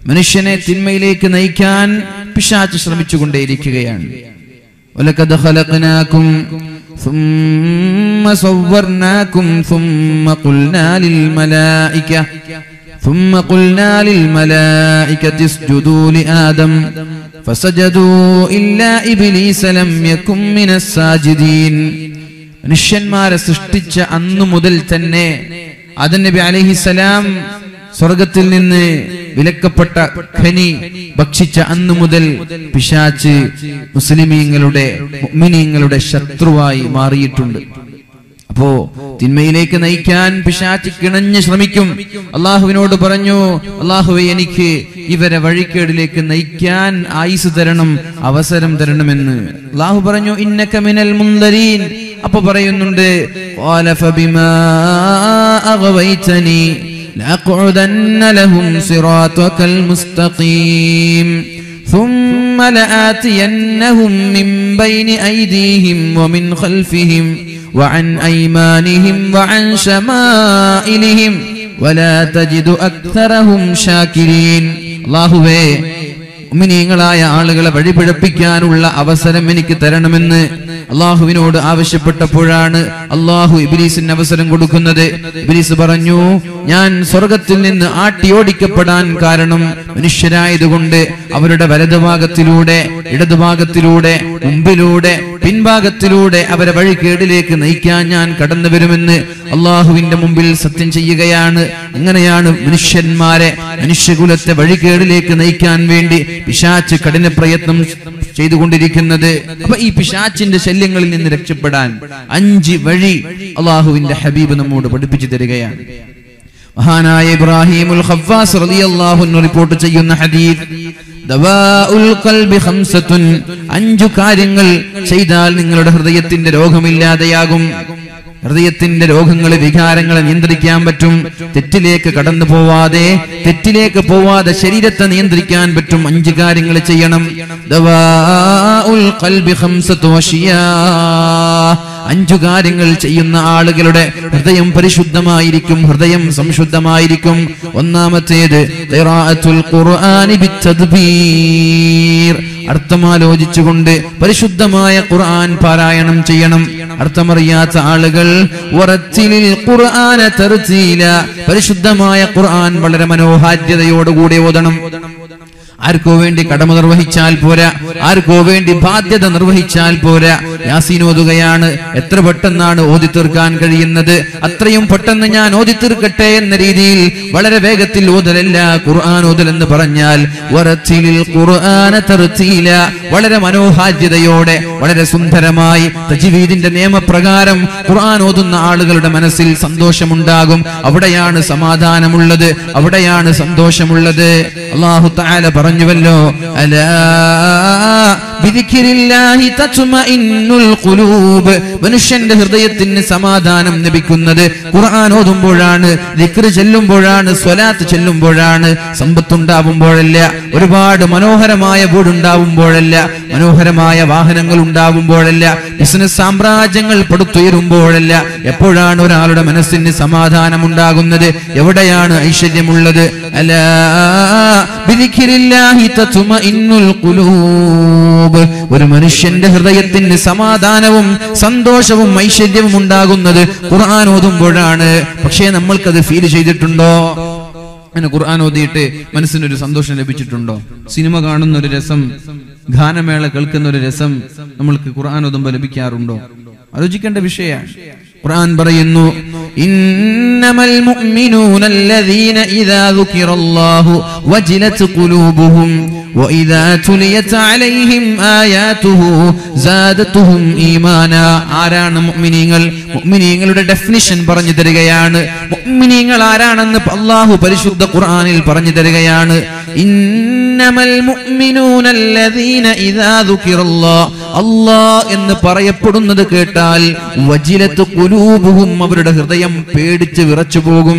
മനുഷ്യനെ തിന്മയിലേക്ക് നയിക്കാൻ പിശാച്ച് ശ്രമിച്ചുകൊണ്ടേയിരിക്കുകയാണ് ولقد خلقناكم ثم صورناكم ثم قلنا للملائكة ثم قلنا للملائكة اسجدوا لآدم فسجدوا إلا إبليس لم يكن من الساجدين മനുഷ്യന്മാരെ സൃഷ്ടിച്ച അന്നു മുതൽ തന്നെ ആദം നബി അലൈഹിസലാം സ്വർഗത്തിൽ നിന്ന് വിലക്കപ്പെട്ട ഖനി ഭക്ഷിച്ച അന്നു മുതൽ പിശാച്ച് മുസ്ലിമീങ്ങളുടെ മുഅ്മിനീങ്ങളുടെ ശത്രുവായി മാറിയിട്ടുണ്ട് അപ്പോ തിന്മയിലേക്ക് നയിക്കാൻ പിശാച്ച് കിണഞ്ഞ് ശ്രമിക്കും അള്ളാഹുവിനോട് പറഞ്ഞു അള്ളാഹുവെ എനിക്ക് ഇവരെ വഴിക്കേടിലേക്ക് നയിക്കാൻ ആയുസ് തരണം അവസരം തരണമെന്ന് അള്ളാഹു പറഞ്ഞു ഇന്നക മിനൽ മുന്തരീൻ അപ്പൊ പറയുന്നുണ്ട് "ഖാല ഫബിമാ അഗ്വൈതനി لأقعدن لهم صراطك المستقيم ثم لآتينهم من بين أيديهم ومن خلفهم وعن أيمانهم وعن شمائلهم ولا تجد أكثرهم شاكرين الله മുഅ്മിനീങ്ങളായ ആളുകളെ വഴിപിഴപ്പിക്കാനുള്ള അവസരം എനിക്ക് തരണമെന്ന് അള്ളാഹുവിനോട് ആവശ്യപ്പെട്ടപ്പോഴാണ് അള്ളാഹു ഇബിലീസിന് അവസരം കൊടുക്കുന്നത് ഇബിലീസ് പറഞ്ഞു ഞാൻ സ്വർഗത്തിൽ നിന്ന് ആട്ടിയോടിക്കപ്പെടാൻ കാരണം മനുഷ്യരായതുകൊണ്ട് അവരുടെ വലതുഭാഗത്തിലൂടെ ഇടതുഭാഗത്തിലൂടെ മുമ്പിലൂടെ പിൻഭാഗത്തിലൂടെ അവരെ വഴികേടിലേക്ക് നയിക്കാൻ ഞാൻ കടന്നു വരുമെന്ന് അള്ളാഹുവിന്റെ മുമ്പിൽ സത്യം ചെയ്യുകയാണ് അങ്ങനെയാണ് മനുഷ്യന്മാരെ മനുഷ്യകുലത്തെ വഴികേടിലേക്ക് നയിക്കാൻ വേണ്ടി പിശാച്ച് കഠിന പ്രയത്നം ചെയ്തുകൊണ്ടിരിക്കുന്നത് അപ്പൊ ഈ പിശാച്ചിന്റെ ശല്യങ്ങളിൽ നിന്ന് രക്ഷപ്പെടാൻ അഞ്ച് വഴി അള്ളാഹുവിന്റെ ഹബീബ് നമ്മോട് പഠിപ്പിച്ചു തരികയാണ് മഹാനായ ഇബ്രാഹിമുൽ ഖഫാസ് റളിയല്ലാഹു അൻഹു റിപ്പോർട്ട് ചെയ്യുന്ന ഹദീസ് ദവാഉൽ ഖൽബി ഖംസത്തുൻ അഞ്ചു കാര്യങ്ങൾ ചെയ്താൽ നിങ്ങളുടെ ഹൃദയത്തിന്റെ രോഗമില്ലാതെയാകും ഹൃദയത്തിന്റെ രോഗങ്ങളെ വികാരങ്ങളെ നിയന്ത്രിക്കാൻ പറ്റും തെറ്റിലേക്ക് കടന്നു പോവാതെ തെറ്റിലേക്ക് പോവാതെ ശരീരത്തെ നിയന്ത്രിക്കാൻ പറ്റും അഞ്ച് കാര്യങ്ങൾ ചെയ്യണം ദവാഉൽ ഖൽബി ഖംസത്തു അഷിയാ അഞ്ചു കാര്യങ്ങൾ ചെയ്യുന്ന ആളുകളുടെ ഹൃദയം പരിശുദ്ധമായിരിക്കും ഹൃദയം സംശുദ്ധമായിരിക്കും ഒന്നാമത്തേത് ഖിറാഅത്തുൽ ഖുർആനി ബിത്തദ്ബീർ അർത്ഥമാലോചിച്ചുകൊണ്ട് പരിശുദ്ധമായ ഖുർആൻ പാരായണം ചെയ്യണം അർത്ഥമറിയാത്ത ആളുകൾ വറത്തിലിൽ ഖുർആന തർത്തീല പരിശുദ്ധമായ ഖുർആൻ വളരെ മനോഹാര്യതയോടുകൂടി ഓതണം ആർക്കോ വേണ്ടി കടമ നിർവഹിച്ചാൽ പോരാ ആർക്കോ വേണ്ടി ബാധ്യത നിർവഹിച്ചാൽ പോരാ യാസീൻ ഓതുകയാണ് എത്ര പെട്ടെന്നാണ് ഓതി തീർക്കാൻ കഴിയുന്നത് അത്രയും പെട്ടെന്ന് ഞാൻ ഓതി തീർക്കട്ടെ എന്ന രീതിയിൽ വളരെ വേഗത്തിൽ ഓതലല്ല ഖുർആൻ ഓതൽ എന്ന് പറഞ്ഞാൽ വറത്തിലിൽ ഖുർആന തർത്തീല വളരെ മനോഹാര്യതയോടെ വളരെ സുന്ദരമായി തജ്വീദിന്റെ നിയമപ്രകാരം ഖുർആൻ ഓതുന്ന ആളുകളുടെ മനസ്സിൽ സന്തോഷമുണ്ടാകും അവിടെയാണ് സമാധാനമുള്ളത് അവിടെയാണ് സന്തോഷമുള്ളത് അള്ളാഹു തആല പറഞ്ഞുവല്ലോ അലാ ബിദിക്രില്ലാഹി തത്മഇന്നുൽ ഖുലൂബ് മനുഷ്യന്റെ ഹൃദയത്തിന് സമാധാനം ലഭിക്കുന്നത് ഖുർആൻ ഓതുമ്പോഴാണ് ദിക്ർ ചെല്ലുമ്പോഴാണ് സ്വലാത്ത് ചെല്ലുമ്പോഴാണ് സമ്പത്തുണ്ടാവുമ്പോഴല്ല ഒരുപാട് മനോഹരമായ വീടുണ്ടാവുമ്പോഴല്ല മനോഹരമായ വാഹനങ്ങൾ ഉണ്ടാവുമ്പോഴല്ല ബിസിനസ് സാമ്രാജ്യങ്ങൾ പടുത്തുയരുമ്പോഴല്ല എപ്പോഴാണ് ഒരാളുടെ മനസ്സിന് സമാധാനം ഉണ്ടാകുന്നത് എവിടെയാണ് ഐശ്വര്യമുള്ളത് അലാ ബിദിക്രില്ലാഹി തത്മഇന്നുൽ ഖുലൂബ് ഒരു മനുഷ്യന്റെ ഹൃദയത്തിന് സമാധാനവും സന്തോഷവും ഐശ്വര്യവും ഉണ്ടാകുന്നത് ഖുർആൻ ഓതുമ്പോഴാണ് പക്ഷേ നമ്മൾക്കത് ഫീൽ ചെയ്തിട്ടുണ്ടോ അങ്ങനെ ഖുർആൻ ഓതിയിട്ട് മനസ്സിനൊരു സന്തോഷം ലഭിച്ചിട്ടുണ്ടോ സിനിമ കാണുന്ന ഒരു രസം ഗാനമേള കേൾക്കുന്ന ഒരു രസം നമ്മൾക്ക് ഖുർആൻ ഓതുമ്പോൾ ലഭിക്കാറുണ്ടോ ആലോചിക്കേണ്ട വിഷയമാണ് ഖുർആൻ പറയുന്നു ഇന്നമൽ മുഅ്മിനൂന الذين إذا ذكر الله وجلت قلوبهم وإذا تليت عليهم آياته زادتهم إيمانا ആരാണ് മുഅ്മിനീങ്ങൾ മുഅ്മിനീങ്ങളുടെ ഡെഫിനിഷൻ പറഞ്ഞു തരികയാണ് മുഅ്മിനീങ്ങൾ ആരാണെന്ന് അല്ലാഹു പരിശുദ്ധ ഖുർആനിൽ പറഞ്ഞു തരികയാണ് ഇന്നമൽ മുഅ്മിനൂന الذين إذا ذكر الله അല്ലാഹ് എന്ന് പറയപ്പെടുന്നത് കേട്ടാൽ വജിലത്ത് കുലൂബുഹും അവരുടെ ഹൃദയം പേടിച്ച് വിറച്ചു പോകും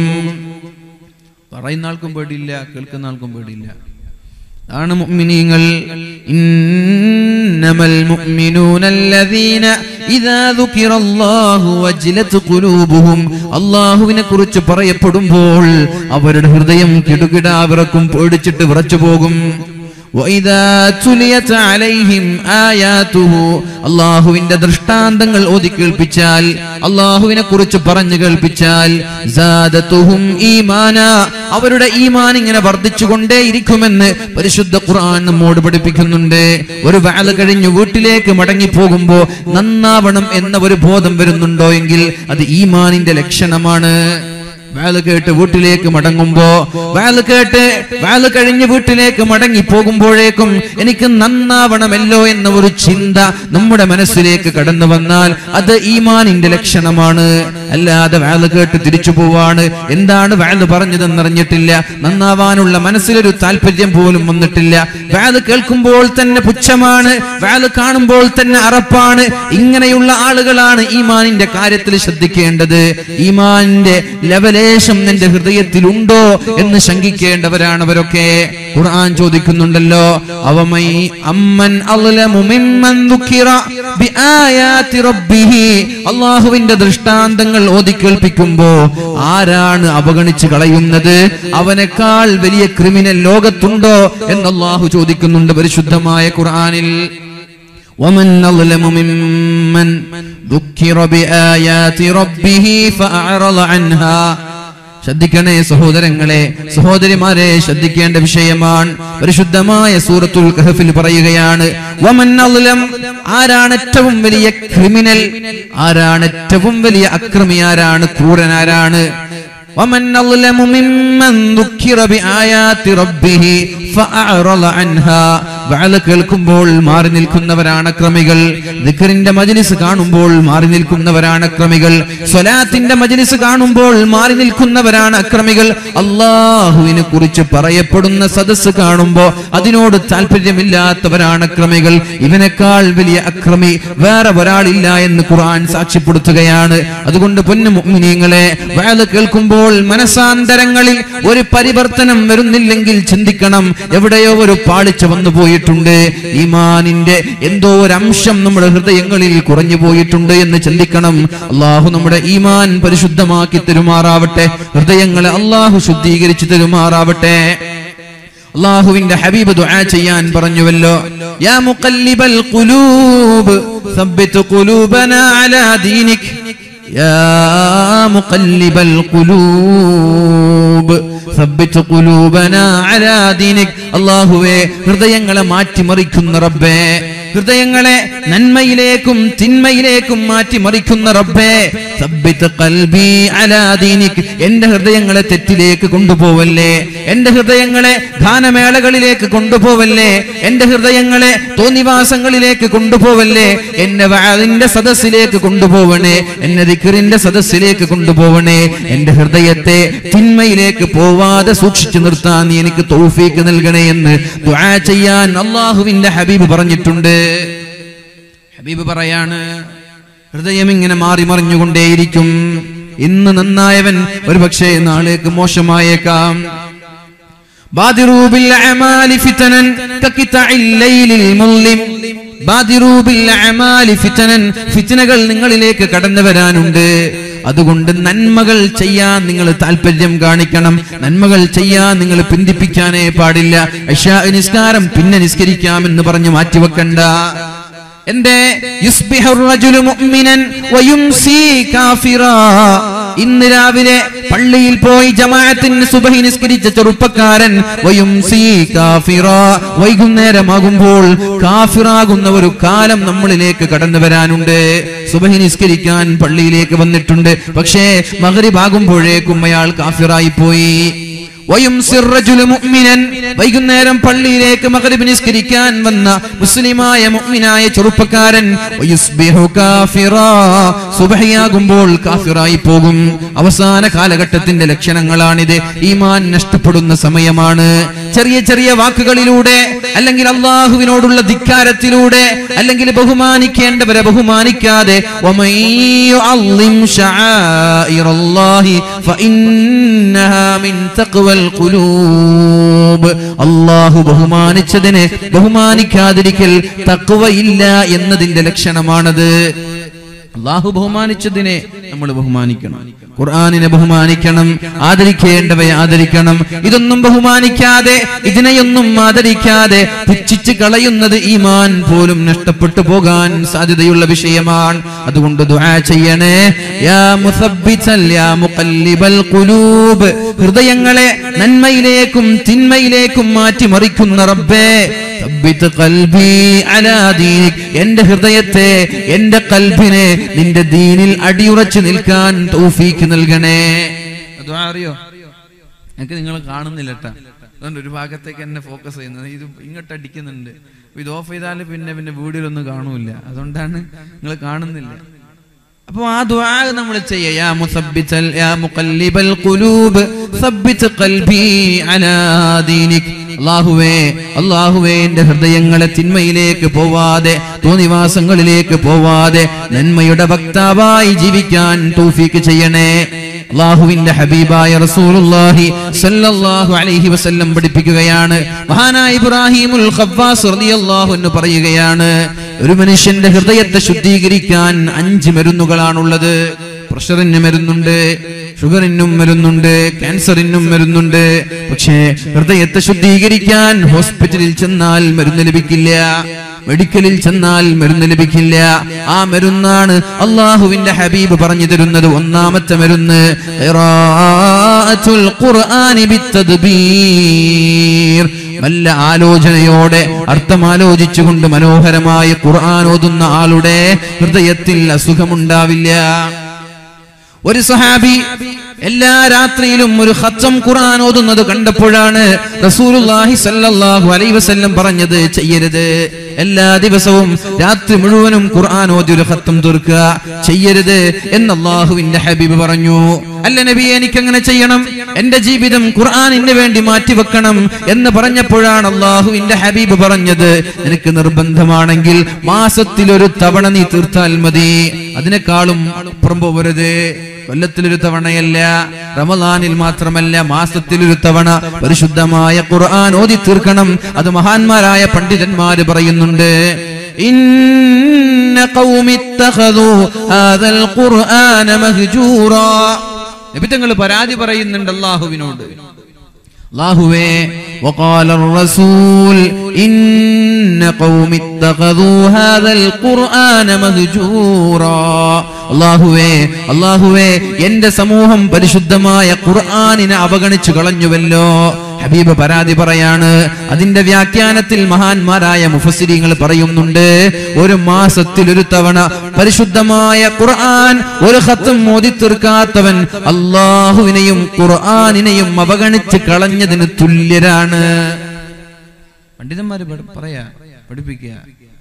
പറയുന്ന ആൾക്കും പേടിയില്ല കേൾക്കുന്ന ആൾക്കും പേടിയില്ല ആണ് മുഅ്മിനീങ്ങൾ ഇന്നമൽ മുഅ്മിനൂന الذين ഇദാ ദുകിറല്ലാഹു വജിലത് ഖുലൂബുഹും അല്ലാഹുവിനെ കുറിച്ച് പറയപ്പെടുമ്പോൾ അവരുടെ ഹൃദയം കിടുകിടാ വിറക്കും പേടിച്ചിട്ട് വിറച്ചു പോകും وإذا تليت عليهم آياته അള്ളാഹുവിന്റെ ദൃഷ്ടാന്തങ്ങൾ ഓതി കേൾപ്പിച്ചാൽ അള്ളാഹുവിനെ കുറിച്ച് പറഞ്ഞു കേൾപ്പിച്ചാൽ സാദത്തുഹും ഈമാന അവരുടെ ഈമാൻ ഇങ്ങനെ വർദ്ധിച്ചുകൊണ്ടേയിരിക്കുമെന്ന് പരിശുദ്ധ ഖുർആൻ നമ്മോട് പഠിപ്പിക്കുന്നുണ്ട് ഒരു വാല് കഴിഞ്ഞു വീട്ടിലേക്ക് മടങ്ങി പോകുമ്പോ നന്നാവണം എന്ന ഒരു ബോധം വരുന്നുണ്ടോ എങ്കിൽ അത് ഈമാനിന്റെ ലക്ഷണമാണ് വാല് കേട്ട് വീട്ടിലേക്ക് മടങ്ങുമ്പോ വാല് കേട്ട് വാല് കഴിഞ്ഞ് വീട്ടിലേക്ക് മടങ്ങി പോകുമ്പോഴേക്കും എനിക്ക് നന്നാവണമല്ലോ എന്ന ഒരു ചിന്ത നമ്മുടെ മനസ്സിലേക്ക് കടന്നു വന്നാൽ അത് ഈമാനിന്റെ ലക്ഷണമാണ് അല്ലാതെ വാല് കേട്ട് തിരിച്ചു പോവാണ് എന്താണ് വാല് പറഞ്ഞതെന്നറിഞ്ഞിട്ടില്ല നന്നാവാനുള്ള മനസ്സിലൊരു താല്പര്യം പോലും വന്നിട്ടില്ല വാല് കേൾക്കുമ്പോൾ തന്നെ പുച്ഛമാണ് വാല് കാണുമ്പോൾ തന്നെ അറപ്പാണ് ഇങ്ങനെയുള്ള ആളുകളാണ് ഈമാനിന്റെ കാര്യത്തിൽ ശ്രദ്ധിക്കേണ്ടത് ഈമാനിന്റെ ലെവലേശം നിന്റെ ഹൃദയത്തിലുണ്ടോ എന്ന് ശങ്കിക്കേണ്ടവരാണ് അവരൊക്കെ ഖുർആൻ ചോദിക്കുന്നുണ്ടല്ലോ അവമൈ അമ്മൻ അളലമു മിമ്മൻ ദുഃഖിറ ബിആയാതി റബ്ബിഹി അല്ലാഹുവിന്റെ ദൃഷ്ടാന്തങ്ങൾ ഓതി കേൾപ്പിക്കുമ്പോ ആരാണ് അവഗണിച്ച് കളയുന്നത് അവനേക്കാൾ വലിയ ക്രിമിനൽ ലോകത്തുണ്ടോ എന്ന് അല്ലാഹു ചോദിക്കുന്നുണ്ട് പരിശുദ്ധമായ ഖുർആനിൽ ومن أظلم ممن ذكر بآيات ربه فأعرض عنها ശ്രദ്ധിക്കണേ സഹോദരങ്ങളെ സഹോദരിമാരെ ശ്രദ്ധിക്കേണ്ട വിഷയമാണ് പരിശുദ്ധമായ സൂറത്തുൽ കഹഫിൽ പറയുകയാണ് വമൻ അദ്ലം ആരാണ് ഏറ്റവും വലിയ ക്രിമിനൽ ആരാണ് ഏറ്റവും വലിയ അക്രമി ആരാണ് ക്രൂരൻ ആരാണ് ومن أظلم ممن ذكر بآيات ربه فأعرض عنها വഅല കേൾക്കുമ്പോൾ മാറി നിൽക്കുന്നവരാണ് ക്രമികൾ ദിക്റിന്റെ മജ്ലിസ് കാണുമ്പോൾ മാറി നിൽക്കുന്നവരാണ് അക്രമികൾ സ്വലാത്തിന്റെ മജ്ലിസ് കാണുമ്പോൾ മാറി നിൽക്കുന്നവരാണ് അക്രമികൾ അള്ളാഹുവിനെ കുറിച്ച് പറയപ്പെടുന്ന സദസ്സ് കാണുമ്പോൾ അതിനോട് താല്പര്യമില്ലാത്തവരാണ് അക്രമികൾ ഇവനേക്കാൾ വലിയ അക്രമി വേറെ ഒരാളില്ല എന്ന് ഖുർആൻ സാക്ഷ്യപ്പെടുത്തുകയാണ് അതുകൊണ്ട് പൊന്നു മുഅ്മിനീങ്ങളെ വഅല കേൾക്കുമ്പോൾ മനസാന്തരങ്ങളിൽ ഒരു പരിവർത്തനം വരുന്നില്ലെങ്കിൽ ചിന്തിക്കണം എവിടെയോ ഒരു പാളിച്ച വന്നു പോയിട്ടുണ്ട് ഈമാനിന്റെ എന്തോ ഒരു അംശം നമ്മുടെ ഹൃദയങ്ങളിൽ കുറഞ്ഞു പോയിട്ടുണ്ട് എന്ന് ചിന്തിക്കണം അള്ളാഹു നമ്മുടെ ഈമാൻ പരിശുദ്ധമാക്കി തരുമാറാവട്ടെ ഹൃദയങ്ങളെ അള്ളാഹു ശുദ്ധീകരിച്ചു തരുമാറാവട്ടെ അള്ളാഹുവിന്റെ ഹബീബ് ദുആ ചെയ്യാൻ പറഞ്ഞുവല്ലോ യാ മുഖല്ലിബൽ ഖുലൂബ് സബ്ബിത് ഖുലൂബനാ അലാ ദീനിക് يا مقلب القلوب ثبت قلوبنا على دينك അള്ളാഹുവേ ഹൃദയങ്ങളെ മാറ്റിമറിക്കുന്ന റബ്ബേ ഹൃദയങ്ങളെ നന്മയിലേക്കും തിന്മയിലേക്കും മാറ്റിമറിക്കുന്ന റബ്ബേ സബ്ബിത്ത് ഖൽബി അലാ ദീനിക് എന്റെ ഹൃദയങ്ങളെ തെറ്റിലേക്ക് കൊണ്ടുപോവല്ലേ എന്റെ ഹൃദയങ്ങളെ ഗാനമേളകളിലേക്ക് കൊണ്ടുപോവല്ലേ എന്റെ ഹൃദയങ്ങളെ തോന്നിവാസങ്ങളിലേക്ക് കൊണ്ടുപോവല്ലേ എന്നെ വാതിന്റെ സദസ്സിലേക്ക് കൊണ്ടുപോവണേ എന്നെ ദിക്കറിന്റെ സദസ്സിലേക്ക് കൊണ്ടുപോവണേ എന്റെ ഹൃദയത്തെ തിന്മയിലേക്ക് പോവാതെ സൂക്ഷിച്ചു നിർത്താൻ നീ എനിക്ക് തൗഫീക്ക് നൽകണേ എന്ന് ദുആ ചെയ്യാൻ അള്ളാഹുവിന്റെ ഹബീബ് പറഞ്ഞിട്ടുണ്ട് ഹബീബ് പറയാണ് ഹൃദയം ഇങ്ങനെ മാറി മറിഞ്ഞുകൊണ്ടേയിരിക്കും ഇന്ന് നന്നായവൻ ഒരു പക്ഷേ നാളേക്ക് മോശമായേക്കാം بادروا بالأعمال فتنا كقطع الليل المظلم بادروا بالأعمال فتنا ഫിത്തനകൾ നിങ്ങളിലേക്ക് കടന്നു വരാനുണ്ട് അതുകൊണ്ട് നന്മകൾ ചെയ്യാൻ നിങ്ങൾ താല്പര്യം കാണിക്കണം നന്മകൾ ചെയ്യാൻ നിങ്ങൾ പിന്തിപ്പിക്കാനേ പാടില്ല ഇശാ നിസ്കാരം പിന്നെ നിസ്കരിക്കാമെന്ന് പറഞ്ഞ് മാറ്റിവെക്കണ്ട എന്റെ യുസ്ബിഹുർ റജുലു മുഅ്മിനൻ വയുംസി കാഫിറാ ഇന്ന് രാവിലെ പള്ളിയിൽ പോയി ജമാഅത്തിന് സുബഹി നിസ്കരിച്ച ചെറുപ്പക്കാരൻ വയുംസി കാഫിറാ വൈകുന്നേരമാകുമ്പോൾ കാഫിറാകുന്ന ഒരു കാലം നമ്മളിലേക്ക് കടന്നു വരാനുണ്ട് സുബഹി നിസ്കരിക്കാൻ പള്ളിയിലേക്ക് വന്നിട്ടുണ്ട് പക്ഷേ മകരിഭാകുമ്പോഴേക്കും അയാൾ കാഫിറായി പോയി വയുംസി الرجل മുഅ്മിനൻ വൈകുന്നേരം പള്ളിയിലേക്ക് മഗ്രിബ് നിസ്കരിക്കാൻ വന്ന മുസ്ലിമായ മുഅ്മിനായ ചെറുപ്പക്കാരൻ വയുസ്ബിഹു കാഫിറാ സുബ്ഹിയാകുമ്പോൾ കാഫിറായി പോകും അവസാന കാലഘട്ടത്തിന്റെ ലക്ഷണങ്ങളാണിത് ഈമാൻ നഷ്ടപ്പെടുന്ന സമയമാണ് ചെറിയ ചെറിയ വാക്കുകളിലൂടെ അല്ലെങ്കിൽ അള്ളാഹുവിനോടുള്ള ധിക്കാരത്തിലൂടെ അല്ലെങ്കിൽ ബഹുമാനിക്കേണ്ടവരെ ബഹുമാനിക്കാതെ وَمَن يُعَظِّمْ شَعَائِرَ اللَّهِ فَإِنَّهَا مِن تَقْوَى الْقُلُوبِ അള്ളാഹു ബഹുമാനിച്ചതിനെ ബഹുമാനിക്കാതിരിക്കൽ തക്വയില്ല എന്നതിന്റെ ലക്ഷണമാണത് അള്ളാഹു ബഹുമാനിച്ചതിനെ നമ്മൾ ബഹുമാനിക്കണം ഖുർആാനിനെ ബഹുമാനിക്കണം ആദരിക്കേണ്ടവയെ ആദരിക്കണം ഇതൊന്നും ബഹുമാനിക്കാതെ ഇതിനെയൊന്നും ആദരിക്കാതെ പുച്ഛിച്ച് കളയുന്നത് ഈമാൻ പോലും നഷ്ടപ്പെട്ടു പോകാൻ സാധ്യതയുള്ള വിഷയമാണ് അതുകൊണ്ട് ദുആ ചെയ്യണേ യാ മുസബ്ബിതൽ യാ മുഖല്ലിബൽ ഖുലൂബ് ഹൃദയങ്ങളെ നന്മയിലേക്കും തിന്മയിലേക്കും മാറ്റി മറിക്കുന്ന റബ്ബേ സബ്ബിത് ഖൽബി അലാ ദീനിക് എന്റെ ഹൃദയത്തെ എന്റെ കൽബിനെ നിന്റെ ദീനിൽ അടിയുറച്ചു നിൽക്കാൻ തൗഫീക്ക് നൽകണേ ദുആ അറിയോ എനിക്ക് നിങ്ങൾ കാണുന്നില്ല കേട്ടാ അതുകൊണ്ട് ഒരു ഭാഗത്തേക്ക് എന്നെ ഫോക്കസ് ചെയ്യുന്നത് ഇത് ഇങ്ങോട്ട് അടിക്കുന്നുണ്ട് അപ്പൊ ഇത് ഓഫ് ചെയ്താൽ പിന്നെ പിന്നെ വീഡിയോയിലൊന്നും കാണൂല അതുകൊണ്ടാണ് നിങ്ങൾ കാണുന്നില്ല അപ്പൊ ആ ദുആ നമ്മൾ ചെയ്യാ യാ മുസബ്ബിതൽ യാ മുഖല്ലിബൽ ഖുലൂബ് സബ്ബിത് ഖൽബി അലാ ദീനിക് അല്ലാഹുവേ അല്ലാഹുവേ എന്റെ ഹൃദയങ്ങളെ തിന്മയിലേക്ക് പോവാതെ തോന്നിവാസങ്ങളിലേക്ക് പോവാതെ നന്മയുടെ വക്താവായി ജീവിക്കാൻ തൗഫീക്ക് ചെയ്യണേ അള്ളാഹുവിന്റെ ഹബീബായ റസൂലുള്ളാഹി സല്ലല്ലാഹു അലൈഹി വസല്ലം പഠിപ്പിക്കുകയാണ് മഹാനായ ഇബ്രാഹിമുൽ ഖവ്വാസ് റളിയല്ലാഹു അൻഹു പറയുകയാണ് ഒരു മനുഷ്യന്റെ ഹൃദയത്തെ ശുദ്ധീകരിക്കാൻ അഞ്ച് മരുന്നുകളാണുള്ളത് പ്രഷറിന് മരുന്നുണ്ട് ഷുഗറിനും മരുന്നുണ്ട് ക്യാൻസറിനും മരുന്നുണ്ട് പക്ഷേ ഹൃദയത്തെ ശുദ്ധീകരിക്കാൻ ഹോസ്പിറ്റലിൽ ചെന്നാൽ മരുന്ന് ലഭിക്കില്ല മെഡിക്കലിൽ ചെന്നാൽ മരുന്ന് ലഭിക്കില്ല ആ മരുന്നാണ് അള്ളാഹുവിന്റെ ഹബീബ് പറഞ്ഞു തരുന്നത് ഒന്നാമത്തെ മരുന്ന് ഖിറാഅത്തുൽ ഖുർആനി ബിത്തദ്ബീർ നല്ല ആലോചനയോടെ അർത്ഥം ആലോചിച്ചുകൊണ്ട് മനോഹരമായി ഖുർആൻ ഓതുന്ന ആളുടെ ഹൃദയത്തിൽ അസുഖമുണ്ടാവില്ല ഒരു സഹാബി എല്ലാ രാത്രിയിലും ഒരു ഖത്തം ഖുർആൻ ഓതുന്നത് കണ്ടപ്പോഴാണ് റസൂലുള്ളാഹി സല്ലല്ലാഹു അലൈഹി വസല്ലം പറഞ്ഞത് ചെയ്യരുത് എല്ലാ ദിവസവും രാത്രി മുഴുവനും ഖുർആൻ ഓതി ഒരു ഖത്തം തീർക്കുക ചെയ്യരുത് എന്ന് അള്ളാഹുവിന്റെ ഹബീബ് പറഞ്ഞു അല്ല നബി എനിക്ക് അങ്ങനെ ചെയ്യണം എന്റെ ജീവിതം ഖുർആനിന് വേണ്ടി മാറ്റിവെക്കണം എന്ന് പറഞ്ഞപ്പോഴാണ് അള്ളാഹുവിന്റെ ഹബീബ് പറഞ്ഞത് നിനക്ക് നിർബന്ധമാണെങ്കിൽ മാസത്തിൽ ഒരു തവണ നീ തീർത്താൽ മതി അതിനേക്കാളും അപ്പുറം പോകരുത് കൊല്ലത്തിലൊരു തവണയല്ല റമദാനിൽ മാത്രമല്ല മാസത്തിലൊരു തവണ പരിശുദ്ധമായ ഖുർആൻ ഓതി തീർക്കണം അത് മഹാന്മാരായ പണ്ഡിതന്മാര് പറയുന്നുണ്ട് ഇന്ന ഖൗമി ഇത്തഖദു ഹാദൽ ഖുർആന മഹ്ജൂറാ നബി തങ്ങൾ പരാതി പറയുന്നുണ്ട് അല്ലാഹുവിനോട് അല്ലാഹുവേ وقال الرسول إن قوم اتخذوا هذا القرآن مهجورا അള്ളാഹുവേ അള്ളാഹുവേ എന്റെ സമൂഹം പരിശുദ്ധമായ ഖുർആാനിനെ അവഗണിച്ചു കളഞ്ഞുവല്ലോ ഹബീബ് പരാതി പറയാണ് അതിന്റെ വ്യാഖ്യാനത്തിൽ മഹാന്മാരായ മുഫസിരിങ്ങൾ പറയുന്നുണ്ട് ഒരു മാസത്തിൽ ഒരു തവണ പരിശുദ്ധമായ ഖുർആൻ ഒരു ഹത്തും മോദി തീർക്കാത്തവൻ അള്ളാഹുവിനെയും ഖുർആാനിനെയും അവഗണിച്ച് കളഞ്ഞതിന് തുല്യരാണ് പണ്ഡിതന്മാര് പഠി- പറയാ പഠിപ്പിക്കുക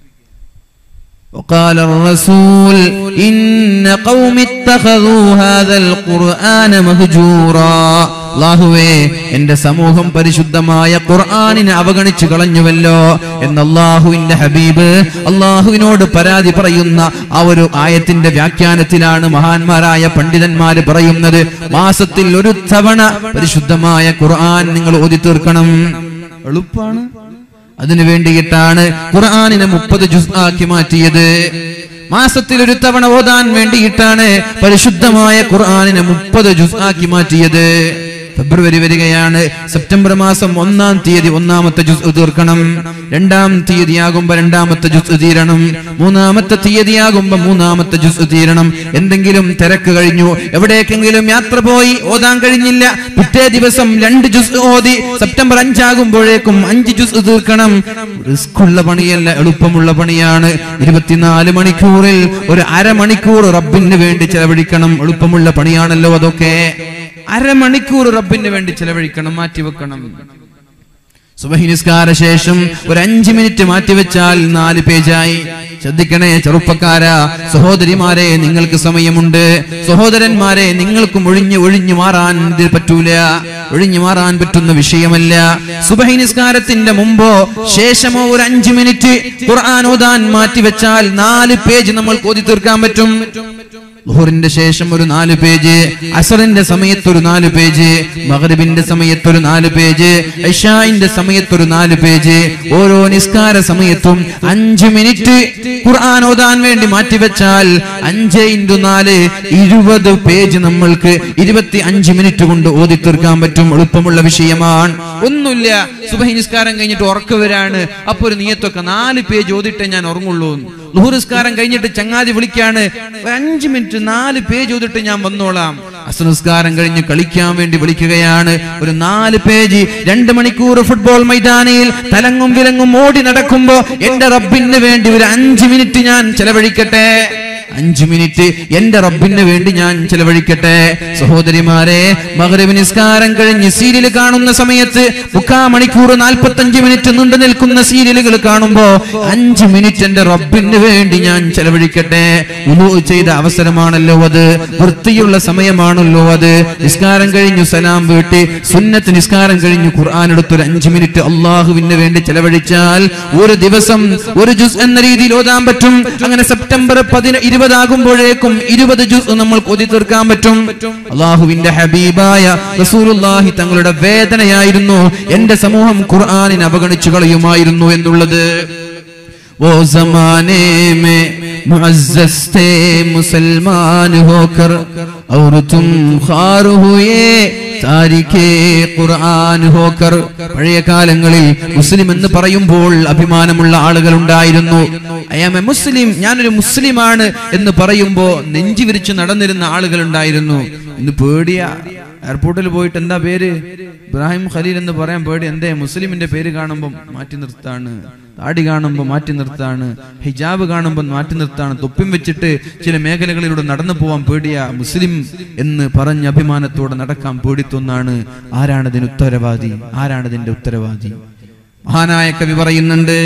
وقال الرسول إن قوم اتخذوا هذا القرآن مهجورا അള്ളാഹുവേ എന്റെ സമൂഹം പരിശുദ്ധമായ ഖുർആാനിനെ അവഗണിച്ചു കളഞ്ഞുവല്ലോ എന്ന് അള്ളാഹുവിന്റെ ഹബീബ് അള്ളാഹുവിനോട് പരാതി പറയുന്ന ആ ഒരു ആയത്തിന്റെ വ്യാഖ്യാനത്തിലാണ് മഹാന്മാരായ പണ്ഡിതന്മാര് പറയുന്നത് മാസത്തിൽ ഒരു തവണ പരിശുദ്ധമായ ഖുർആൻ നിങ്ങൾ ഓതി തീർക്കണം എളുപ്പാണ് അതിനു വേണ്ടിയിട്ടാണ് ഖുർആാനിനെ മുപ്പത് ജുസ് ആക്കി മാറ്റിയത് മാസത്തിൽ ഒരു തവണ ഓതാൻ വേണ്ടിയിട്ടാണ് പരിശുദ്ധമായ ഖുർആാനിനെ മുപ്പത് ജുസ് ആക്കി മാറ്റിയത് ഫെബ്രുവരി വരികയാണ് സെപ്റ്റംബർ മാസം ഒന്നാം തീയതി ഒന്നാമത്തെ ജുസ് തീർക്കണം രണ്ടാം തീയതിയാകുമ്പോ രണ്ടാമത്തെ ജുസ് തീരണം മൂന്നാമത്തെ തീയതിയാകുമ്പോ മൂന്നാമത്തെ ജുസ് തീരണം എന്തെങ്കിലും തിരക്ക് കഴിഞ്ഞു എവിടേക്കെങ്കിലും യാത്ര പോയി ഓതാൻ കഴിഞ്ഞില്ല പിറ്റേ ദിവസം രണ്ട് ജുസ് ഓതി സെപ്റ്റംബർ അഞ്ചാകുമ്പോഴേക്കും അഞ്ച് ജുസ് തീർക്കണം റിസ്ക്കുള്ള പണിയല്ല എളുപ്പമുള്ള പണിയാണ് ഇരുപത്തിനാല് മണിക്കൂറിൽ ഒരു അരമണിക്കൂർ റബ്ബിന് വേണ്ടി ചെലവഴിക്കണം എളുപ്പമുള്ള പണിയാണല്ലോ അതൊക്കെ അരമണിക്കൂർ റബ്ബിന് വേണ്ടി ചെലവഴിക്കണം മാറ്റിവെക്കണം സുബഹി നിസ്കാര ശേഷം ഒരു അഞ്ച് മിനിറ്റ് മാറ്റിവെച്ചാൽ നാല് പേജായി ശ്രദ്ധിക്കണേ ചെറുപ്പക്കാരാ സഹോദരിമാരെ നിങ്ങൾക്ക് സമയമുണ്ട് സഹോദരന്മാരെ നിങ്ങൾക്കും ഒഴിഞ്ഞു ഒഴിഞ്ഞു മാറാൻ ഇത് പറ്റൂല ഒഴിഞ്ഞു മാറാൻ പറ്റുന്ന വിഷയമല്ല സുബഹി നിസ്കാരത്തിന്റെ മുമ്പോ ശേഷമോ ഒരു അഞ്ചു മിനിറ്റ് ഖുർആൻ ഓതാൻ മാറ്റിവെച്ചാൽ നാല് പേജ് നമ്മൾ ഓതി തീർക്കാൻ പറ്റും ലുഹറിന്റെ ശേഷം ഒരു നാല് പേജ് അസറിന്റെ സമയത്ത് ഒരു നാല് പേജ് മഗ്രിബിന്റെ സമയത്ത് ഒരു നാല് പേജ് ഇഷായിന്റെ സമയത്ത് ഒരു നാല് പേജ് ഓരോ നിസ്കാര സമയത്തും അഞ്ച് മിനിറ്റ് ഖുർആൻ ഓതാൻ വേണ്ടി മാറ്റിവെച്ചാൽ അഞ്ച് ഇൻറ്റു നാല് ഇരുപത് പേജ് നമ്മൾക്ക് ഇരുപത്തി അഞ്ച് മിനിറ്റ് കൊണ്ട് ഓതി തീർക്കാൻ പറ്റും എളുപ്പമുള്ള വിഷയമാണ് ഒന്നുമില്ല സുബഹി നിസ്കാരം കഴിഞ്ഞിട്ട് ഉറക്കവരാണ് അപ്പൊ ഒരു നീയത്തൊക്കെ നാല് പേജ് ഓതിട്ടേ ഞാൻ ഉറങ്ങുള്ളൂ ലുഹു നിസ്കാരം കഴിഞ്ഞിട്ട് ചങ്ങാതി വിളിക്കാണ് ഒരു അഞ്ച് മിനിറ്റ് നാല് പേജ് ഓതിട്ട് ഞാൻ വന്നോളാം അസനസ്കാരം കഴിഞ്ഞ് കളിക്കാൻ വേണ്ടി വിളിക്കുകയാണ് ഒരു നാല് പേജ് രണ്ട് മണിക്കൂർ ഫുട്ബോൾ മൈതാനിയിൽ തലങ്ങും വിലങ്ങും ഓടി നടക്കുമ്പോ എന്റെ റബ്ബിന് വേണ്ടി ഒരു അഞ്ച് മിനിറ്റ് ഞാൻ ചെലവഴിക്കട്ടെ അഞ്ചു മിനിറ്റ് എന്റെ റബ്ബിന് വേണ്ടി ഞാൻ ചെലവഴിക്കട്ടെ സഹോദരിമാരെ മകരവ് നിസ്കാരം കഴിഞ്ഞ് സീരിയൽ കാണുന്ന സമയത്ത് മുക്കാ മണിക്കൂർ നാൽപ്പത്തി അഞ്ച് മിനിറ്റ് നീണ്ടു നിൽക്കുന്ന സീരിയലുകൾ കാണുമ്പോ അഞ്ച് മിനിറ്റ് എന്റെ റബ്ബിന് വേണ്ടി ഞാൻ ചെലവഴിക്കട്ടെ ഉലു ചെയ്ത അവസരമാണല്ലോ അത് വൃത്തിയുള്ള സമയമാണല്ലോ അത് നിസ്കാരം കഴിഞ്ഞു സലാം വീട്ടി സുന്നത്ത് നിസ്കാരം കഴിഞ്ഞു ഖുർആൻ എടുത്തൊരു അഞ്ച് മിനിറ്റ് അള്ളാഹുവിന് വേണ്ടി ചെലവഴിച്ചാൽ ഒരു ദിവസം ഒരു ജുസ് എന്ന രീതിയിൽ ഓതാൻ പറ്റും അങ്ങനെ സെപ്റ്റംബർ പതിന ഇരുപതാകുമ്പോഴേക്കും ഇരുപത് ജുസ് നമ്മൾ കൊതി തീർക്കാൻ പറ്റും അള്ളാഹുവിന്റെ ഹബീബായ റസൂലുള്ളാഹി തങ്ങളുടെ വേദനയായിരുന്നു എന്റെ സമൂഹം ഖുർആനിനെ അവഗണിച്ചു കളയുമായിരുന്നു എന്നുള്ളത് वो जमाने में मुअज्जज थे मुसलमान होकर और तुम खार हुए താരിഖേ ഖുർആൻ ഹോക്കർ പഴയ കാലങ്ങളിൽ മുസ്ലിം എന്ന് പറയുമ്പോൾ അഭിമാനമുള്ള ആളുകൾ ഉണ്ടായിരുന്നു ഐ ആം എ മുസ്ലിം ഞാനൊരു മുസ്ലിമാണ് എന്ന് പറയുമ്പോ നെഞ്ചു വിരിച്ച് നടന്നിരുന്ന ആളുകൾ ഉണ്ടായിരുന്നു ഇന്ന് പേടിയാ എയർപോർട്ടിൽ പോയിട്ട് എന്താ പേര് ഇബ്രാഹിം ഖലീൽ എന്ന് പറയാൻ പേടി എന്തേ മുസ്ലിമിന്റെ പേര് കാണുമ്പോൾ മാറ്റി നിർത്താണ് താടി കാണുമ്പോൾ മാറ്റി നിർത്താണ് ഹിജാബ് കാണുമ്പോൾ മാറ്റി നിർത്താണ് തൊപ്പിം വെച്ചിട്ട് ചില മേഖലകളിലൂടെ നടന്നു പോവാൻ പേടിയാ മുസ്ലിം എന്ന് പറഞ്ഞ അഭിമാനത്തോടെ നടക്കാൻ പേടിത്തൊന്നാണ് ആരാണ് ഇതിന് ഉത്തരവാദി ആരാണ് ഇതിന്റെ ഉത്തരവാദി മഹാനായ കവി പറയുന്നുണ്ട്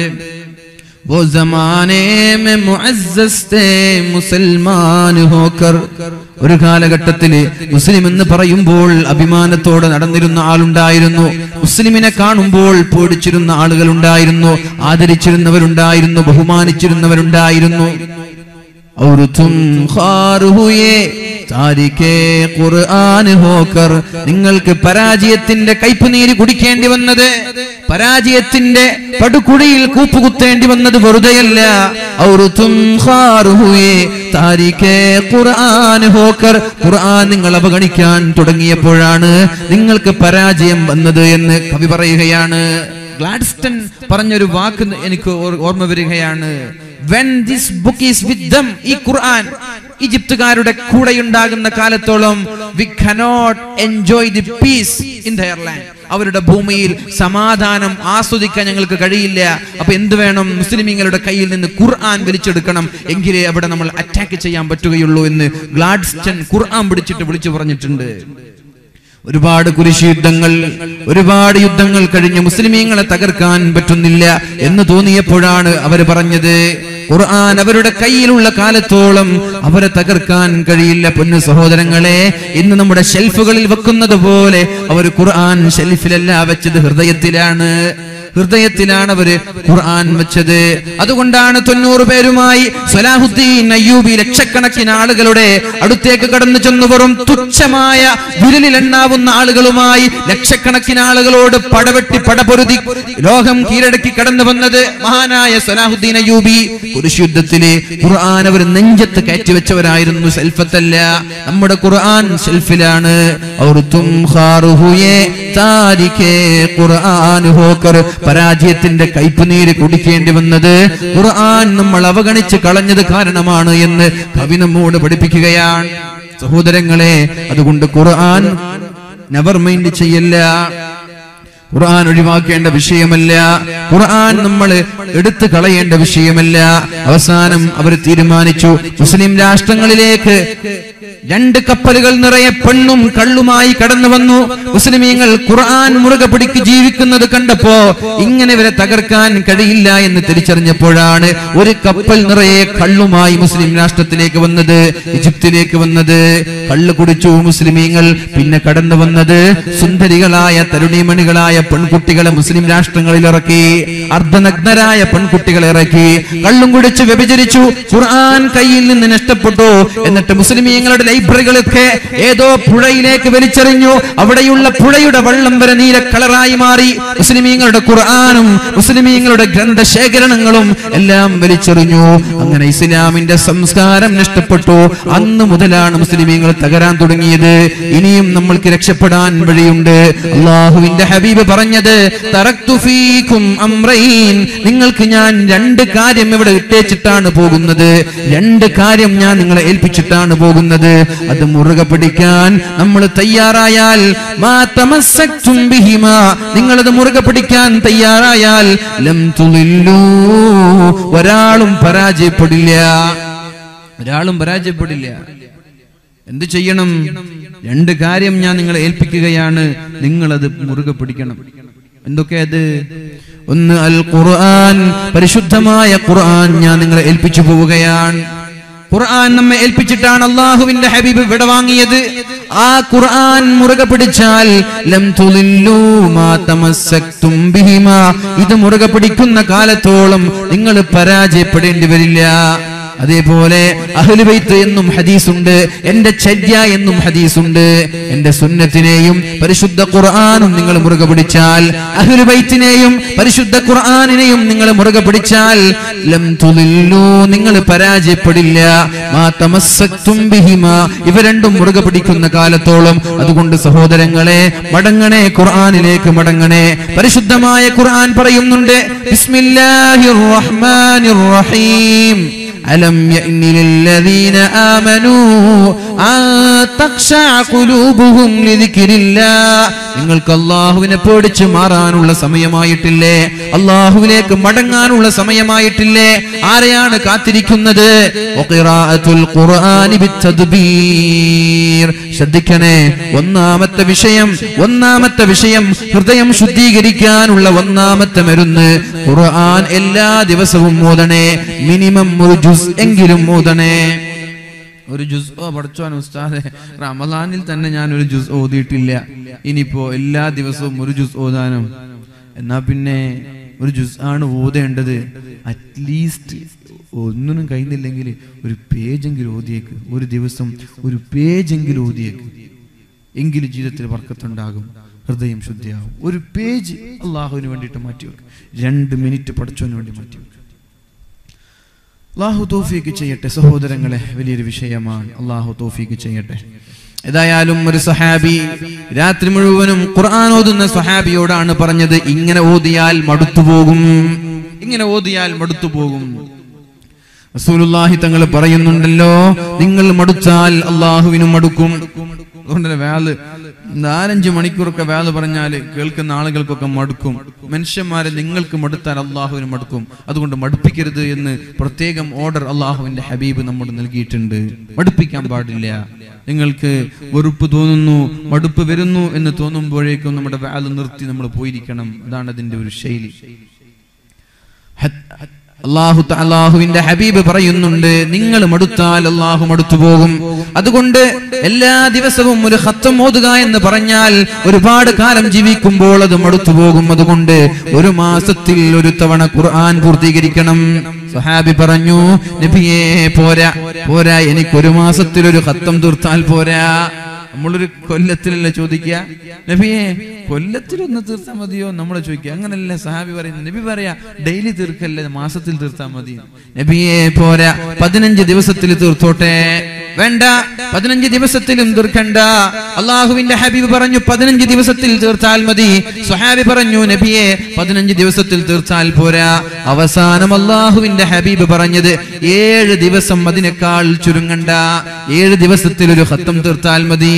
वो जमाने में मुअज्जज थे മുസൽമാൻ ഹോക്കർ ഒരു കാലഘട്ടത്തില് മുസ്ലിം എന്ന് പറയുമ്പോൾ അഭിമാനത്തോടെ നടന്നിരുന്ന ആളുണ്ടായിരുന്നു മുസ്ലിമിനെ കാണുമ്പോൾ പേടിച്ചിരുന്ന ആളുകൾ ഉണ്ടായിരുന്നു ആദരിച്ചിരുന്നവരുണ്ടായിരുന്നു ബഹുമാനിച്ചിരുന്നവരുണ്ടായിരുന്നു और तुम खार हुए താരിഖേ ഖുർആൻ ഹോക്കർ നിങ്ങൾക്ക് പരാജയത്തിന്റെ കയ്പുനീര് കുടിക്കേണ്ടി വന്നത് പരാജയത്തിന്റെ പടുകുഴിയിൽ കൂപ്പുകുത്തേണ്ടി വന്നത് വെറുതെയല്ല ഔർ തും ഖാർ ഹുയേ താരിഖേ ഖുർആൻ ഹോക്കർ ഖുർആൻ നിങ്ങൾ അവഗണിക്കാൻ തുടങ്ങിയപ്പോഴാണ് നിങ്ങൾക്ക് പരാജയം വന്നത് എന്ന് കവി പറയുകയാണ് ഗ്ലാഡ്സ്റ്റൺ പറഞ്ഞൊരു വാക്ക് എനിക്ക് ഓർ- ഓർമ്മ വരികയാണ് when this book is with them ഈ ഖുർആൻ ഈജിപ്തുകാരുടെ കൂടെയുണ്ടാകുന്ന കാലത്തോളം we cannot enjoy the peace in their land അവരുടെ ഭൂമിയിൽ സമാധാനം ആസ്വദിക്കാൻ ഞങ്ങൾക്ക് കഴിയില്ല അപ്പൊ എന്ത് വേണം മുസ്ലിമീങ്ങളുടെ കയ്യിൽ നിന്ന് ഖുർആൻ വലിച്ചെടുക്കണം എങ്കിലേ അവിടെ നമ്മൾ അറ്റാക്ക് ചെയ്യാൻ പറ്റുകയുള്ളൂ എന്ന് ഗ്ലാഡ്സ്റ്റൺ ഖുർആൻ പിടിച്ചിട്ട് വിളിച്ചു പറഞ്ഞിട്ടുണ്ട് ഒരുപാട് കുരിശ് യുദ്ധങ്ങൾ ഒരുപാട് യുദ്ധങ്ങൾ കഴിഞ്ഞ് മുസ്ലിമീങ്ങളെ തകർക്കാൻ പറ്റുന്നില്ല എന്ന് തോന്നിയപ്പോഴാണ് അവർ പറഞ്ഞത് ഖുർആൻ അവരുടെ കയ്യിലുള്ള കാലത്തോളം അവരെ തകർക്കാൻ കഴിയില്ല പൊന്നു സഹോദരങ്ങളെ ഇന്ന് നമ്മുടെ ഷെൽഫുകളിൽ വെക്കുന്നത് പോലെ അവർ ഖുർആൻ ഷെൽഫിലല്ല വെച്ചത് ഹൃദയത്തിലാണ് ഹൃദയത്തിലാണ് അവര് ഖുർആൻ വെച്ചത് അതുകൊണ്ടാണ് തൊണ്ണൂറ് പേരുമായി സലാഹുദ്ദീൻ അയ്യൂബി ലക്ഷക്കണക്കിന് ആളുകളുടെ അടുത്തേക്ക് കടന്നു ചെന്നു വെറും തുച്ഛമായ വിരലിൽ എണ്ണാവുന്ന ആളുകളുമായി ലക്ഷക്കണക്കിന് ആളുകളോട് പടവെട്ടി പടപൊരുതി ലോകം കീഴടക്കി കടന്നു വന്നത് മഹാനായ സലാഹുദ്ദീൻ അയ്യൂബി കുരിശുദ്ധത്തിലെ ഖുർആൻ അവർ നെഞ്ചത്ത് കയറ്റിവെച്ചവരായിരുന്നു സെൽഫത്തല്ല നമ്മുടെ ഖുർആൻ ഷെൽഫിലാണ് ഔർ തും ഖാറുഹുയെ താരിഖേ ഖുർആൻ ഹോക്കർ പരാജയത്തിന്റെ കയ്പുനീര് കുടിക്കേണ്ടി വന്നത് ഖുർആൻ നമ്മൾ അവഗണിച്ച് കളഞ്ഞത് കാരണമാണ് എന്ന് കവി നമ്മോട് പഠിപ്പിക്കുകയാണ് സഹോദരങ്ങളെ അതുകൊണ്ട് ഖുർആൻ നെവർ മൈൻഡ് ചെയ്യല്ല ഖുർആൻ ഒഴിവാക്കേണ്ട വിഷയമല്ല ഖുർആൻ നമ്മൾ എടുത്തു കളയേണ്ട വിഷയമല്ല അവസാനം അവർ തീരുമാനിച്ചു മുസ്ലിം രാഷ്ട്രങ്ങളിലേക്ക് രണ്ട് കപ്പലുകൾ നിറയെ പെണ്ണും കള്ളുമായി കടന്നു വന്നു മുസ്ലിമീങ്ങൾ ഖുർആൻ മുറുകെ പിടിക്ക് ജീവിക്കുന്നത് കണ്ടപ്പോ ഇങ്ങനെ ഇവരെ തകർക്കാൻ കഴിയില്ല എന്ന് തിരിച്ചറിഞ്ഞപ്പോഴാണ് ഒരു കപ്പൽ നിറയെ കള്ളുമായി മുസ്ലിം രാഷ്ട്രത്തിലേക്ക് വന്നത് ഈജിപ്തിലേക്ക് വന്നത് കള്ള് കുടിച്ചു മുസ്ലിമീങ്ങൾ പിന്നെ കടന്നു വന്നത് സുന്ദരികളായ തരുണിമണികളായ പെൺകുട്ടികളെ മുസ്ലിം രാഷ്ട്രങ്ങളിൽ ഇറക്കി അർദ്ധനഗ്നരായ പെൺകുട്ടികളെ ഇറക്കി കള്ളും കുടിച്ച് വ്യഭിചരിച്ചു ഖുർആൻ കയ്യിൽ നിന്ന് നഷ്ടപ്പെട്ടു എന്നിട്ട് മുസ്ലിമീങ്ങളുടെ ലൈബ്രറികളൊക്കെ ഏതോ പുഴയിലേക്ക് വലിച്ചെറിഞ്ഞു അവിടെയുള്ള പുഴയുടെ വെള്ളം വരെ നീല കളറായി മാറി മുസ്ലിമീങ്ങളുടെ ഖുർആാനും മുസ്ലിമീങ്ങളുടെ ഗ്രന്ഥശേഖരണങ്ങളും എല്ലാം വലിച്ചെറിഞ്ഞു അങ്ങനെ ഇസ്ലാമിന്റെ സംസ്കാരം നഷ്ടപ്പെട്ടു അന്ന് മുതലാണ് മുസ്ലിമീങ്ങൾ തകരാൻ തുടങ്ങിയത് ഇനിയും നമ്മൾക്ക് രക്ഷപ്പെടാൻ വഴിയുണ്ട് അള്ളാഹുവിന്റെ ഹബീബ് പറഞ്ഞത് തറക്തു ഫീക്കും അംറൈൻ നിങ്ങൾക്ക് ഞാൻ രണ്ട് കാര്യം ഇവിടെ ഇട്ടേച്ചിട്ടാണ് പോകുന്നത് രണ്ട് കാര്യം ഞാൻ നിങ്ങളെ ഏൽപ്പിച്ചിട്ടാണ് പോകുന്നത് അത് മുറുകെ പിടിക്കാൻ നമ്മൾ തയ്യാറായാൽ മാ തമസ്സക്തും ബിഹിമാ നിങ്ങളത് മുറുകെ പിടിക്കാൻ തയ്യാറായാൽ ലം തുളില്ലൂ ഒരാളും പരാജയപ്പെടില്ല ഒരാളും പരാജയപ്പെടില്ല എന്ത് ചെയ്യണം രണ്ട് കാര്യം ഞാൻ നിങ്ങളെ ഏൽപ്പിക്കുകയാണ് നിങ്ങളത് മുറുകെ പിടിക്കണം എന്തൊക്കെ അത് ഒന്ന് അൽ ഖുർആൻ പരിശുദ്ധമായ ഖുർആൻ ഞാൻ നിങ്ങളെ ഏൽപ്പിച്ചു പോവുകയാണ് ഖുർആൻ നമ്മെ ഏൽപ്പിച്ചിട്ടാണ് അള്ളാഹുവിന്റെ ഹബീബ് വിട വാങ്ങിയത് ആ ഖുർആൻ മുറുകെ പിടിച്ചാൽ ലം തുളില്ലൂ മാ തമസ്സക്തും ബിഹിമാ ഇത് മുറുകെ പിടിക്കുന്ന കാലത്തോളം നിങ്ങൾ പരാജയപ്പെടേണ്ടി വരില്ല അതേപോലെ അഹ്ലുബൈത്ത് എന്നും ഹദീസുണ്ട് എന്റെ ചര്യ എന്നും ഹദീസുണ്ട് എന്റെ സുന്നത്തിനെയും പരിശുദ്ധ ഖുർആാനും നിങ്ങൾ മുറുകെ പിടിച്ചാൽ അഹ്ലുബൈത്തിനെയും പരിശുദ്ധ ഖുർആാനിനെയും നിങ്ങൾ മുറുകെ പിടിച്ചാൽ ലം തുളില്ലൂ നിങ്ങൾ പരാജയപ്പെടില്ല മാ തമസ്സക്തും ബിഹിമാ ഇവ രണ്ടും മുറുകെ പിടിക്കുന്ന കാലത്തോളം അതുകൊണ്ട് സഹോദരങ്ങളെ മടങ്ങണേ ഖുർആനിലേക്ക് മടങ്ങണേ പരിശുദ്ധമായ ഖുർആൻ പറയുന്നുണ്ട് ബിസ്മില്ലാഹിർ റഹ്മാനിർ റഹീം ألم يأن للذين آمنوا أن تخشع قلوبهم لذكر الله നിങ്ങൾക്ക് അള്ളാഹുവിനെ പേടിച്ച് മാറാനുള്ള സമയമായിട്ടില്ലേ അള്ളാഹുവിലേക്ക് മടങ്ങാനുള്ള സമയമായിട്ടില്ലേ ആരെയാണ് കാത്തിരിക്കുന്നത് വഖിറാഅത്തുൽ ഖുർആനി ബിത്തദ്ബീർ. ശ്രദ്ധിക്കണേ ഒന്നാമത്തെ വിഷയം ഒന്നാമത്തെ വിഷയം ഹൃദയം ശുദ്ധീകരിക്കാനുള്ള ഒന്നാമത്തെ മരുന്ന് ഖുർആൻ എല്ലാ ദിവസവും ഓതണേ മിനിമം ഒരു ജുസ് എങ്കിലും ഓതണേ ഒരു ജുസ് ഓ പഠിച്ചോൻ ഉസ്താദെ റമദാനിൽ തന്നെ ഞാൻ ഒരു ജുസ് ഓതിയിട്ടില്ല ഇനിയിപ്പോ എല്ലാ ദിവസവും ഒരു ജുസ് ഓതാനും എന്നാ പിന്നെ ഒരു ജുസ് ആണ് ഓതേണ്ടത് അറ്റ്ലീസ്റ്റ് ഒന്നിനും കഴിയുന്നില്ലെങ്കിൽ ഒരു പേജെങ്കിലും ഓതിയേക്ക് ഒരു ദിവസം ഒരു പേജെങ്കിലും ഓതിയേക്ക് എങ്കിലും ജീവിതത്തിൽ വർക്കത്തുണ്ടാകും ഹൃദയം ശുദ്ധിയാകും ഒരു പേജ് അള്ളാഹുവിന് വേണ്ടിയിട്ട് മാറ്റിവെക്കും രണ്ട് മിനിറ്റ് പഠിച്ചോന് വേണ്ടി മാറ്റിവെക്കും അള്ളാഹു തോഫീക്ക് ചെയ്യട്ടെ സഹോദരങ്ങളെ വലിയൊരു വിഷയമാണ് അള്ളാഹു തോഫീക്ക് ചെയ്യട്ടെ ഏതായാലും ഒരു സഹാബി രാത്രി മുഴുവനും ഖുർആൻ ഓതുന്ന സഹാബിയോടാണ് പറഞ്ഞത് ഇങ്ങനെ ഓതിയാൽ മടുത്തു പോകും ഇങ്ങനെ ഓതിയാൽ മടുത്തു പോകും റസൂലുള്ളാഹി തങ്ങൾ പറയുന്നുണ്ടല്ലോ നിങ്ങൾ മടുത്താൽ അള്ളാഹുവിനും മടുക്കും അതുകൊണ്ടല്ലേ വേള് നാലഞ്ച് മണിക്കൂറൊക്കെ വേള് പറഞ്ഞാൽ കേൾക്കുന്ന ആളുകൾക്കൊക്കെ മടുക്കും മനുഷ്യന്മാരെ നിങ്ങൾക്ക് മടുത്താൽ അള്ളാഹുവിന് മടുക്കും അതുകൊണ്ട് മടുപ്പിക്കരുത് എന്ന് പ്രത്യേകം ഓർഡർ അള്ളാഹുവിന്റെ ഹബീബ് നമ്മോട് നൽകിയിട്ടുണ്ട് മടുപ്പിക്കാൻ പാടില്ല നിങ്ങൾക്ക് വെറുപ്പ് തോന്നുന്നു മടുപ്പ് വരുന്നു എന്ന് തോന്നുമ്പോഴേക്കും നമ്മുടെ വേള് നിർത്തി നമ്മൾ പോയിരിക്കണം അതാണ് അതിന്റെ ഒരു ശൈലി ഹത്ത്- അള്ളാഹു ത- അള്ളാഹുവിന്റെ ഹബീബ് പറയുന്നുണ്ട് നിങ്ങൾ മടുത്താൽ അള്ളാഹു മടുത്തു പോകും അതുകൊണ്ട് എല്ലാ ദിവസവും ഒരു ഹത്തം ഓതുക എന്ന് പറഞ്ഞാൽ ഒരുപാട് കാലം ജീവിക്കുമ്പോൾ അത് മടുത്തു പോകും അതുകൊണ്ട് ഒരു മാസത്തിൽ ഒരു തവണ ഖുർആൻ പൂർത്തീകരിക്കണം സഹാബി പറഞ്ഞു നബിയേ പോരാ പോരാ എനിക്ക് ഒരു മാസത്തിൽ ഒരു ഹത്തം തീർത്താൽ പോരാ നമ്മളൊരു കൊല്ലത്തിലല്ലേ ചോദിക്കുക നബിയെ കൊല്ലത്തിലൊന്ന് തീർത്താൽ മതിയോ നമ്മൾ ചോദിക്കുക അങ്ങനല്ലേ സഹാബി പറയുന്നത് നബി പറയാ ഡെയിലി തീർക്കല്ലേ മാസത്തിൽ തീർത്താൽ മതി നബിയെ പോരാ പതിനഞ്ച് ദിവസത്തിൽ തീർത്തോട്ടെ വേണ്ട പതിനഞ്ച് ദിവസത്തിലും തീർക്കണ്ട അള്ളാഹുവിന്റെ ഹബീബ് പറഞ്ഞു പതിനഞ്ച് ദിവസത്തിൽ തീർത്താൽ മതി സുഹാബി പറഞ്ഞു നബിയെ പതിനഞ്ച് ദിവസത്തിൽ തീർത്താൽ പോരാ അവസാനം അള്ളാഹുവിന്റെ ഹബീബ് പറഞ്ഞത് ഏഴ് ദിവസം അതിനേക്കാൾ ചുരുങ്ങണ്ട ഏഴ് ദിവസത്തിൽ ഒരു ഹത്തം തീർത്താൽ മതി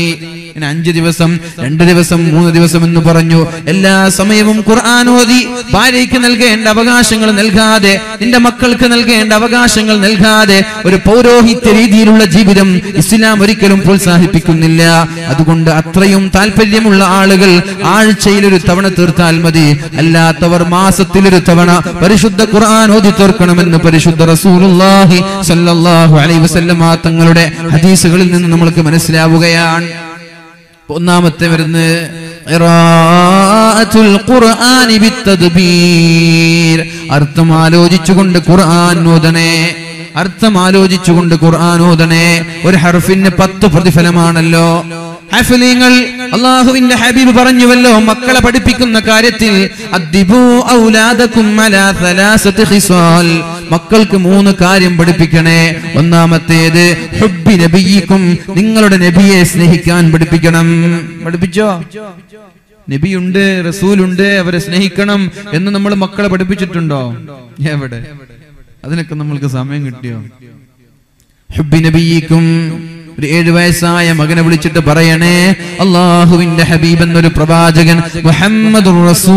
ഇനി അഞ്ച് ദിവസം രണ്ട് ദിവസം മൂന്ന് ദിവസം എന്ന് പറഞ്ഞു എല്ലാ സമയവും ഖുർആൻ ഓതി ഭാര്യയ്ക്ക് നൽകേണ്ട അവകാശങ്ങൾ നൽകാതെ നിന്റെ മക്കൾക്ക് നൽകേണ്ട അവകാശങ്ങൾ നൽകാതെ ഒരു പൗരോഹിത്യ രീതിയിലുള്ള ജീവിതം ഇസ്ലാം ഒരിക്കലും പ്രോത്സാഹിപ്പിക്കുന്നില്ല അതുകൊണ്ട് അത്രയും താല്പര്യമുള്ള ആളുകൾ ആഴ്ചയിൽ ഒരു തവണ തീർത്താൽ മതി അല്ലാത്തവർ മാസത്തിൽ ഒരു തവണ പരിശുദ്ധ ഖുർആൻ ഓതി തീർക്കണമെന്ന് പരിശുദ്ധ റസൂലുള്ളാഹി സ്വല്ലല്ലാഹു അലൈഹി വസല്ലമ തങ്ങളുടെ ഹദീസുകളിൽ നിന്ന് നമ്മൾക്ക് മനസ്സിലാവുകയാണ് ഒന്നാമത്തെ വരുന്ന് ഖിറാഅത്തുൽ ഖുർആനി ബിത്തദ്ബീർ അർത്ഥം ആലോചിച്ചുകൊണ്ട് ഖുർആൻ ഓതണേ അർത്ഥം ആലോചിച്ചുകൊണ്ട് ഖുർആൻ ഓതണേ ഒരു ഹർഫിന് പത്ത് പ്രതിഫലമാണല്ലോ ഹാഫിലീങ്ങൾ അള്ളാഹുവിന്റെ ഹബീബ് പറഞ്ഞുവല്ലോ മക്കളെ പഠിപ്പിക്കുന്ന കാര്യത്തിൽ അദ്ദിബൂ ഔലാദക്കും അലാ സലാസത്തി ഖിസാൽ മക്കൾക്ക് മൂന്ന് കാര്യം പഠിപ്പിക്കണേ ഒന്നാമത്തേത് ഹുബ്ബി നബിയിക്കും നിങ്ങളുടെ നബിയെ സ്നേഹിക്കാൻ പഠിപ്പിക്കണം പഠിപ്പിച്ചോ നബിയുണ്ട് റസൂലുണ്ട് അവരെ സ്നേഹിക്കണം എന്ന് നമ്മൾ മക്കളെ പഠിപ്പിച്ചിട്ടുണ്ടോ എവിടെ അതിനൊക്കെ നമ്മൾക്ക് സമയം കിട്ടിയോ ഹുബ്ബി നബിയിക്കും ഒരു ഏഴു വയസ്സായ മകനെ വിളിച്ചിട്ട് പറയണേ അള്ളാഹുവിന്റെ ഹബീബ് എന്നൊരു പ്രവാചകൻ മുഹമ്മദ്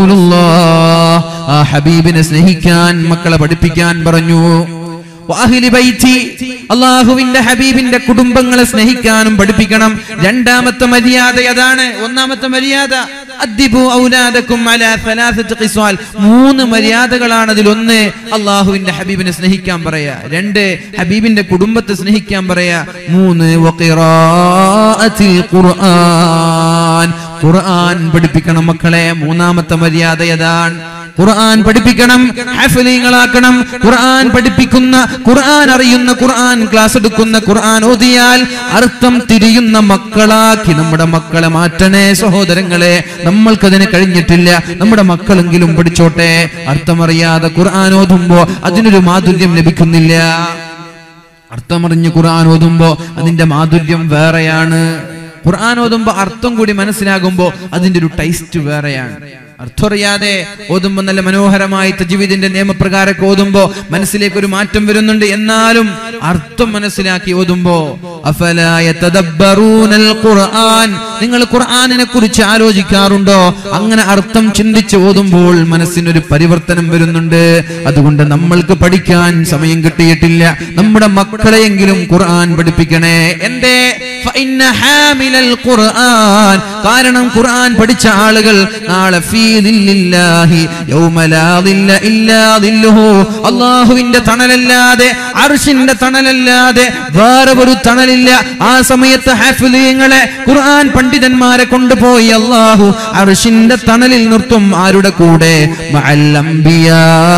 ആ ഹബീബിനെ സ്നേഹിക്കാൻ മക്കളെ പഠിപ്പിക്കാൻ പറഞ്ഞു വാഹിലി ബൈത്തി അള്ളാഹുവിന്റെ ഹബീബിന്റെ കുടുംബങ്ങളെ സ്നേഹിക്കാനും പഠിപ്പിക്കണം രണ്ടാമത്തെ മര്യാദ അതാണ് ഒന്നാമത്തെ മര്യാദ അദ്ദിബു ഔലാദക്കും അലാ സലാസത്തി ഖിസ്വാൽ മൂന്ന് മര്യാദകളാണ് അതിൽ ഒന്ന് അള്ളാഹുവിന്റെ ഹബീബിനെ സ്നേഹിക്കാൻ പറയാ രണ്ട് ഹബീബിന്റെ കുടുംബത്തെ സ്നേഹിക്കാൻ പറയാ മൂന്ന് വഖിറാഅത്തിൽ ഖുർആൻ ഖുർആൻ പഠിപ്പിക്കണം മക്കളെ മൂന്നാമത്തെ മര്യാദ അതാണ് ഖുർആൻ പഠിപ്പിക്കണം ഹാഫിലീങ്ങളാക്കണം ഖുർആൻ പഠിപ്പിക്കുന്ന ഖുർആൻ അറിയുന്ന ഖുർആൻ ക്ലാസ് എടുക്കുന്ന ഖുർആൻ ഓതിയാൽ അർത്ഥം തിരിയുന്ന മക്കളാക്കി നമ്മുടെ മക്കളെ മാറ്റണേ സഹോദരങ്ങളെ നമ്മൾക്കതിന് കഴിഞ്ഞിട്ടില്ല നമ്മുടെ മക്കളെങ്കിലും പഠിച്ചോട്ടെ അർത്ഥമറിയാതെ ഖുർആൻ ഓതുമ്പോ അതിനൊരു മാധുര്യം ലഭിക്കുന്നില്ല അർത്ഥമറിഞ്ഞ് ഖുർആൻ ഓതുമ്പോ അതിന്റെ മാധുര്യം വേറെയാണ് ഖുർആൻ ഓതുമ്പോ അർത്ഥം കൂടി മനസ്സിലാകുമ്പോ അതിന്റെ ഒരു ടേസ്റ്റ് വേറെയാണ് അർത്ഥറിയാതെ ഓതുമ്പോ നല്ല മനോഹരമായി തജ്വീദിന്റെ നിയമപ്രകാരമൊക്കെ ഓതുമ്പോ മനസ്സിലേക്ക് ഒരു മാറ്റം വരുന്നുണ്ട് എന്നാലും അർത്ഥം മനസ്സിലാക്കി ഓതുമ്പോ അഫലാ യതദബ്ബറൂനൽ ഖുർആൻ നിങ്ങൾ ഖുർആനിനെ കുറിച്ച് ആലോചിക്കാറുണ്ടോ അങ്ങനെ അർത്ഥം ചിന്തിച്ച് ഓതുമ്പോൾ മനസ്സിനൊരു പരിവർത്തനം വരുന്നുണ്ട് അതുകൊണ്ട് നമ്മൾക്ക് പഠിക്കാൻ സമയം കിട്ടിയിട്ടില്ല നമ്മുടെ മക്കളെയെങ്കിലും ഖുർആൻ പഠിപ്പിക്കണേ എന്തേ ഫഇന്ന ഹാമിലൽ ഖുർആൻ കാരണം ഖുർആൻ പഠിച്ച ആളുകൾ നാളെ ഫീ ദില്ലില്ലാഹി യൗമ ലാ ദില്ല ഇല്ലാ ദില്ലുഹു അല്ലാഹുവിന്റെ തണലല്ലാതെ അർശിന്റെ തണലല്ലാതെ വേറെ ഒരു തണലില്ല ആ സമയത്ത് ഹാഫിലീങ്ങളെ ഖുർആൻ പണ്ഡിതന്മാരെ കൊണ്ടുപോയി അല്ലാഹു അർശിന്റെ തണലിൽ നിർത്തും ആരുടെ കൂടെ മഅൽ അംബിയാ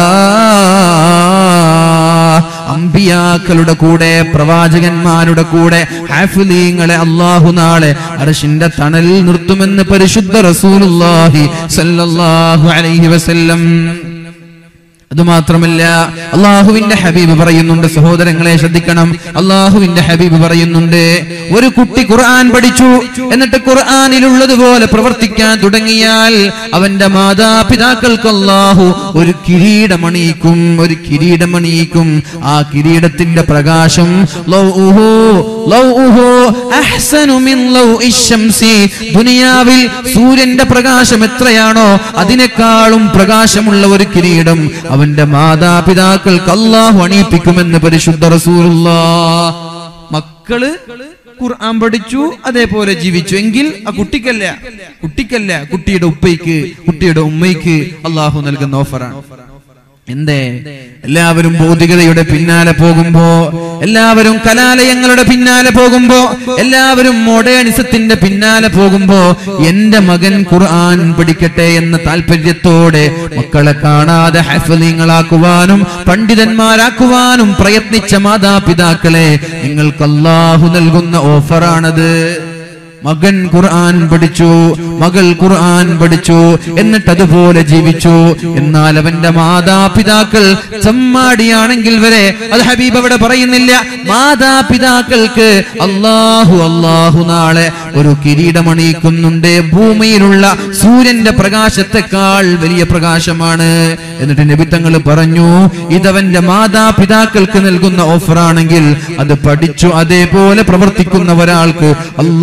അമ്പിയാക്കളുടെ കൂടെ പ്രവാചകന്മാരുടെ കൂടെ ഹാഫിലീങ്ങളെ അള്ളാഹു നാളെ അർഷിന്റെ തണലിൽ നിർത്തുമെന്ന് പരിശുദ്ധ റസൂലുള്ളാഹി സല്ലല്ലാഹു അലൈഹി വസല്ലം അത് മാത്രമല്ല അള്ളാഹുവിന്റെ ഹബീബ് പറയുന്നുണ്ട് സഹോദരങ്ങളെ ശ്രദ്ധിക്കണം അള്ളാഹുവിന്റെ ഹബീബ് പറയുന്നുണ്ട് ഒരു കുട്ടി ഖുർആൻ പഠിച്ചു എന്നിട്ട് ഖുർആനിലുള്ളതുപോലെ പ്രവർത്തിക്കാൻ തുടങ്ങിയാൽ അവന്റെ മാതാപിതാക്കൾക്ക് അള്ളാഹു ഒരു കിരീടമണിയിക്കും ഒരു കിരീടമണിയിക്കും ആ കിരീടത്തിന്റെ പ്രകാശം ലൗഉഹു ലൗഉഹു അഹ്സനു മിൻ ലൗഇ ശംസി ദുനിയാവിൽ സൂര്യന്റെ പ്രകാശം എത്രയാണോ അതിനേക്കാളും പ്രകാശമുള്ള ഒരു കിരീടം അവന്റെ മാതാപിതാക്കൾക്ക് അള്ളാഹു അണിയിപ്പിക്കുമെന്ന് പരിശുദ്ധ റസൂലുള്ള മക്കള് ഖുർആൻ പഠിച്ചു അതേപോലെ ജീവിച്ചു എങ്കിൽ ആ കുട്ടിക്കല്ല കുട്ടിക്കല്ല കുട്ടിയുടെ ഉപ്പയ്ക്ക് കുട്ടിയുടെ ഉമ്മയ്ക്ക് അള്ളാഹു നൽകുന്ന ഓഫറാണ് എന്തേ എല്ലാവരും ഭൗതികതയുടെ പിന്നാലെ പോകുമ്പോ എല്ലാവരും കലാലയങ്ങളുടെ പിന്നാലെ പോകുമ്പോ എല്ലാവരും മോഡേണിസത്തിന്റെ പിന്നാലെ പോകുമ്പോ എന്റെ മകൻ ഖുർആൻ പഠിക്കട്ടെ എന്ന താല്പര്യത്തോടെ മക്കളെ കാണാതെ ഹഫലീങ്ങളാക്കുവാനും പണ്ഡിതന്മാരാക്കുവാനും പ്രയത്നിച്ച മാതാപിതാക്കളെ നിങ്ങൾക്ക് അള്ളാഹു നൽകുന്ന ഓഫറാണത് മകൻ ഖുർആൻ പഠിച്ചു മകൾ ഖുർആൻ പഠിച്ചു എന്നിട്ട് അതുപോലെ ജീവിച്ചു എന്നാൽ അവന്റെ മാതാപിതാക്കൾ ചമ്മാടിയാണെങ്കിൽ വരെ അത് ഹബീബ് അവിടെ പറയുന്നില്ല മാതാപിതാക്കൾക്ക് അള്ളാഹു അള്ളാഹു നാളെ ഒരു കിരീടമണിയിക്കുന്നുണ്ട് ഭൂമിയിലുള്ള സൂര്യന്റെ പ്രകാശത്തെക്കാൾ വലിയ പ്രകാശമാണ് എന്നിട്ട് നബിത്തങ്ങൾ പറഞ്ഞു ഇതവന്റെ മാതാപിതാക്കൾക്ക് നൽകുന്ന ഓഫറാണെങ്കിൽ അത് പഠിച്ചു അതേപോലെ പ്രവർത്തിക്കുന്ന ഒരാൾക്ക് അള്ളാഹു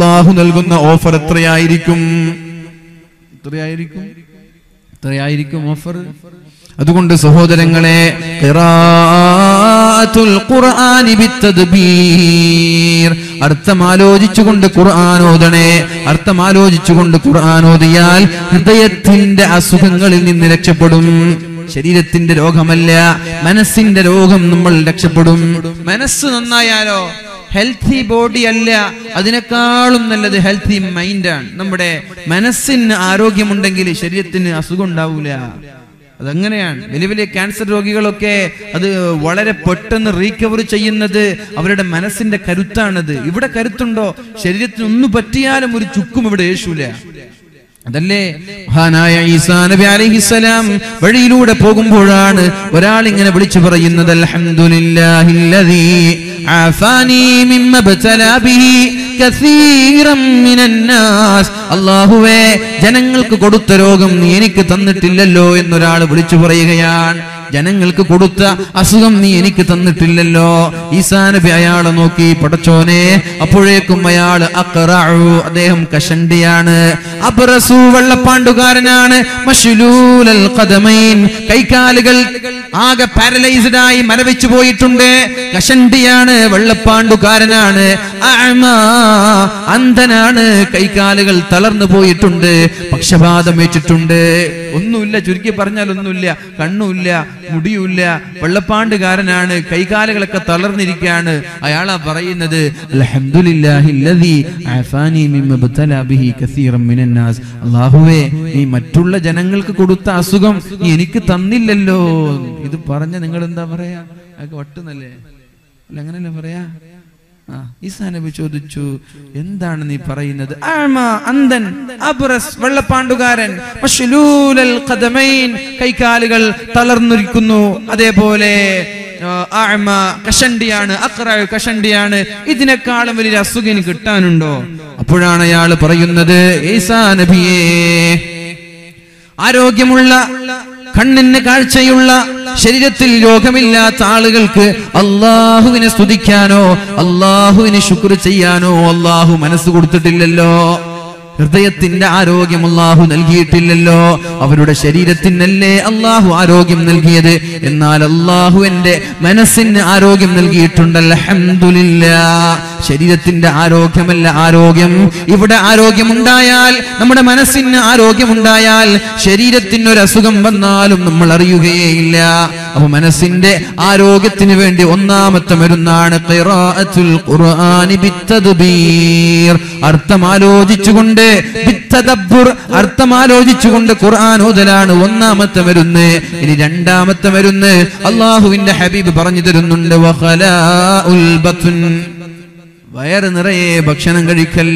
നൽകുന്ന ഓഫർ എത്രയായിരിക്കും എത്രയായിരിക്കും എത്രയായിരിക്കും ഓഫർ അതുകൊണ്ട് സഹോദരങ്ങളെ ഖിറാഅത്തുൽ ഖുർആനി ബിത്തദ്ബീർ അർത്ഥം ആലോചിച്ചുകൊണ്ട് ഖുർആൻ ഓതണേ അർത്ഥം ആലോചിച്ചുകൊണ്ട് ഖുർആൻ ഓതിയാൽ ഹൃദയത്തിന്റെ അസുഖങ്ങളിൽ നിന്ന് രക്ഷപ്പെടും ശരീരത്തിന്റെ രോഗമല്ല മനസ്സിന്റെ രോഗം നമ്മൾ രക്ഷപ്പെടും മനസ്സ് നന്നായാലോ ഹെൽത്തി ബോഡി അല്ല അതിനേക്കാളും നല്ലത് ഹെൽത്തി മൈൻഡാണ് നമ്മുടെ മനസ്സിന് ആരോഗ്യമുണ്ടെങ്കിൽ ശരീരത്തിന് അസുഖം ഉണ്ടാവൂല അതങ്ങനെയാണ് വലിയ വലിയ ക്യാൻസർ രോഗികളൊക്കെ അത് വളരെ പെട്ടെന്ന് റീകവർ ചെയ്യുന്നത് അവരുടെ മനസ്സിന്റെ കരുത്താണത് ഇവിടെ കരുത്തുണ്ടോ ശരീരത്തിന് ഒന്നും പറ്റിയാലും ഒരു ചുക്കും ഇവിടെ യേശൂല അതല്ലേ മഹാനായ ഈസാ നബി അലൈഹിസ്സലാം വഴിയിലൂടെ പോകുമ്പോഴാണ് ഒരാൾ ഇങ്ങനെ വിളിച്ചു പറയുന്നത് അൽഹംദുലില്ലാഹില്ലദീ ആഫാനി മിമ്മ ബതലാ ബിഹി കസീറം മിനൻ നാസ് അല്ലാഹുവേ ജനങ്ങൾക്ക് കൊടുത്ത രോഗം നീ എനിക്ക് തന്നിട്ടില്ലല്ലോ എന്നൊരാൾ വിളിച്ചു പറയുകയാണ് ജനങ്ങൾക്ക് കൊടുത്ത അസുഖം നീ എനിക്ക് തന്നിട്ടില്ലല്ലോ ഈസാ നബി അയാളെ നോക്കി പടച്ചോനെ അപ്പോഴേക്കും അയാള് അഖറഉ അദ്ദേഹം കഷണ്ടിയാണ് അബ്റസു വെള്ളപ്പാണ്ടുകാരനാണ് മശ്ലൂലൽ ഖദമൈൻ കൈകാലുകൾ ആകെ പാരലൈസ്ഡ് ആയി മരവിച്ചു പോയിട്ടുണ്ട് കഷണ്ടിയാണ് വെള്ളപ്പാണ്ടുകാരനാണ് അഅ്മാ, അന്ധനാണ് കൈകാലുകൾ തളർന്നു പോയിട്ടുണ്ട് പക്ഷപാതം ഏറ്റിട്ടുണ്ട് ഒന്നുമില്ല ചുരുക്കി പറഞ്ഞാൽ ഒന്നുമില്ല കണ്ണുമില്ല മുടിയുമില്ല വെള്ളപ്പാണ്ടുകാരനാണ് കൈകാലുകളൊക്കെ തളർന്നിരിക്കുകയാണ് അയാളാ പറയുന്നത് അൽഹംദുലില്ലാഹില്ലദീ ആഫാനി മിമ്മ ബതലാ ബിഹി കസീറൻ മിനൻ നാസ് അല്ലാഹുവേ നീ മറ്റുള്ള ജനങ്ങൾക്ക് കൊടുത്ത അസുഖം നീ എനിക്ക് തന്നില്ലല്ലോ ഇത് പറഞ്ഞ നിങ്ങൾ എന്താ പറയാ അതൊക്കെ വട്ടുന്നല്ലേ അല്ല അങ്ങനല്ലേ പറയാ ആ, ഈസാ നബി ചോദിച്ചു എന്താണ് നീ പറയുന്നത് ആമ, അന്ധൻ അബ്റസ് വെള്ളപ്പാണ്ടുകാരൻ മശ്ലൂലൽ ഖദമൈൻ കൈകാലുകൾ തളർന്നിരിക്കുന്നു അതേപോലെ ആ, അഅ്മ, കഷണ്ടിയാണ് അക്ര കഷണ്ടിയാണ് ഇതിനേക്കാളും വലിയ അസുഖം ഇനി കിട്ടാനുണ്ടോ അപ്പോഴാണ് അയാൾ പറയുന്നത് ഈസാ നബിയേ ആരോഗ്യമുള്ള കണ്ണിന് കാഴ്ചയുള്ള ശരീരത്തിൽ രോഗമില്ലാത്ത ആളുകൾക്ക് അള്ളാഹുവിനെ സ്തുതിക്കാനോ അള്ളാഹുവിനെ ശുക്ർ ചെയ്യാനോ അള്ളാഹു മനസ്സ് കൊടുത്തിട്ടില്ലല്ലോ ഹൃദയത്തിന്റെ ആരോഗ്യം അള്ളാഹു നൽകിയിട്ടില്ലല്ലോ അവരുടെ ശരീരത്തിനല്ലേ അള്ളാഹു ആരോഗ്യം നൽകിയത് എന്നാൽ അള്ളാഹു എന്റെ മനസ്സിന് ആരോഗ്യം നൽകിയിട്ടുണ്ട് അൽഹംദുലില്ലാ ശരീരത്തിന്റെ ആരോഗ്യമല്ല ആരോഗ്യം ഇവിടെ ആരോഗ്യമുണ്ടായാൽ നമ്മുടെ മനസ്സിന് ആരോഗ്യമുണ്ടായാൽ ശരീരത്തിന് ഒരു അസുഖം വന്നാലും നമ്മൾ അറിയുകയേയില്ല അപ്പൊ മനസ്സിന്റെ ആരോഗ്യത്തിന് വേണ്ടി ഒന്നാമത്തെ മരുന്നാണ് ഖിറാഅത്തുൽ ഖുർആനി ബിത്തദ്ബീർ അർത്ഥം ആലോചിച്ചുകൊണ്ട് ബിത്തദബ്ബുർ അർത്ഥം ആലോചിച്ചുകൊണ്ട് ഖുർആൻ ഓതലാണ് ഒന്നാമത്തെ മരുന്ന് ഇനി രണ്ടാമത്തെ മരുന്ന് അള്ളാഹുവിന്റെ ഹബീബ് പറഞ്ഞു തരുന്നുണ്ട് വഖലാഉൽ ബത്ൻ വയറ് നിറയെ ഭക്ഷണം കഴിക്കല്ല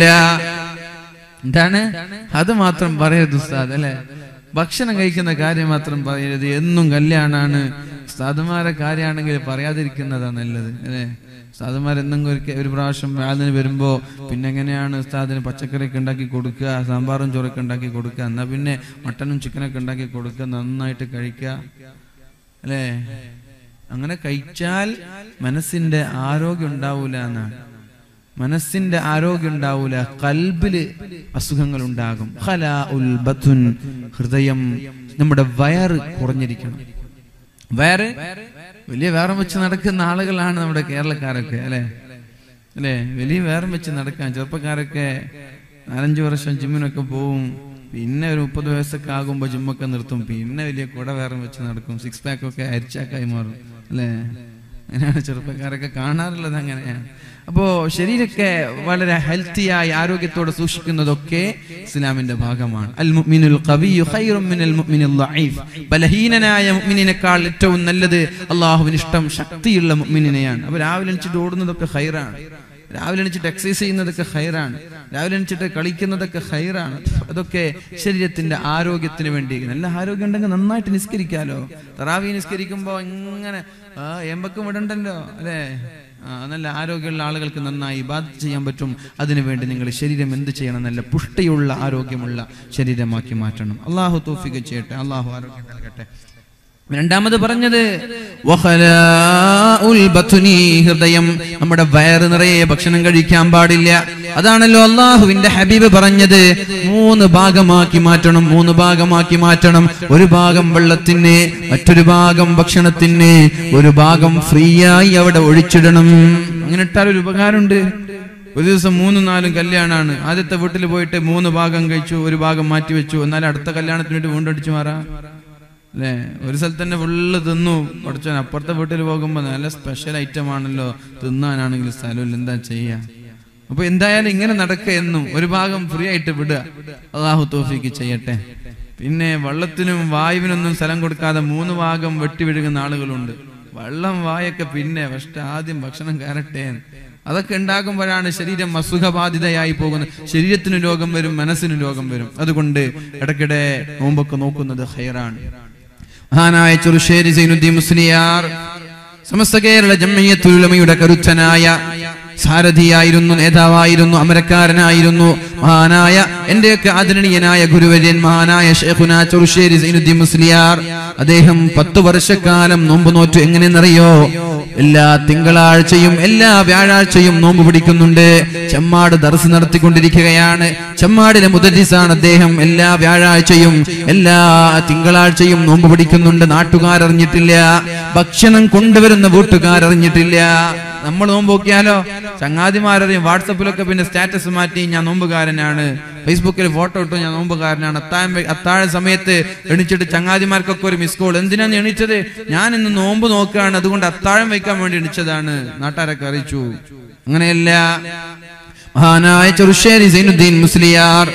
എന്താണ് അത് മാത്രം പറയരുത് ഉസ്താദ് അല്ലെ ഭക്ഷണം കഴിക്കുന്ന കാര്യം മാത്രം പറയരുത് എന്നും കല്യാണാണ് ഉസ്താദുമാരെ കാര്യമാണെങ്കിൽ പറയാതിരിക്കുന്നതാ നല്ലത് അല്ലെ ഉസ്താദുമാർ എന്തെങ്കിലും ഒരു ഒരു പ്രാവശ്യം അതിന് വരുമ്പോ പിന്നെ എങ്ങനെയാണ് ഉസ്താദിന് പച്ചക്കറിയൊക്കെ ഉണ്ടാക്കി കൊടുക്കുക സാമ്പാറും ചോറൊക്കെ ഉണ്ടാക്കി കൊടുക്കുക എന്നാ പിന്നെ മട്ടനും ചിക്കനൊക്കെ ഉണ്ടാക്കി കൊടുക്കുക നന്നായിട്ട് കഴിക്കുക അല്ലേ അങ്ങനെ കഴിച്ചാൽ മനസ്സിന്റെ ആരോഗ്യം ഉണ്ടാവൂല എന്നാണ് മനസ്സിന്റെ ആരോഗ്യം ഉണ്ടാവൂല കൽബില് അസുഖങ്ങൾ ഉണ്ടാകും ഖലാഉൽ ബത്ൻ ഹൃദയം നമ്മുടെ വയറ് കുറഞ്ഞിരിക്കണം വയറ് വലിയ വേറം വെച്ച് നടക്കുന്ന ആളുകളാണ് നമ്മുടെ കേരളക്കാരൊക്കെ അല്ലെ അല്ലെ വലിയ വേറം വെച്ച് നടക്കാൻ ചെറുപ്പക്കാരൊക്കെ നാലഞ്ച് വർഷം ജിമ്മിനൊക്കെ പോവും പിന്നെ ഒരു മുപ്പത് വയസ്സൊക്കെ ആകുമ്പോൾ ജിമ്മൊക്കെ നിർത്തും പിന്നെ വലിയ കുട വേറെ വെച്ച് നടക്കും സിക്സ് പാക്ക് ഒക്കെ അരിച്ചാക്കായി മാറും അല്ലേ അങ്ങനെയാണ് ചെറുപ്പക്കാരൊക്കെ കാണാറുള്ളത് അങ്ങനെയാണ് അപ്പോ ശരീരമൊക്കെ വളരെ ഹെൽത്തിയായി ആരോഗ്യത്തോടെ സൂക്ഷിക്കുന്നതൊക്കെ ഇസ്ലാമിന്റെ ഭാഗമാണ് അൽ മുഅ്മിനുൽ ഖവിയ്യു ഖൈറും മിനൽ മുഅ്മിനിൽ ളഈഫ് ബലഹീനനായ മുഅ്മിനിനേക്കാൾ ഏറ്റവും നല്ലത് അള്ളാഹുവിന് ഇഷ്ടം ശക്തിയുള്ള മുഅ്മിനിനെയാണ് അപ്പോൾ രാവിലെ എണീച്ചിട്ട് ഓടുന്നതൊക്കെ ഖൈറാണ് രാവിലെ എണീച്ചിട്ട് എക്സസൈസ് ചെയ്യുന്നതൊക്കെ ഹൈറാണ് രാവിലെ എണീച്ചിട്ട് കളിക്കുന്നതൊക്കെ ഹൈറാണ് അതൊക്കെ ശരീരത്തിന്റെ ആരോഗ്യത്തിന് വേണ്ടി നല്ല ആരോഗ്യം ഉണ്ടെങ്കിൽ നന്നായിട്ട് നിസ്കരിക്കാലോ തറാവി നിസ്കരിക്കുമ്പോൾ ഇങ്ങനെ ആ എമ്പക്കും വിടണ്ടല്ലോ അല്ലേ ആ, നല്ല ആരോഗ്യമുള്ള ആളുകൾക്ക് നന്നായി ബാധിച്ച് ചെയ്യാൻ പറ്റും അതിനുവേണ്ടി നിങ്ങൾ ശരീരം എന്ത് ചെയ്യണം നല്ല പുഷ്ടിയുള്ള ആരോഗ്യമുള്ള ശരീരമാക്കി മാറ്റണം അള്ളാഹു തോഫിക ചെയ്യട്ടെ അള്ളാഹു ആരോഗ്യം നൽകട്ടെ രണ്ടാമത് പറഞ്ഞത് വഖലാഉൽ ബത്നി, ഹൃദയം നമ്മുടെ വയറ് നിറയെ ഭക്ഷണം കഴിക്കാൻ പാടില്ല അതാണല്ലോ അള്ളാഹുവിന്റെ ഹബീബ് പറഞ്ഞത് മൂന്ന് ഭാഗമാക്കി മാറ്റണം മൂന്ന് ഭാഗമാക്കി മാറ്റണം ഒരു ഭാഗം വെള്ളത്തിന് മറ്റൊരു ഭാഗം ഭക്ഷണത്തിന് ഒരു ഭാഗം ഫ്രീ ആയി അവിടെ ഒഴിച്ചിടണം അങ്ങനെ ഇട്ടാൽ ഒരു ഉപകാരമുണ്ട് ഒരു ദിവസം മൂന്നും നാലും കല്യാണമാണ് ആദ്യത്തെ വീട്ടിൽ പോയിട്ട് മൂന്ന് ഭാഗം കഴിച്ചു ഒരു ഭാഗം മാറ്റി വെച്ചു എന്നാൽ അടുത്ത കല്യാണത്തിന് വേണ്ടി വീണ്ടും അടിച്ചു മാറാം അല്ലേ ഒരു സ്ഥലത്ത് തന്നെ ഫുള്ള് തിന്നു പഠിച്ചോ അപ്പുറത്തെ വീട്ടിൽ പോകുമ്പോൾ നല്ല സ്പെഷ്യൽ ഐറ്റം ആണല്ലോ തിന്നാനാണെങ്കിൽ സ്ഥലമില്ല എന്താ ചെയ്യാ അപ്പൊ എന്തായാലും ഇങ്ങനെ നടക്കുക എന്നും ഒരു ഭാഗം ഫ്രീ ആയിട്ട് വിടുക അള്ളാഹു തോഫിക്ക് ചെയ്യട്ടെ പിന്നെ വെള്ളത്തിനും വായുവിനൊന്നും സ്ഥലം കൊടുക്കാതെ മൂന്ന് ഭാഗം വെട്ടി വിഴുകുന്ന ആളുകളുണ്ട് വെള്ളം വായൊക്കെ പിന്നെ പക്ഷെ ആദ്യം ഭക്ഷണം കയറട്ടെ അതൊക്കെ ഉണ്ടാകുമ്പോഴാണ് ശരീരം അസുഖബാധിതയായി പോകുന്നത് ശരീരത്തിന് രോഗം വരും മനസ്സിന് രോഗം വരും അതുകൊണ്ട് ഇടയ്ക്കിടെ നോമ്പൊക്കെ നോക്കുന്നത് ഹൈറാണ് മഹാനായ ചെറുശ്ശേരി സൈനുദ്ദീൻ മുസ്ലിയാർ സമസ്ത കേരള ജമ്മയ്യത്തുലമയുടെ കരുത്തനായ സാരഥിയായിരുന്നു നേതാവായിരുന്നു അമരക്കാരനായിരുന്നു മഹാനായ എന്റെയൊക്കെ ആദരണീയനായ ഗുരുവര്യൻ മഹാനായ ഷേഖുന ചെറുശ്ശേരി സൈനുദ്ദീൻ മുസ്ലിയാർ അദ്ദേഹം പത്തു വർഷക്കാലം നോമ്പ് നോറ്റു എങ്ങനെയെന്നറിയോ എല്ലാ തിങ്കളാഴ്ചയും എല്ലാ വ്യാഴാഴ്ചയും നോമ്പ് പിടിക്കുന്നുണ്ട് ചെമ്മാട് ദർസ് നടത്തിക്കൊണ്ടിരിക്കുകയാണ് ചെമ്മാടിലെ മുദരിസാണ് അദ്ദേഹം എല്ലാ വ്യാഴാഴ്ചയും എല്ലാ തിങ്കളാഴ്ചയും നോമ്പ് പിടിക്കുന്നുണ്ട് നാട്ടുകാരറിഞ്ഞിട്ടില്ല ഭക്ഷണം കൊണ്ടുവരുന്ന വീട്ടുകാരറിഞ്ഞിട്ടില്ല നമ്മൾ നോമ്പ് നോക്കിയാലോ ചങ്ങാതിമാരറിയും വാട്സപ്പിലൊക്കെ പിന്നെ സ്റ്റാറ്റസ് മാറ്റി ഞാൻ നോമ്പുകാരനാണ് ഫേസ്ബുക്കിൽ ഫോട്ടോ ഇട്ടു ഞാൻ നോമ്പുകാരനാണ് അത്താഴം വെ- അത്താഴ സമയത്ത് എണിച്ചിട്ട് ചങ്ങാതിമാർക്കൊക്കെ ഒരു മിസ് കോൾ എന്തിനാണ് എണീച്ചത് ഞാൻ ഇന്ന് നോമ്പ് നോക്കുകയാണ് അതുകൊണ്ട് അത്താഴം വയ്ക്കാൻ വേണ്ടി എണിച്ചതാണ് നാട്ടാരൊക്കെ അറിയിച്ചു അങ്ങനെയല്ല മഹാനായ ചെറുശ്ശേരി സൈനുദ്ദീൻ മുസ്ലിയാർ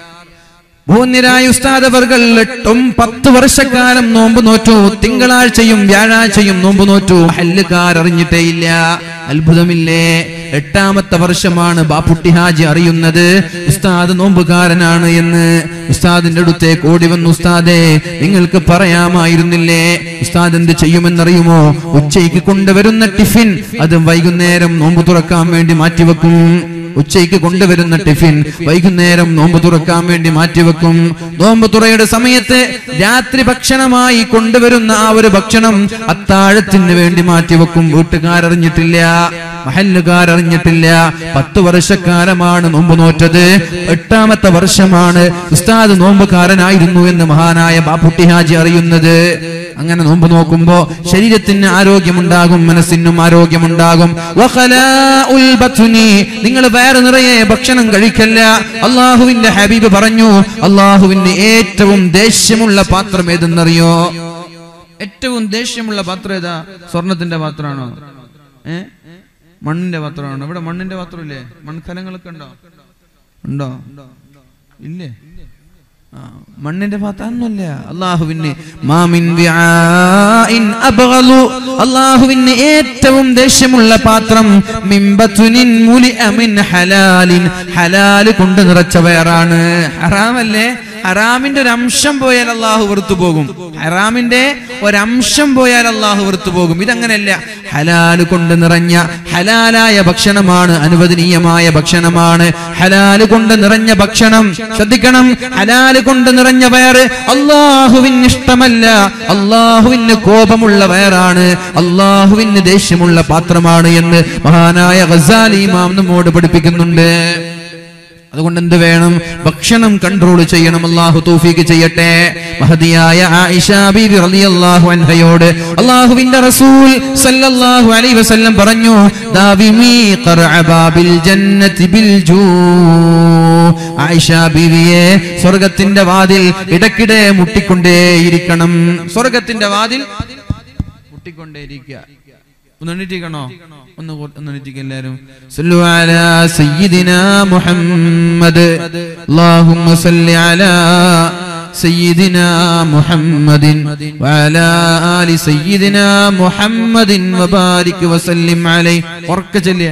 ഭൂന്യരായ ഉസ്താദ് അവർകൾ എട്ടും പത്ത് വർഷക്കാലം നോമ്പ് നോറ്റു തിങ്കളാഴ്ചയും വ്യാഴാഴ്ചയും നോമ്പ് നോറ്റു ഹല്ലുകാർ അറിഞ്ഞിട്ടേയില്ല അത്ഭുതമില്ലേ എട്ടാമത്തെ വർഷമാണ് ബാപ്പുട്ടി ഹാജി അറിയുന്നത് ഉസ്താദ് നോമ്പുകാരനാണ് എന്ന് ഉസ്താദിന്റെ അടുത്തേക്ക് ഓടി വന്നു ഉസ്താദെ നിങ്ങൾക്ക് പറയാമായിരുന്നില്ലേ ഉസ്താദ് എന്ത് ചെയ്യുമെന്നറിയുമോ ഉച്ചയ്ക്ക് കൊണ്ടുവരുന്ന ടിഫിൻ അത് വൈകുന്നേരം നോമ്പ് തുറക്കാൻ വേണ്ടി മാറ്റിവെക്കും ഉച്ചയ്ക്ക് കൊണ്ടുവരുന്ന ടിഫിൻ വൈകുന്നേരം നോമ്പ് തുറക്കാൻ വേണ്ടി മാറ്റിവെക്കും നോമ്പ് തുറയുടെ സമയത്ത് രാത്രി ഭക്ഷണമായി കൊണ്ടുവരുന്ന ആ ഒരു ഭക്ഷണം അത്താഴത്തിന് വേണ്ടി മാറ്റിവെക്കും വീട്ടുകാരറിഞ്ഞിട്ടില്ല മഹല്ലുകാരറിഞ്ഞിട്ടില്ല പത്ത് വർഷക്കാലമാണ് നോമ്പ് നോറ്റത് എട്ടാമത്തെ വർഷമാണ് ഉസ്താദ് നോമ്പുകാരനായിരുന്നു എന്ന് മഹാനായ ബാപ്പുട്ടി ഹാജി അറിയുന്നത് അങ്ങനെ നോമ്പ് നോക്കുമ്പോ ശരീരത്തിന് ആരോഗ്യമുണ്ടാകും മനസ്സിനും ആരോഗ്യമുണ്ടാകും വഖലാഉൽ ബത്നി നിങ്ങൾ വേറെ നിറയെ ഭക്ഷണം കഴിക്കല്ല അള്ളാഹുവിന്റെ ഹബീബ് പറഞ്ഞു അള്ളാഹുവിന് ഏറ്റവും ദേഷ്യമുള്ള പാത്രം ഏതെന്നറിയോ ഏറ്റവും ദേഷ്യമുള്ള പാത്രം ഏതാ സ്വർണത്തിന്റെ പാത്രമാണോ ഏ മണ്ണിന്റെ പാത്രമാണോ ഇവിടെ മണ്ണിന്റെ പാത്രമില്ലേ മൺകലങ്ങളൊക്കെ ഉണ്ടോ ഉണ്ടോ ഇല്ലേ ആ, മണ്ണിന്റെ പാത്രമൊന്നുമില്ല അള്ളാഹുവിന് മാമിൻ വിആഇൻ അബ്ഗളു അള്ളാഹുവിന് ഏറ്റവും ദേഷ്യമുള്ള പാത്രം മിമ്പത്തുനിൻ മുലിഅ മിൻ ഹലാലിൻ ഹലാല് കൊണ്ട് നിറച്ച വേറാണ് ഹറാമല്ലേ ഹറാമിന്റെ ഒരു അംശം പോയാൽ അള്ളാഹു വെറുത്തു പോകും ഹറാമിന്റെ ഒരംശം പോയാൽ അള്ളാഹു വെറുത്തു പോകും ഇതങ്ങനെയല്ല ഹലാല് കൊണ്ട് നിറഞ്ഞ ഹലാലായ ഭക്ഷണമാണ് അനുവദനീയമായ ഭക്ഷണമാണ് ഹലാല് കൊണ്ട് നിറഞ്ഞ ഭക്ഷണം ശ്രദ്ധിക്കണം ഹലാല് കൊണ്ട് നിറഞ്ഞ വയറ് അള്ളാഹുവിന് ഇഷ്ടമല്ല അള്ളാഹുവിന് കോപമുള്ള വയറാണ് അള്ളാഹുവിന് ദേഷ്യമുള്ള പാത്രമാണ് എന്ന് മഹാനായ ഗസാലി ഇമാം നമ്മോട് പഠിപ്പിക്കുന്നുണ്ട് അതുകൊണ്ട് എന്ത് വേണം ഭക്ഷണം കൺട്രോൾ ചെയ്യണം അള്ളാഹു തൗഫീക്ക് ചെയ്യട്ടെ മഹദിയായ ആയിഷ ബീബി റളിയല്ലാഹു അൻഹയോട് അള്ളാഹുവിന്റെ റസൂൽ സല്ലല്ലാഹു അലൈഹി വസല്ലം പറഞ്ഞു ദാവിമി ഖർഅ ബാബിൽ ജന്നതി ബിൽ ജൂ ആയിഷ ബീവിയെ സ്വർഗത്തിന്റെ വാതിൽ ഇടക്കിടെ മുട്ടിക്കൊണ്ടേയിരിക്കണം സ്വർഗത്തിന്റെ വാതിൽ മുട്ടിക്കൊണ്ടേയിരിക്കുക ഒന്ന് എണീറ്റിക്കണോ ഒന്ന് കൊ- ഒന്ന് എണീറ്റിക്ക എല്ലാരും സല്ലു അലാ സയ്യിദിനാ മുഹമ്മദ് അല്ലാഹുമ്മ സല്ലി അലാ سيدنا محمد وعلى آل سيدنا محمد وبارك وسلم عليه ഉറക്കെ ചൊല്ലിയ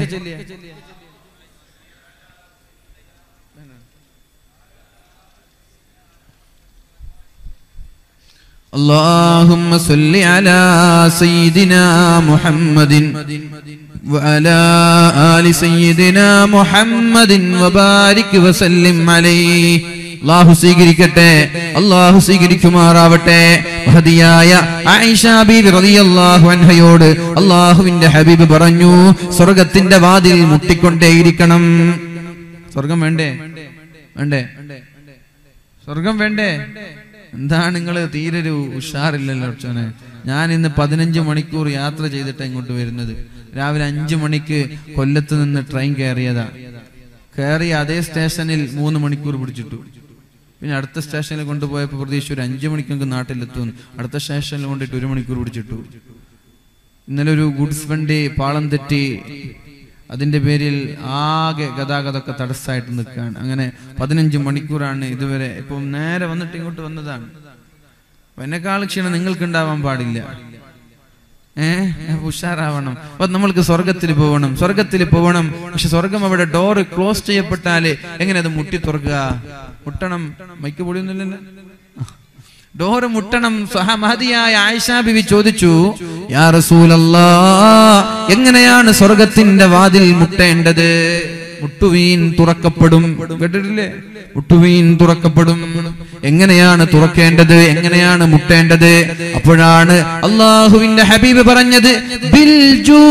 اللهم صل على سيدنا محمد وعلى آل سيدنا محمد وبارك وسلم عليه അള്ളാഹു സ്വീകരിക്കട്ടെ അള്ളാഹു സ്വീകരിക്കുമാറാവട്ടെ മഹതിയായ ആയിഷ ബീബി റളിയല്ലാഹു അൻഹയോട് അള്ളാഹുവിന്റെ ഹബീബ് പറഞ്ഞു സ്വർഗത്തിന്റെ വാതിൽ മുട്ടിക്കൊണ്ടേയിരിക്കണം സ്വർഗം വേണ്ടേ വേണ്ടേ സ്വർഗം വേണ്ടേ എന്താണ് നിങ്ങൾ തീരെ ഒരു ഉഷാറില്ലല്ലോ അച്ഛനെ ഞാൻ ഇന്ന് പതിനഞ്ച് മണിക്കൂർ യാത്ര ചെയ്തിട്ട് ഇങ്ങോട്ട് വരുന്നത് രാവിലെ അഞ്ചു മണിക്ക് കൊല്ലത്ത് നിന്ന് ട്രെയിൻ കയറിയതാ കയറി അതേ സ്റ്റേഷനിൽ മൂന്ന് മണിക്കൂർ പിടിച്ചിട്ടു പിന്നെ അടുത്ത സ്റ്റേഷനിൽ കൊണ്ടുപോയപ്പോൾ പ്രതീക്ഷ ഒരു അഞ്ചു മണിക്ക് നമുക്ക് നാട്ടിലെത്തും അടുത്ത സ്റ്റേഷനിൽ കൊണ്ടിട്ട് ഒരു മണിക്കൂർ പിടിച്ചിട്ടു ഇന്നലെ ഒരു ഗുഡ്സ് വണ്ടി പാളം തെറ്റി അതിന്റെ പേരിൽ ആകെ ഗതാഗതമൊക്കെ തടസ്സമായിട്ട് നിൽക്കുകയാണ് അങ്ങനെ പതിനഞ്ച് മണിക്കൂറാണ് ഇതുവരെ ഇപ്പം നേരെ വന്നിട്ട് ഇങ്ങോട്ട് വന്നതാണ് അപ്പൊ എന്നെക്കാൾ ക്ഷീണം നിങ്ങൾക്ക് ഉണ്ടാവാൻ പാടില്ല ഏഹ് ഉഷാറാവണം അപ്പൊ നമ്മൾക്ക് സ്വർഗത്തിൽ പോകണം സ്വർഗത്തിൽ പോകണം പക്ഷെ സ്വർഗം അവിടെ ഡോറ് ക്ലോസ് ചെയ്യപ്പെട്ടാല് എങ്ങനെ അത് മുട്ടി തുറക്കുക മുട്ടണം മൈക്ക് പൊടിയൊന്നുമില്ലല്ലോ ഡോറ് മുട്ടണം സഹമതിയായ ആയിഷ ബിവി ചോദിച്ചു യാ റസൂലല്ലാ എങ്ങനെയാണ് സ്വർഗത്തിന്റെ വാതിൽ മുട്ടേണ്ടത് മുട്ടുവീൻ തുറക്കപ്പെടും കേട്ടിട്ടില്ലേ മുട്ടുവീൻ തുറക്കപ്പെടും എങ്ങനെയാണ് തുറക്കേണ്ടത് എങ്ങനെയാണ് മുട്ടേണ്ടത് അപ്പോഴാണ് അള്ളാഹുവിന്റെ ഹബീബ് പറഞ്ഞത് ബിൽ ജൂ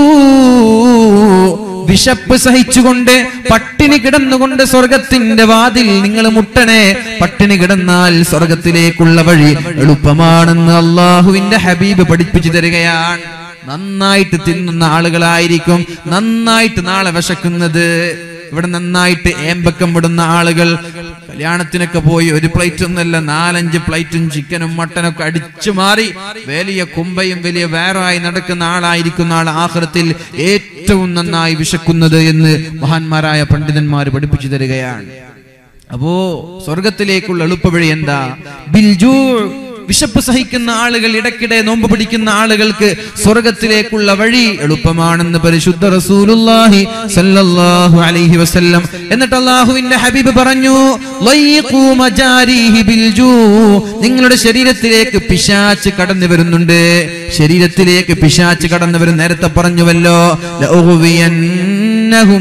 വിശപ്പ് സഹിച്ചുകൊണ്ട് പട്ടിണി കിടന്നുകൊണ്ട് സ്വർഗത്തിന്റെ വാതിൽ നിങ്ങൾ മുട്ടണേ പട്ടിണി കിടന്നാൽ സ്വർഗത്തിലേക്കുള്ള വഴി എളുപ്പമാണെന്ന് അള്ളാഹുവിന്റെ ഹബീബ് പഠിപ്പിച്ചു തരികയാണ് നന്നായിട്ട് തിന്നുന്ന ആളുകളായിരിക്കും നന്നായിട്ട് നാളെ വിശക്കുന്നത് ഇവിടെ നന്നായിട്ട് ഏമ്പക്കം വിടുന്ന ആളുകൾ കല്യാണത്തിനൊക്കെ പോയി ഒരു പ്ലേറ്റ് ഒന്നല്ല നാലഞ്ച് പ്ലേറ്റും ചിക്കനും മട്ടനൊക്കെ അടിച്ചു മാറി വലിയ കുമ്പയും വലിയ വേറായി നടക്കുന്ന ആളായിരിക്കുന്ന ആൾ ആഹ്റത്തിൽ ഏറ്റവും നന്നായി വിശക്കുന്നത് എന്ന് മഹാന്മാരായ പണ്ഡിതന്മാർ പഠിപ്പിച്ചു തരികയാണ് അപ്പോ സ്വർഗത്തിലേക്കുള്ള എളുപ്പവഴി എന്താ ബിൽജൂ വിശപ്പ് സഹിക്കുന്ന ആളുകൾ ഇടയ്ക്കിടെ നോമ്പ് പിടിക്കുന്ന ആളുകൾക്ക് സ്വർഗത്തിലേക്കുള്ള വഴി എളുപ്പമാണെന്ന് പരിശുദ്ധ റസൂലുള്ളാഹി സല്ലല്ലാഹു അലൈഹി വസല്ലം എന്നിട്ട് അള്ളാഹുവിന്റെ ഹബീബ് പറഞ്ഞു ലയ്യിഖൂ മജാരിഹി ബിൽജൂ നിങ്ങളുടെ ശരീരത്തിലേക്ക് പിശാച്ച് കടന്നു വരുന്നുണ്ട് ശരീരത്തിലേക്ക് പിശാച്ച് കടന്നു വരും നേരത്തെ പറഞ്ഞുവല്ലോ ലഉഗ്വിയന്നഹും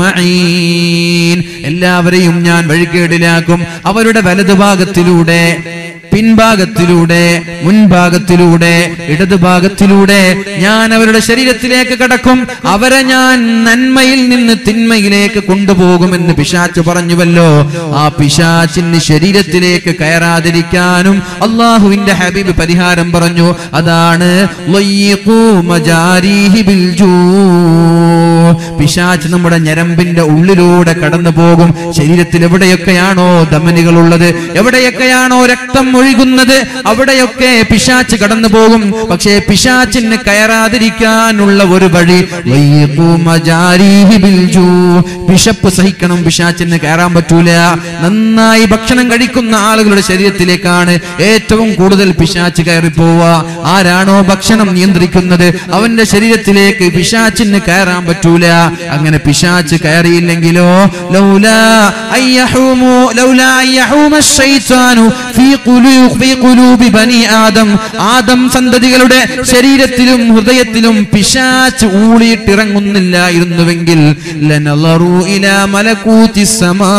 അജ്മഈൻ എല്ലാവരെയും ഞാൻ വഴികേടിലാക്കും അവരുടെ വലതുഭാഗത്തിലൂടെ പിൻഭാഗത്തിലൂടെ മുൻഭാഗത്തിലൂടെ ഇടതുഭാഗത്തിലൂടെ ഞാൻ അവരുടെ ശരീരത്തിലേക്ക് കടക്കും അവരെ ഞാൻ നന്മയിൽ നിന്ന് തിന്മയിലേക്ക് കൊണ്ടുപോകുമെന്ന് പിശാച്ച് പറഞ്ഞുവല്ലോ ആ പിശാച്ചിന് ശരീരത്തിലേക്ക് കയറാതിരിക്കാനും അള്ളാഹുവിന്റെ ഹബീബ് പരിഹാരം പറഞ്ഞു അതാണ് ലയ്യിഖൂ മജാരീഹി ബിൽജൂ. പിശാച്ച് നമ്മുടെ ഞരമ്പിന്റെ ഉള്ളിലൂടെ കടന്നു പോകും ശരീരത്തിൽ എവിടെയൊക്കെയാണോ ധമനികൾ ഉള്ളത് എവിടെയൊക്കെയാണോ രക്തം ഒഴുകുന്നത് അവിടെയൊക്കെ പിശാച്ച് കടന്നു പോകും പക്ഷേ പിശാച്ചിന് കയറാതിരിക്കാനുള്ള ഒരു വഴി ലയ്യിഖൂ മജാരീഹി ബിൽജൂ. വിശപ്പ് സഹിക്കണം പിശാച്ചിന് കയറാൻ പറ്റൂല നന്നായി ഭക്ഷണം കഴിക്കുന്ന ആളുകളുടെ ശരീരത്തിലേക്കാണ് ഏറ്റവും കൂടുതൽ പിശാച്ച് കയറി പോവുക ആരാണോ ഭക്ഷണം നിയന്ത്രിക്കുന്നത് അവന്റെ ശരീരത്തിലേക്ക് പിശാച്ചിന് കയറാൻ പറ്റൂല അങ്ങനെ പിശാച്ച് കയറിയില്ലെങ്കിലോ ലൗലാ അയ്യഹൂമു ലൗലാ അയ്യഹൂമ الشيطان في قلوب في قلوب بني ആദം ആദം സന്തതികളുടെ ശരീരത്തിലും ഹൃദയത്തിലും പിശാച്ച് ഊളിയിട്ടിറങ്ങുന്നില്ലായിരുന്നുവെങ്കിൽ ലനളറു ഇലാ മലകൂതി സമാ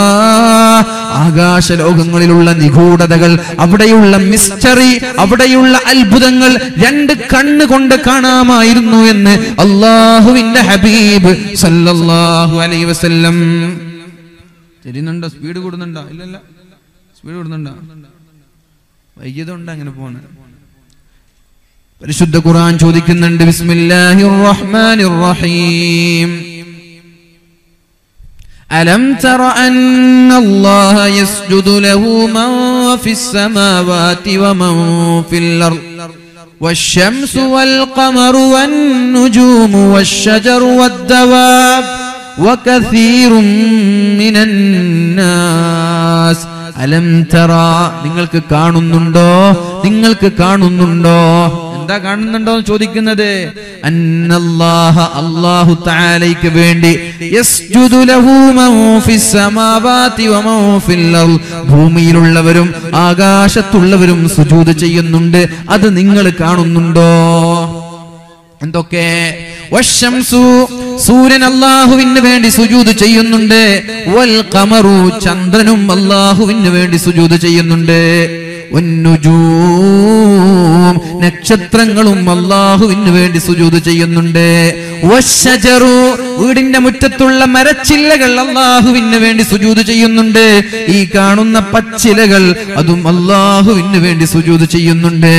ആകാശ ലോകങ്ങളിലുള്ള നിഗൂഢതകൾ അവിടെയുള്ള മിസ്റ്ററി അവിടെയുള്ള അത്ഭുതങ്ങൾ രണ്ട് കണ്ണ് കൊണ്ട് കാണാമായിരുന്നു എന്ന് അള്ളാഹുവിന്റെ ഹബീബ് സല്ലല്ലാഹു അലൈഹി വസല്ലം തിരിയുന്നുണ്ടോ സ്പീഡ് കൂടുന്നുണ്ടോ ഇല്ലല്ല സ്പീഡ് കൂടുന്നുണ്ടോ വൈകിയതുകൊണ്ട് അങ്ങനെ പോണ് പരിശുദ്ധ ഖുർആൻ ചോദിക്കുന്നുണ്ട് ബിസ്മില്ലാഹിർ റഹ്മാനിർ റഹീം ألم تر أن الله يسجد له من في السماوات ومن في الأرض والشمس والقمر والنجوم والشجر والدواب وكثير من الناس അലം തറ നിങ്ങൾക്ക് കാണുന്നുണ്ടോ നിങ്ങൾക്ക് കാണുന്നുണ്ടോ എന്താ കാണുന്നുണ്ടോ എന്ന് ചോദിക്കുന്നത് അന്നല്ലാഹ അല്ലാഹു തആലയ്ക്ക് വേണ്ടി യസ്ജുദു ലഹു മൻ ഫിസ് സമാവാതി വമൻ ഫിൽ അർദ് ഭൂമിയിലുള്ളവരും ആകാശത്തുള്ളവരും സുജൂദ് ചെയ്യുന്നുണ്ട് അത് നിങ്ങൾ കാണുന്നുണ്ടോ എന്തൊക്കെ വശംസു സൂര്യൻ അള്ളാഹുവിന് വേണ്ടി സുജൂത് ചെയ്യുന്നുണ്ട് വൽ ഖമറു ചന്ദ്രനും അള്ളാഹുവിന് വേണ്ടി സുജൂത് ചെയ്യുന്നുണ്ട് വന്നുജൂം നക്ഷത്രങ്ങളും അള്ളാഹുവിന് വേണ്ടി സുജൂത് ചെയ്യുന്നുണ്ട് വശജറു വീടിന്റെ മുറ്റത്തുള്ള മരച്ചില്ലകൾ അള്ളാഹുവിന് വേണ്ടി സുജൂത് ചെയ്യുന്നുണ്ട് ഈ കാണുന്ന പച്ചിലകൾ അതും അള്ളാഹുവിന് വേണ്ടി സുജൂത് ചെയ്യുന്നുണ്ട്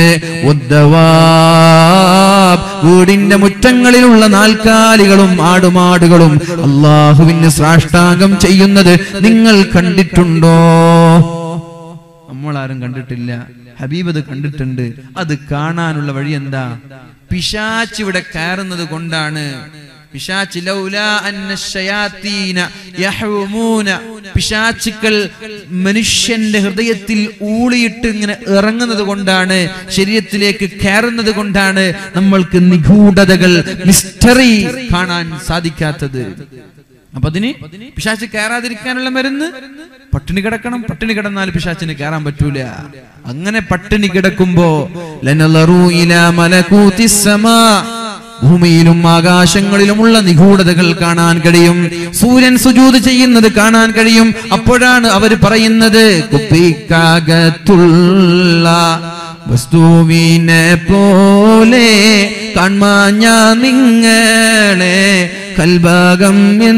വദ്ദവാബ് വീടിന്റെ മുറ്റങ്ങളിലുള്ള നാൽക്കാലികളും ആടുമാടുകളും അള്ളാഹുവിന് സാഷ്ടാംഗം ചെയ്യുന്നത് നിങ്ങൾ കണ്ടിട്ടുണ്ടോ നമ്മളാരും കണ്ടിട്ടില്ല ഹബീബ് അത് കണ്ടിട്ടുണ്ട് അത് കാണാനുള്ള വഴി എന്താ പിശാച്ച് ഇവിടെ കയറുന്നത് കൊണ്ടാണ് പിശാച്ച് ലൗലാ അന്ന ശയാത്തീന യഹ്വുമൂന പിശാച്ചുക്കൾ മനുഷ്യന്റെ ഹൃദയത്തിൽ ഊളിയിട്ട് ഇങ്ങനെ ഇറങ്ങുന്നത് കൊണ്ടാണ് ശരീരത്തിലേക്ക് കയറുന്നത് കൊണ്ടാണ് നമ്മൾക്ക് നിഗൂഢതകൾ മിസ്റ്ററി കാണാൻ സാധിക്കാത്തത് അപ്പൊ അതിന് പിശാച്ച് കയറാതിരിക്കാനുള്ള മരുന്ന് പട്ടിണി കിടക്കണം പട്ടിണി കിടന്നാൽ പിശാച്ചിന് കയറാൻ പറ്റൂല അങ്ങനെ പട്ടിണി കിടക്കുമ്പോ ലനളറു ഇലാ മലകൂതിസ് സമാ ഭൂമിയിലും ആകാശങ്ങളിലുമുള്ള നിഗൂഢതകൾ കാണാൻ കഴിയും സൂര്യൻ സുജൂത് ചെയ്യുന്നത് കാണാൻ കഴിയും അപ്പോഴാണ് അവർ പറയുന്നത് കുപ്പിക്കകത്തുള്ള വസ്തുവിനെ പോലെ കാൺമാഞ്ഞ നിങ്ങളെ കൽഭാഗം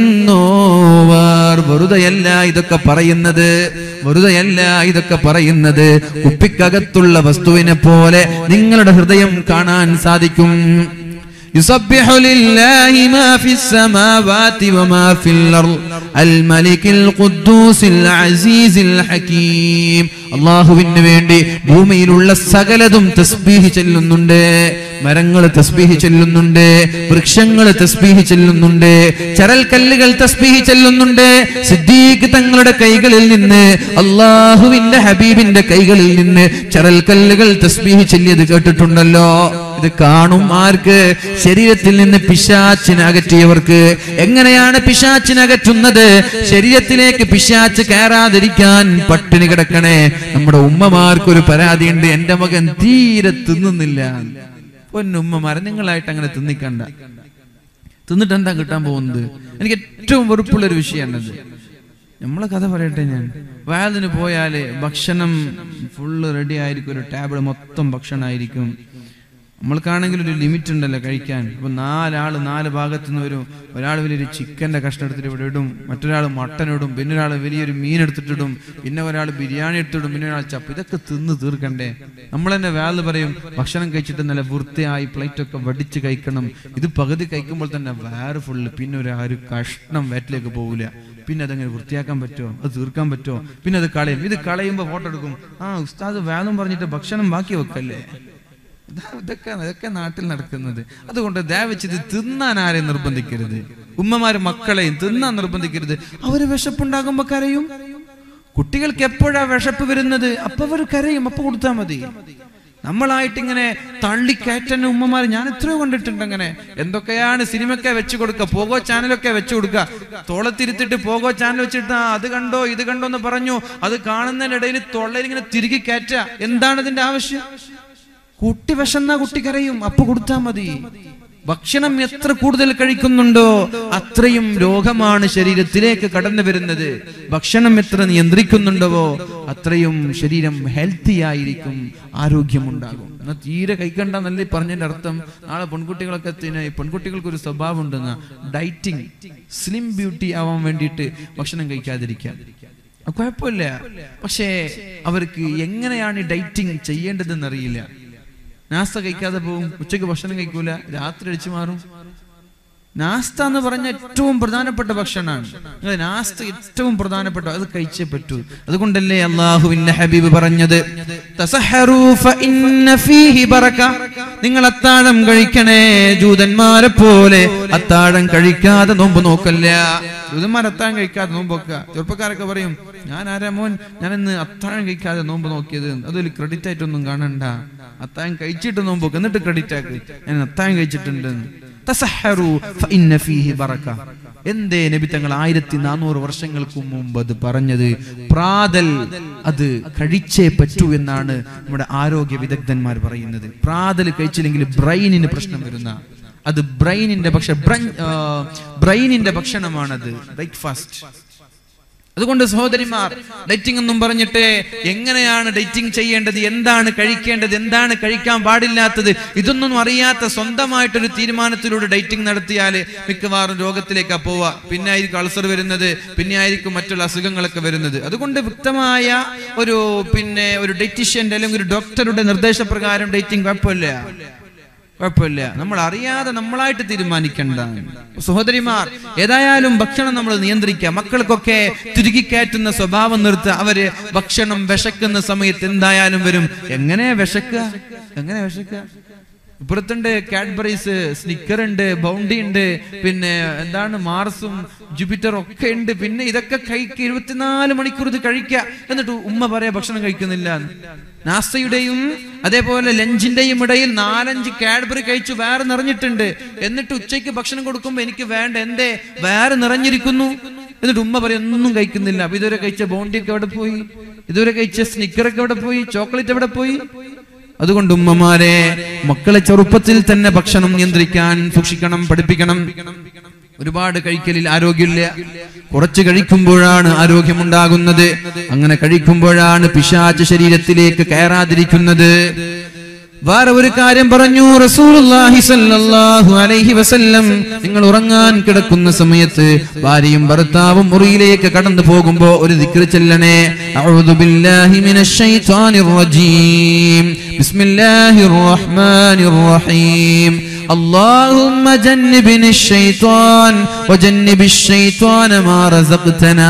എന്നോവാർ വെറുതെയല്ല ഇതൊക്കെ പറയുന്നത് വെറുതെയല്ല ഇതൊക്കെ പറയുന്നത് കുപ്പിക്കകത്തുള്ള വസ്തുവിനെ പോലെ നിങ്ങളുടെ ഹൃദയം കാണാൻ സാധിക്കും يسبح لله ما في السماوات وما في الأرض الملك القدوس العزيز الحكيم അള്ളാഹുവിന് വേണ്ടി ഭൂമിയിലുള്ള സകലതും തസ്ബീഹ് ചെല്ലുന്നുണ്ട് മരങ്ങൾ തസ്ബീഹ് ചെല്ലുന്നുണ്ട് വൃക്ഷങ്ങൾ തസ്ബീഹ് ചെല്ലുന്നുണ്ട് ചരൽക്കല്ലുകൾ തസ്ബീഹ് ചെല്ലുന്നുണ്ട് സിദ്ദീഖ് തങ്ങളുടെ കൈകളിൽ നിന്ന് അള്ളാഹുവിന്റെ ഹബീബിന്റെ കൈകളിൽ നിന്ന് ചരൽക്കല്ലുകൾ തസ്ബീഹ് ചെല്ലിയത് കേട്ടിട്ടുണ്ടല്ലോ ഇത് കാണും ആർക്ക് ശരീരത്തിൽ നിന്ന് പിശാച്ചിനെ അകറ്റിയവർക്ക് എങ്ങനെയാണ് പിശാച്ചിനെ അകറ്റുന്നത് ശരീരത്തിലേക്ക് പിശാച്ച് കയറാതിരിക്കാൻ പട്ടിണി കിടക്കണേ നമ്മുടെ ഉമ്മമാർക്കൊരു പരാതിയുണ്ട് എന്റെ മകൻ തീരെ തിന്നുന്നില്ല പൊന്നുമ്മമാരെ നിങ്ങളായിട്ട് അങ്ങനെ തിന്നിക്കണ്ട തിന്നിട്ട് എന്താ കിട്ടാൻ പോകുന്നത് എനിക്ക് ഏറ്റവും വെറുപ്പുള്ള ഒരു വിഷയമാണത് നമ്മളെ കഥ പറയട്ടെ ഞാൻ വയലിന് പോയാല് ഭക്ഷണം ഫുള്ള് റെഡി ആയിരിക്കും ഒരു ടേബിൾ മൊത്തം ഭക്ഷണമായിരിക്കും നമ്മൾക്കാണെങ്കിൽ ഒരു ലിമിറ്റ് ഉണ്ടല്ലോ കഴിക്കാൻ അപ്പൊ നാലാള് നാല് ഭാഗത്തു നിന്ന് വരും ഒരാൾ വലിയൊരു ചിക്കന്റെ കഷ്ണം എടുത്തിട്ട് ഇവിടെ ഇടും മറ്റൊരാൾ മട്ടൻ ഇടും പിന്നെ ഒരാൾ വലിയൊരു മീൻ എടുത്തിട്ടിടും പിന്നെ ഒരാൾ ബിരിയാണി എടുത്തിടും പിന്നെ ഒരാൾ ചപ്പ് ഇതൊക്കെ തിന്ന് തീർക്കണ്ടേ നമ്മൾ തന്നെ വേള് പറയും ഭക്ഷണം കഴിച്ചിട്ട് നല്ല വൃത്തിയായി പ്ലേറ്റ് ഒക്കെ വടിച്ച് കഴിക്കണം ഇത് പകുതി കഴിക്കുമ്പോൾ തന്നെ വേറെ ഫുള്ള് പിന്നെ ഒരു ആ ഒരു കഷ്ണം വയറ്റിലേക്ക് പോകില്ല പിന്നെ അതങ്ങനെ വൃത്തിയാക്കാൻ പറ്റുമോ അത് തീർക്കാൻ പറ്റുമോ പിന്നെ അത് കളയും ഇത് കളയുമ്പോൾ ഫോട്ടോ എടുക്കും ആ ഉസ്താദ് വേണം പറഞ്ഞിട്ട് ഭക്ഷണം ബാക്കി വെക്കല്ലേ ഇതാ- ഇതൊക്കെ ഇതൊക്കെ നാട്ടിൽ നടക്കുന്നത് അതുകൊണ്ട് ദയവച്ച് ഇത് തിന്നാൻ ആരെയും നിർബന്ധിക്കരുത് ഉമ്മമാര് മക്കളെയും തിന്നാൻ നിർബന്ധിക്കരുത് അവര് വിശപ്പുണ്ടാകുമ്പോ കരയും കുട്ടികൾക്ക് എപ്പോഴാ വിശപ്പ് വരുന്നത് അപ്പൊ അവർ കരയും അപ്പൊ കൊടുത്താൽ മതി നമ്മളായിട്ട് ഇങ്ങനെ തള്ളിക്കയറ്റുന്ന ഉമ്മമാർ ഞാൻ എത്രയോ കണ്ടിട്ടുണ്ട് അങ്ങനെ എന്തൊക്കെയാണ് സിനിമയൊക്കെ വെച്ച് കൊടുക്കുക പോകോ ചാനലൊക്കെ വെച്ച് കൊടുക്കുക തോളത്തിരുത്തിട്ട് പോകോ ചാനൽ വെച്ചിട്ട് ആ അത് കണ്ടോ ഇത് കണ്ടോ എന്ന് പറഞ്ഞു അത് കാണുന്നതിനിടയിൽ തൊള്ളയിൽ ഇങ്ങനെ തിരികെ കയറ്റ എന്താണ് ഇതിന്റെ ആവശ്യം കുട്ടി വിശന്ന കുട്ടി കരയും അപ്പൊ കൊടുത്താൽ മതി ഭക്ഷണം എത്ര കൂടുതൽ കഴിക്കുന്നുണ്ടോ അത്രയും രോഗമാണ് ശരീരത്തിലേക്ക് കടന്നു വരുന്നത് ഭക്ഷണം എത്ര നിയന്ത്രിക്കുന്നുണ്ടോ അത്രയും ശരീരം ഹെൽത്തി ആയിരിക്കും ആരോഗ്യമുണ്ടാകും എന്നാൽ തീരെ കഴിക്കണ്ടെന്നല്ലേ പറഞ്ഞതിന്റെ അർത്ഥം നാളെ പെൺകുട്ടികളൊക്കെ പിന്നെ ഈ പെൺകുട്ടികൾക്ക് ഒരു സ്വഭാവം ഉണ്ടെന്ന ഡയറ്റിംഗ് സ്ലിം ബ്യൂട്ടി ആവാൻ വേണ്ടിയിട്ട് ഭക്ഷണം കഴിക്കാതിരിക്കാൻ അത് കുഴപ്പമില്ല പക്ഷേ അവർക്ക് എങ്ങനെയാണ് ഈ ഡയറ്റിംഗ് ചെയ്യേണ്ടതെന്ന് അറിയില്ല നാസ്ത കഴിക്കാതെ പോകും ഉച്ചയ്ക്ക് ഭക്ഷണം കഴിക്കൂല രാത്രി അടിച്ചു മാറും നാസ്ത എന്ന് പറഞ്ഞ ഏറ്റവും പ്രധാനപ്പെട്ട ഭക്ഷണമാണ് അത് നാസ്ത ഏറ്റവും പ്രധാനപ്പെട്ട അത് കഴിച്ചേ പറ്റൂ അതുകൊണ്ടല്ലേ അള്ളാഹുവിന്റെ ഹബീബ് പറഞ്ഞത് തസഹറൂ ഫഇന്ന ഫീഹി ബറക. നിങ്ങൾ അത്താഴം കഴിക്കണേ ജൂതന്മാരെ പോലെ അത്താഴം കഴിക്കാതെ നോമ്പ് നോക്കല്ല ജൂതന്മാർ അത്താഴം കഴിക്കാതെ നോമ്പ് നോക്കുക ചെറുപ്പക്കാരൊക്കെ പറയും ഞാൻ ആരാ മോൻ ഞാൻ ഇന്ന് അത്താഴം കഴിക്കാതെ നോമ്പ് നോക്കിയത് അതൊരു ക്രെഡിറ്റ് ആയിട്ടൊന്നും കാണണ്ട അത്താഴം കഴിച്ചിട്ട് നോമ്പ് നോക്ക് എന്നിട്ട് ക്രെഡിറ്റ് ആക്ക് ഞാൻ അത്താഴം കഴിച്ചിട്ടുണ്ട് തസഹറു ഫഇന്ന ഫീഹി ബറക. എന്തേ നബി തങ്ങൾ ആയിരത്തി നാനൂറ് വർഷങ്ങൾക്ക് മുമ്പ് അത് പറഞ്ഞത് പ്രാതൽ അത് കഴിച്ചേ പറ്റൂ എന്നാണ് നമ്മുടെ ആരോഗ്യ വിദഗ്ധന്മാർ പറയുന്നത് പ്രാതൽ കഴിച്ചില്ലെങ്കിൽ ബ്രെയിനിന് പ്രശ്നം വരുന്ന അത് ബ്രെയിനിന്റെ പക്ഷെ ബ്രെയിനിന്റെ ഭക്ഷണമാണത് ബ്രേക്ക്ഫാസ്റ്റ് അതുകൊണ്ട് സഹോദരിമാർ ഡേറ്റിംഗ് എന്നും പറഞ്ഞിട്ട് എങ്ങനെയാണ് ഡേറ്റിംഗ് ചെയ്യേണ്ടത് എന്താണ് കഴിക്കേണ്ടത് എന്താണ് കഴിക്കാൻ പാടില്ലാത്തത് ഇതൊന്നും അറിയാത്ത സ്വന്തമായിട്ടൊരു തീരുമാനത്തിലൂടെ ഡേറ്റിംഗ് നടത്തിയാൽ മിക്കവാറും രോഗത്തിലേക്കാ പോവുക പിന്നെ ആയിരിക്കും അൾസർ വരുന്നത് പിന്നെ ആയിരിക്കും മറ്റുള്ള അസുഖങ്ങളൊക്കെ വരുന്നത് അതുകൊണ്ട് വ്യക്തമായ ഒരു പിന്നെ ഒരു ഡേറ്റിഷ്യന്റെ അല്ലെങ്കിൽ ഒരു ഡോക്ടറുടെ നിർദ്ദേശപ്രകാരം ഡേറ്റിംഗ് കുഴപ്പമില്ല കുഴപ്പമില്ല നമ്മൾ അറിയാതെ നമ്മളായിട്ട് തീരുമാനിക്കേണ്ട സഹോദരിമാർ ഏതായാലും ഭക്ഷണം നമ്മൾ നിയന്ത്രിക്കുക മക്കൾക്കൊക്കെ തിരുകി കയറ്റുന്ന സ്വഭാവം നിർത്തുക അവര് ഭക്ഷണം വിശക്കുന്ന സമയത്ത് എന്തായാലും വരും എങ്ങനെ വിശക്കുക എങ്ങനെ വിശക്കുക ഇപ്പുറത്തുണ്ട് കാഡ്ബറീസ് സ്നിക്കർ ഉണ്ട് ബൗണ്ടി ഉണ്ട് പിന്നെ എന്താണ് മാർസും ജൂപ്പിറ്ററും ഒക്കെ ഉണ്ട് പിന്നെ ഇതൊക്കെ കഴിക്കുക ഇരുപത്തിനാല് മണിക്കൂർ ഇത് കഴിക്കുക എന്നിട്ട് ഉമ്മ പറയാ ഭക്ഷണം കഴിക്കുന്നില്ല എന്ന്. നാസ്തയുടെയും അതേപോലെ ലഞ്ചിന്റെയും ഇടയിൽ നാലഞ്ച് കാഡ്ബറി കഴിച്ചു വേറെ നിറഞ്ഞിട്ടുണ്ട് എന്നിട്ട് ഉച്ചയ്ക്ക് ഭക്ഷണം കൊടുക്കുമ്പോ എനിക്ക് വേണ്ട എന്തേ വേറെ നിറഞ്ഞിരിക്കുന്നു എന്നിട്ട് ഉമ്മ പറയും ഒന്നും കഴിക്കുന്നില്ല അപ്പൊ ഇതുവരെ കഴിച്ച ബോണ്ടിയൊക്കെ എവിടെ പോയി ഇതുവരെ കഴിച്ച സ്നിക്കറൊക്കെ എവിടെ പോയി ചോക്ലേറ്റ് എവിടെ പോയി അതുകൊണ്ട് ഉമ്മമാരെ മക്കളെ ചെറുപ്പത്തിൽ തന്നെ ഭക്ഷണം നിയന്ത്രിക്കാൻ സൂക്ഷിക്കണം പഠിപ്പിക്കണം ഒരുപാട് കഴിക്കലിൽ ആരോഗ്യമില്ല കുറച്ച് കഴിക്കുമ്പോഴാണ് ആരോഗ്യമുണ്ടാകുന്നത് അങ്ങനെ കഴിക്കുമ്പോഴാണ് പിശാച ശരീരത്തിലേക്ക് കയറാതിരിക്കുന്നത് വേറെ ഒരു കാര്യം പറഞ്ഞു റസൂലുള്ളാഹി സ്വല്ലല്ലാഹു അലൈഹി വസല്ലം നിങ്ങൾ ഉറങ്ങാൻ കിടക്കുന്ന സമയത്ത് ഭാര്യയും ഭർത്താവും മുറിയിലേക്ക് കടന്നു പോകുമ്പോ ഒരു ദിക്ർ ചെല്ലണേ അഊദു ബില്ലാഹി മിനശ് ശൈത്വാനിർ റജീം ബിസ്മില്ലാഹിർ റഹ്മാനിർ റഹീം اللهم جنبني الشيطان وجنب الشيطان ما رزقتنا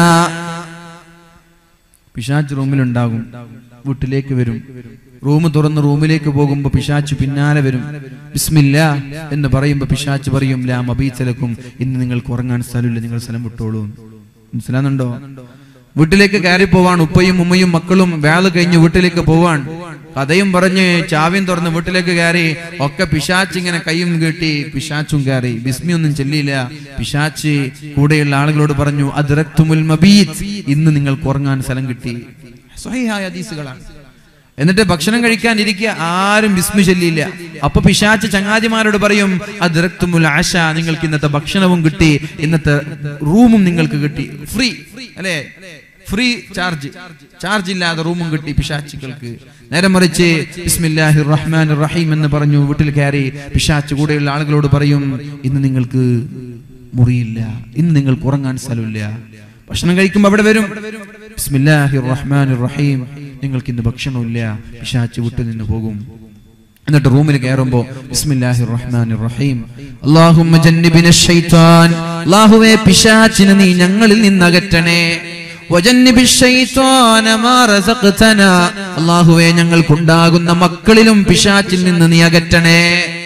പിശാച്ച് റൂമിലുണ്ടാകും വീട്ടിലേക്ക് വരും റൂം തുറന്ന് റൂമിലേക്ക് പോകുമ്പോ പിശാച്ച് പിന്നാലെ വരും ബിസ്മില്ല എന്ന് പറയുമ്പോ പിശാച്ച് പറയും ലാ മബീത്തലക്കും ഇന്ന് നിങ്ങൾക്ക് ഉറങ്ങാൻ സ്ഥലമില്ല നിങ്ങൾ സ്ഥലം വിട്ടോളൂ മനസ്സിലാകുന്നുണ്ടോ വീട്ടിലേക്ക് കയറി പോവാൻ ഉപ്പയും ഉമ്മയും മക്കളും വേള കഴിഞ്ഞ് വീട്ടിലേക്ക് പോവാൻ കഥയും പറഞ്ഞ് ചാവിയും തുറന്ന് വീട്ടിലേക്ക് കയറി ഒക്കെ പിശാച്ച് ഇങ്ങനെ കൈയും കെട്ടി പിശാച്ചും കയറി ബിസ്മി ഒന്നും ചെല്ലിയില്ല പിശാച്ച് കൂടെയുള്ള ആളുകളോട് പറഞ്ഞു അദ്റക്തുമുൽ മബീത് ഇന്ന് നിങ്ങൾക്ക് ഉറങ്ങാൻ സ്ഥലം കിട്ടി സ്വഹിഹായ ഹദീസുകളാണ് എന്നിട്ട് ഭക്ഷണം കഴിക്കാൻ ഇരിക്കുക ആരും ബിസ്മി ചൊല്ലിയില്ല അപ്പൊ പിശാച്ച് ചങ്ങാതിമാരോട് പറയും അദ്റക്തുമുൽ ആശ നിങ്ങൾക്ക് ഇന്നത്തെ ഭക്ഷണവും കിട്ടി ഇന്നത്തെ റൂമും നിങ്ങൾക്ക് കിട്ടി ഫ്രീ അല്ലേ ഫ്രീ ചാർജ് ചാർജ് ഇല്ലാതെ റൂമും കിട്ടി പിശാച്ചുകൾക്ക് നേരെ മറിച്ച് ബിസ്മില്ലാഹി റഹ്മാൻ റഹീം എന്ന് പറഞ്ഞു വീട്ടിൽ കയറി പിശാച്ച് കൂടെയുള്ള ആളുകളോട് പറയും ഇന്ന് നിങ്ങൾക്ക് മുറിയില്ല ഇന്ന് നിങ്ങൾക്ക് ഉറങ്ങാൻ സ്ഥലമില്ല ഭക്ഷണം കഴിക്കുമ്പോൾ അവിടെ വരും ബിസ്മില്ലാഹി റഹ്മാൻ റഹീം നിങ്ങൾക്ക് ഇന്ന് ഭക്ഷണമില്ല പിശാച്ച് വിട്ടു നിന്ന് പോകും എന്നിട്ട് റൂമിൽ കയറുമ്പോ ബിസ്മില്ലാഹി റഹ്മാൻ റഹീം അല്ലാഹുമ്മ ജന്നിബിന ശൈത്താൻ അല്ലാഹുവേ പിശാച്ചിനെ നീ ഞങ്ങളിൽ നിന്ന് അകറ്റണേ വജന്നിബി ശൈത്വാന മാ റസഖ്തനാ അല്ലാഹുവേ ഞങ്ങൾക്കുണ്ടാകുന്ന മക്കളിലും പിശാച്ചിൽ നിന്ന് നീ അകറ്റണേ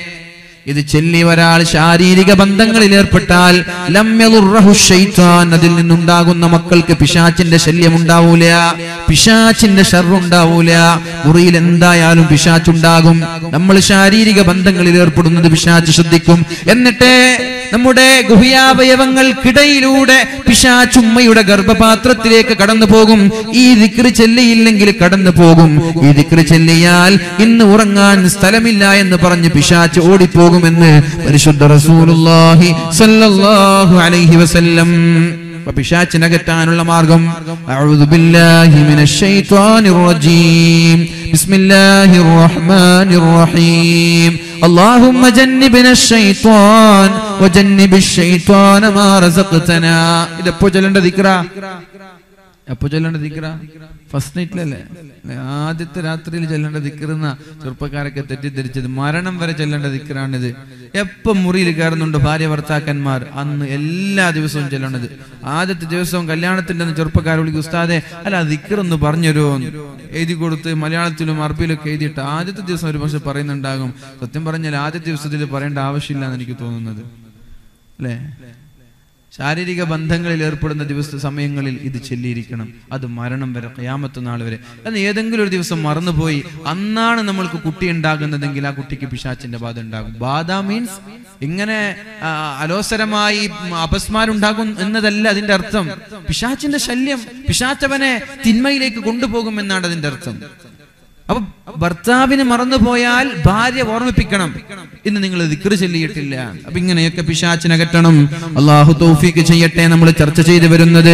ഇത് ചൊല്ലി ഒരാൾ ശാരീരിക ബന്ധങ്ങളിൽ ഏർപ്പെട്ടാൽ ലം യദുർറഹു ശൈത്താൻ അതിൽ നിന്നുണ്ടാകുന്ന മക്കൾക്ക് പിശാച്ചിന്റെ ശല്യം ഉണ്ടാവൂല പിശാച്ചിന്റെ ഷർറുണ്ടാവൂല മുറിയിൽ എന്തായാലും പിശാച്ചുണ്ടാകും നമ്മൾ ശാരീരിക ബന്ധങ്ങളിൽ ഏർപ്പെടുന്നത് പിശാച്ച് ശ്രദ്ധിക്കും എന്നിട്ട് നമ്മുടെ ഗുഹ്യാവയവങ്ങൾക്കിടയിലൂടെ പിശാച്ചുമ്മയുടെ ഗർഭപാത്രത്തിലേക്ക് കടന്നു പോകും ഈ ദിക്റ് ചെല്ലിയില്ലെങ്കിൽ കടന്നു പോകും ഈ ദിക്റ് ചെല്ലിയാൽ ഇന്ന് ഉറങ്ങാൻ സ്ഥലമില്ല എന്ന് പറഞ്ഞ് പിശാച്ച് ഓടിപ്പോകുമെന്ന് പരിശുദ്ധ റസൂലുള്ളാഹി സ്വല്ലല്ലാഹു അലൈഹി വസല്ലം അപ്പൊ പിശാച്ചിനകറ്റാനുള്ള മാർഗം അഊദു ബില്ലാഹി മിനശ് ശൈത്വാനിർ റജീം ബിസ്മില്ലാഹിർ റഹ്മാനിർ റഹീം اللهم جنبنا الشيطان وجنب الشيطان ما رزقتنا ഇതെപ്പോ ചൊല്ലേണ്ട ദിക്ര എപ്പോ ചൊല്ലേണ്ട ദിക്ര ഫസ്റ്റ് നൈറ്റിലല്ലേ ആദ്യത്തെ രാത്രിയിൽ ചെല്ലേണ്ട ദിക്റെന്ന ചെറുപ്പക്കാരൊക്കെ തെറ്റിദ്ധരിച്ചത് മരണം വരെ ചെല്ലേണ്ട ദിക്റാണിത് എപ്പം മുറിയിൽ കയറുന്നുണ്ട് ഭാര്യ ഭർത്താക്കന്മാർ അന്ന് എല്ലാ ദിവസവും ചെല്ലണത് ആദ്യത്തെ ദിവസവും കല്യാണത്തിന്റെ അന്ന് ചെറുപ്പക്കാർ വിളിക്കും ഉസ്താദെ അല്ല ദിക്റൊന്ന് പറഞ്ഞുതരുമോ എഴുതി കൊടുത്ത് മലയാളത്തിലും അറബിയിലൊക്കെ എഴുതിയിട്ട് ആദ്യത്തെ ദിവസം ഒരു പക്ഷെ പറയുന്നുണ്ടാകും സത്യം പറഞ്ഞാൽ ആദ്യത്തെ ദിവസത്തിൽ പറയേണ്ട ആവശ്യമില്ല എന്ന് എനിക്ക് തോന്നുന്നത് അല്ലേ ശാരീരിക ബന്ധങ്ങളിൽ ഏർപ്പെടുന്ന ദിവസ സമയങ്ങളിൽ ഇത് ചെല്ലിയിരിക്കണം അത് മരണം വരെ കയാമത്ത് നാൾ വരെ അത് ഏതെങ്കിലും ഒരു ദിവസം മറന്നുപോയി അന്നാണ് നമ്മൾക്ക് കുട്ടി ഉണ്ടാകുന്നതെങ്കിൽ ആ കുട്ടിക്ക് പിശാച്ചിന്റെ ബാധ ഉണ്ടാകും ബാധ മീൻസ് ഇങ്ങനെ ആ, അലോസരമായി അപസ്മാരുണ്ടാകും എന്നതല്ല അതിന്റെ അർത്ഥം പിശാച്ചിന്റെ ശല്യം പിശാച്ചവനെ തിന്മയിലേക്ക് കൊണ്ടുപോകും എന്നാണ് അതിന്റെ അർത്ഥം അപ്പൊ ഭർത്താവിനെ മറന്നുപോയാൽ ഭാര്യ ഓർമ്മിപ്പിക്കണം ഇന്ന് നിങ്ങൾ ദിക്റ് ചൊല്ലിയിട്ടില്ല അപ്പൊ ഇങ്ങനെയൊക്കെ പിശാച്ചിനകറ്റണം അള്ളാഹു തൗഫീക്ക് ചെയ്യട്ടെ നമ്മൾ ചർച്ച ചെയ്തു വരുന്നത്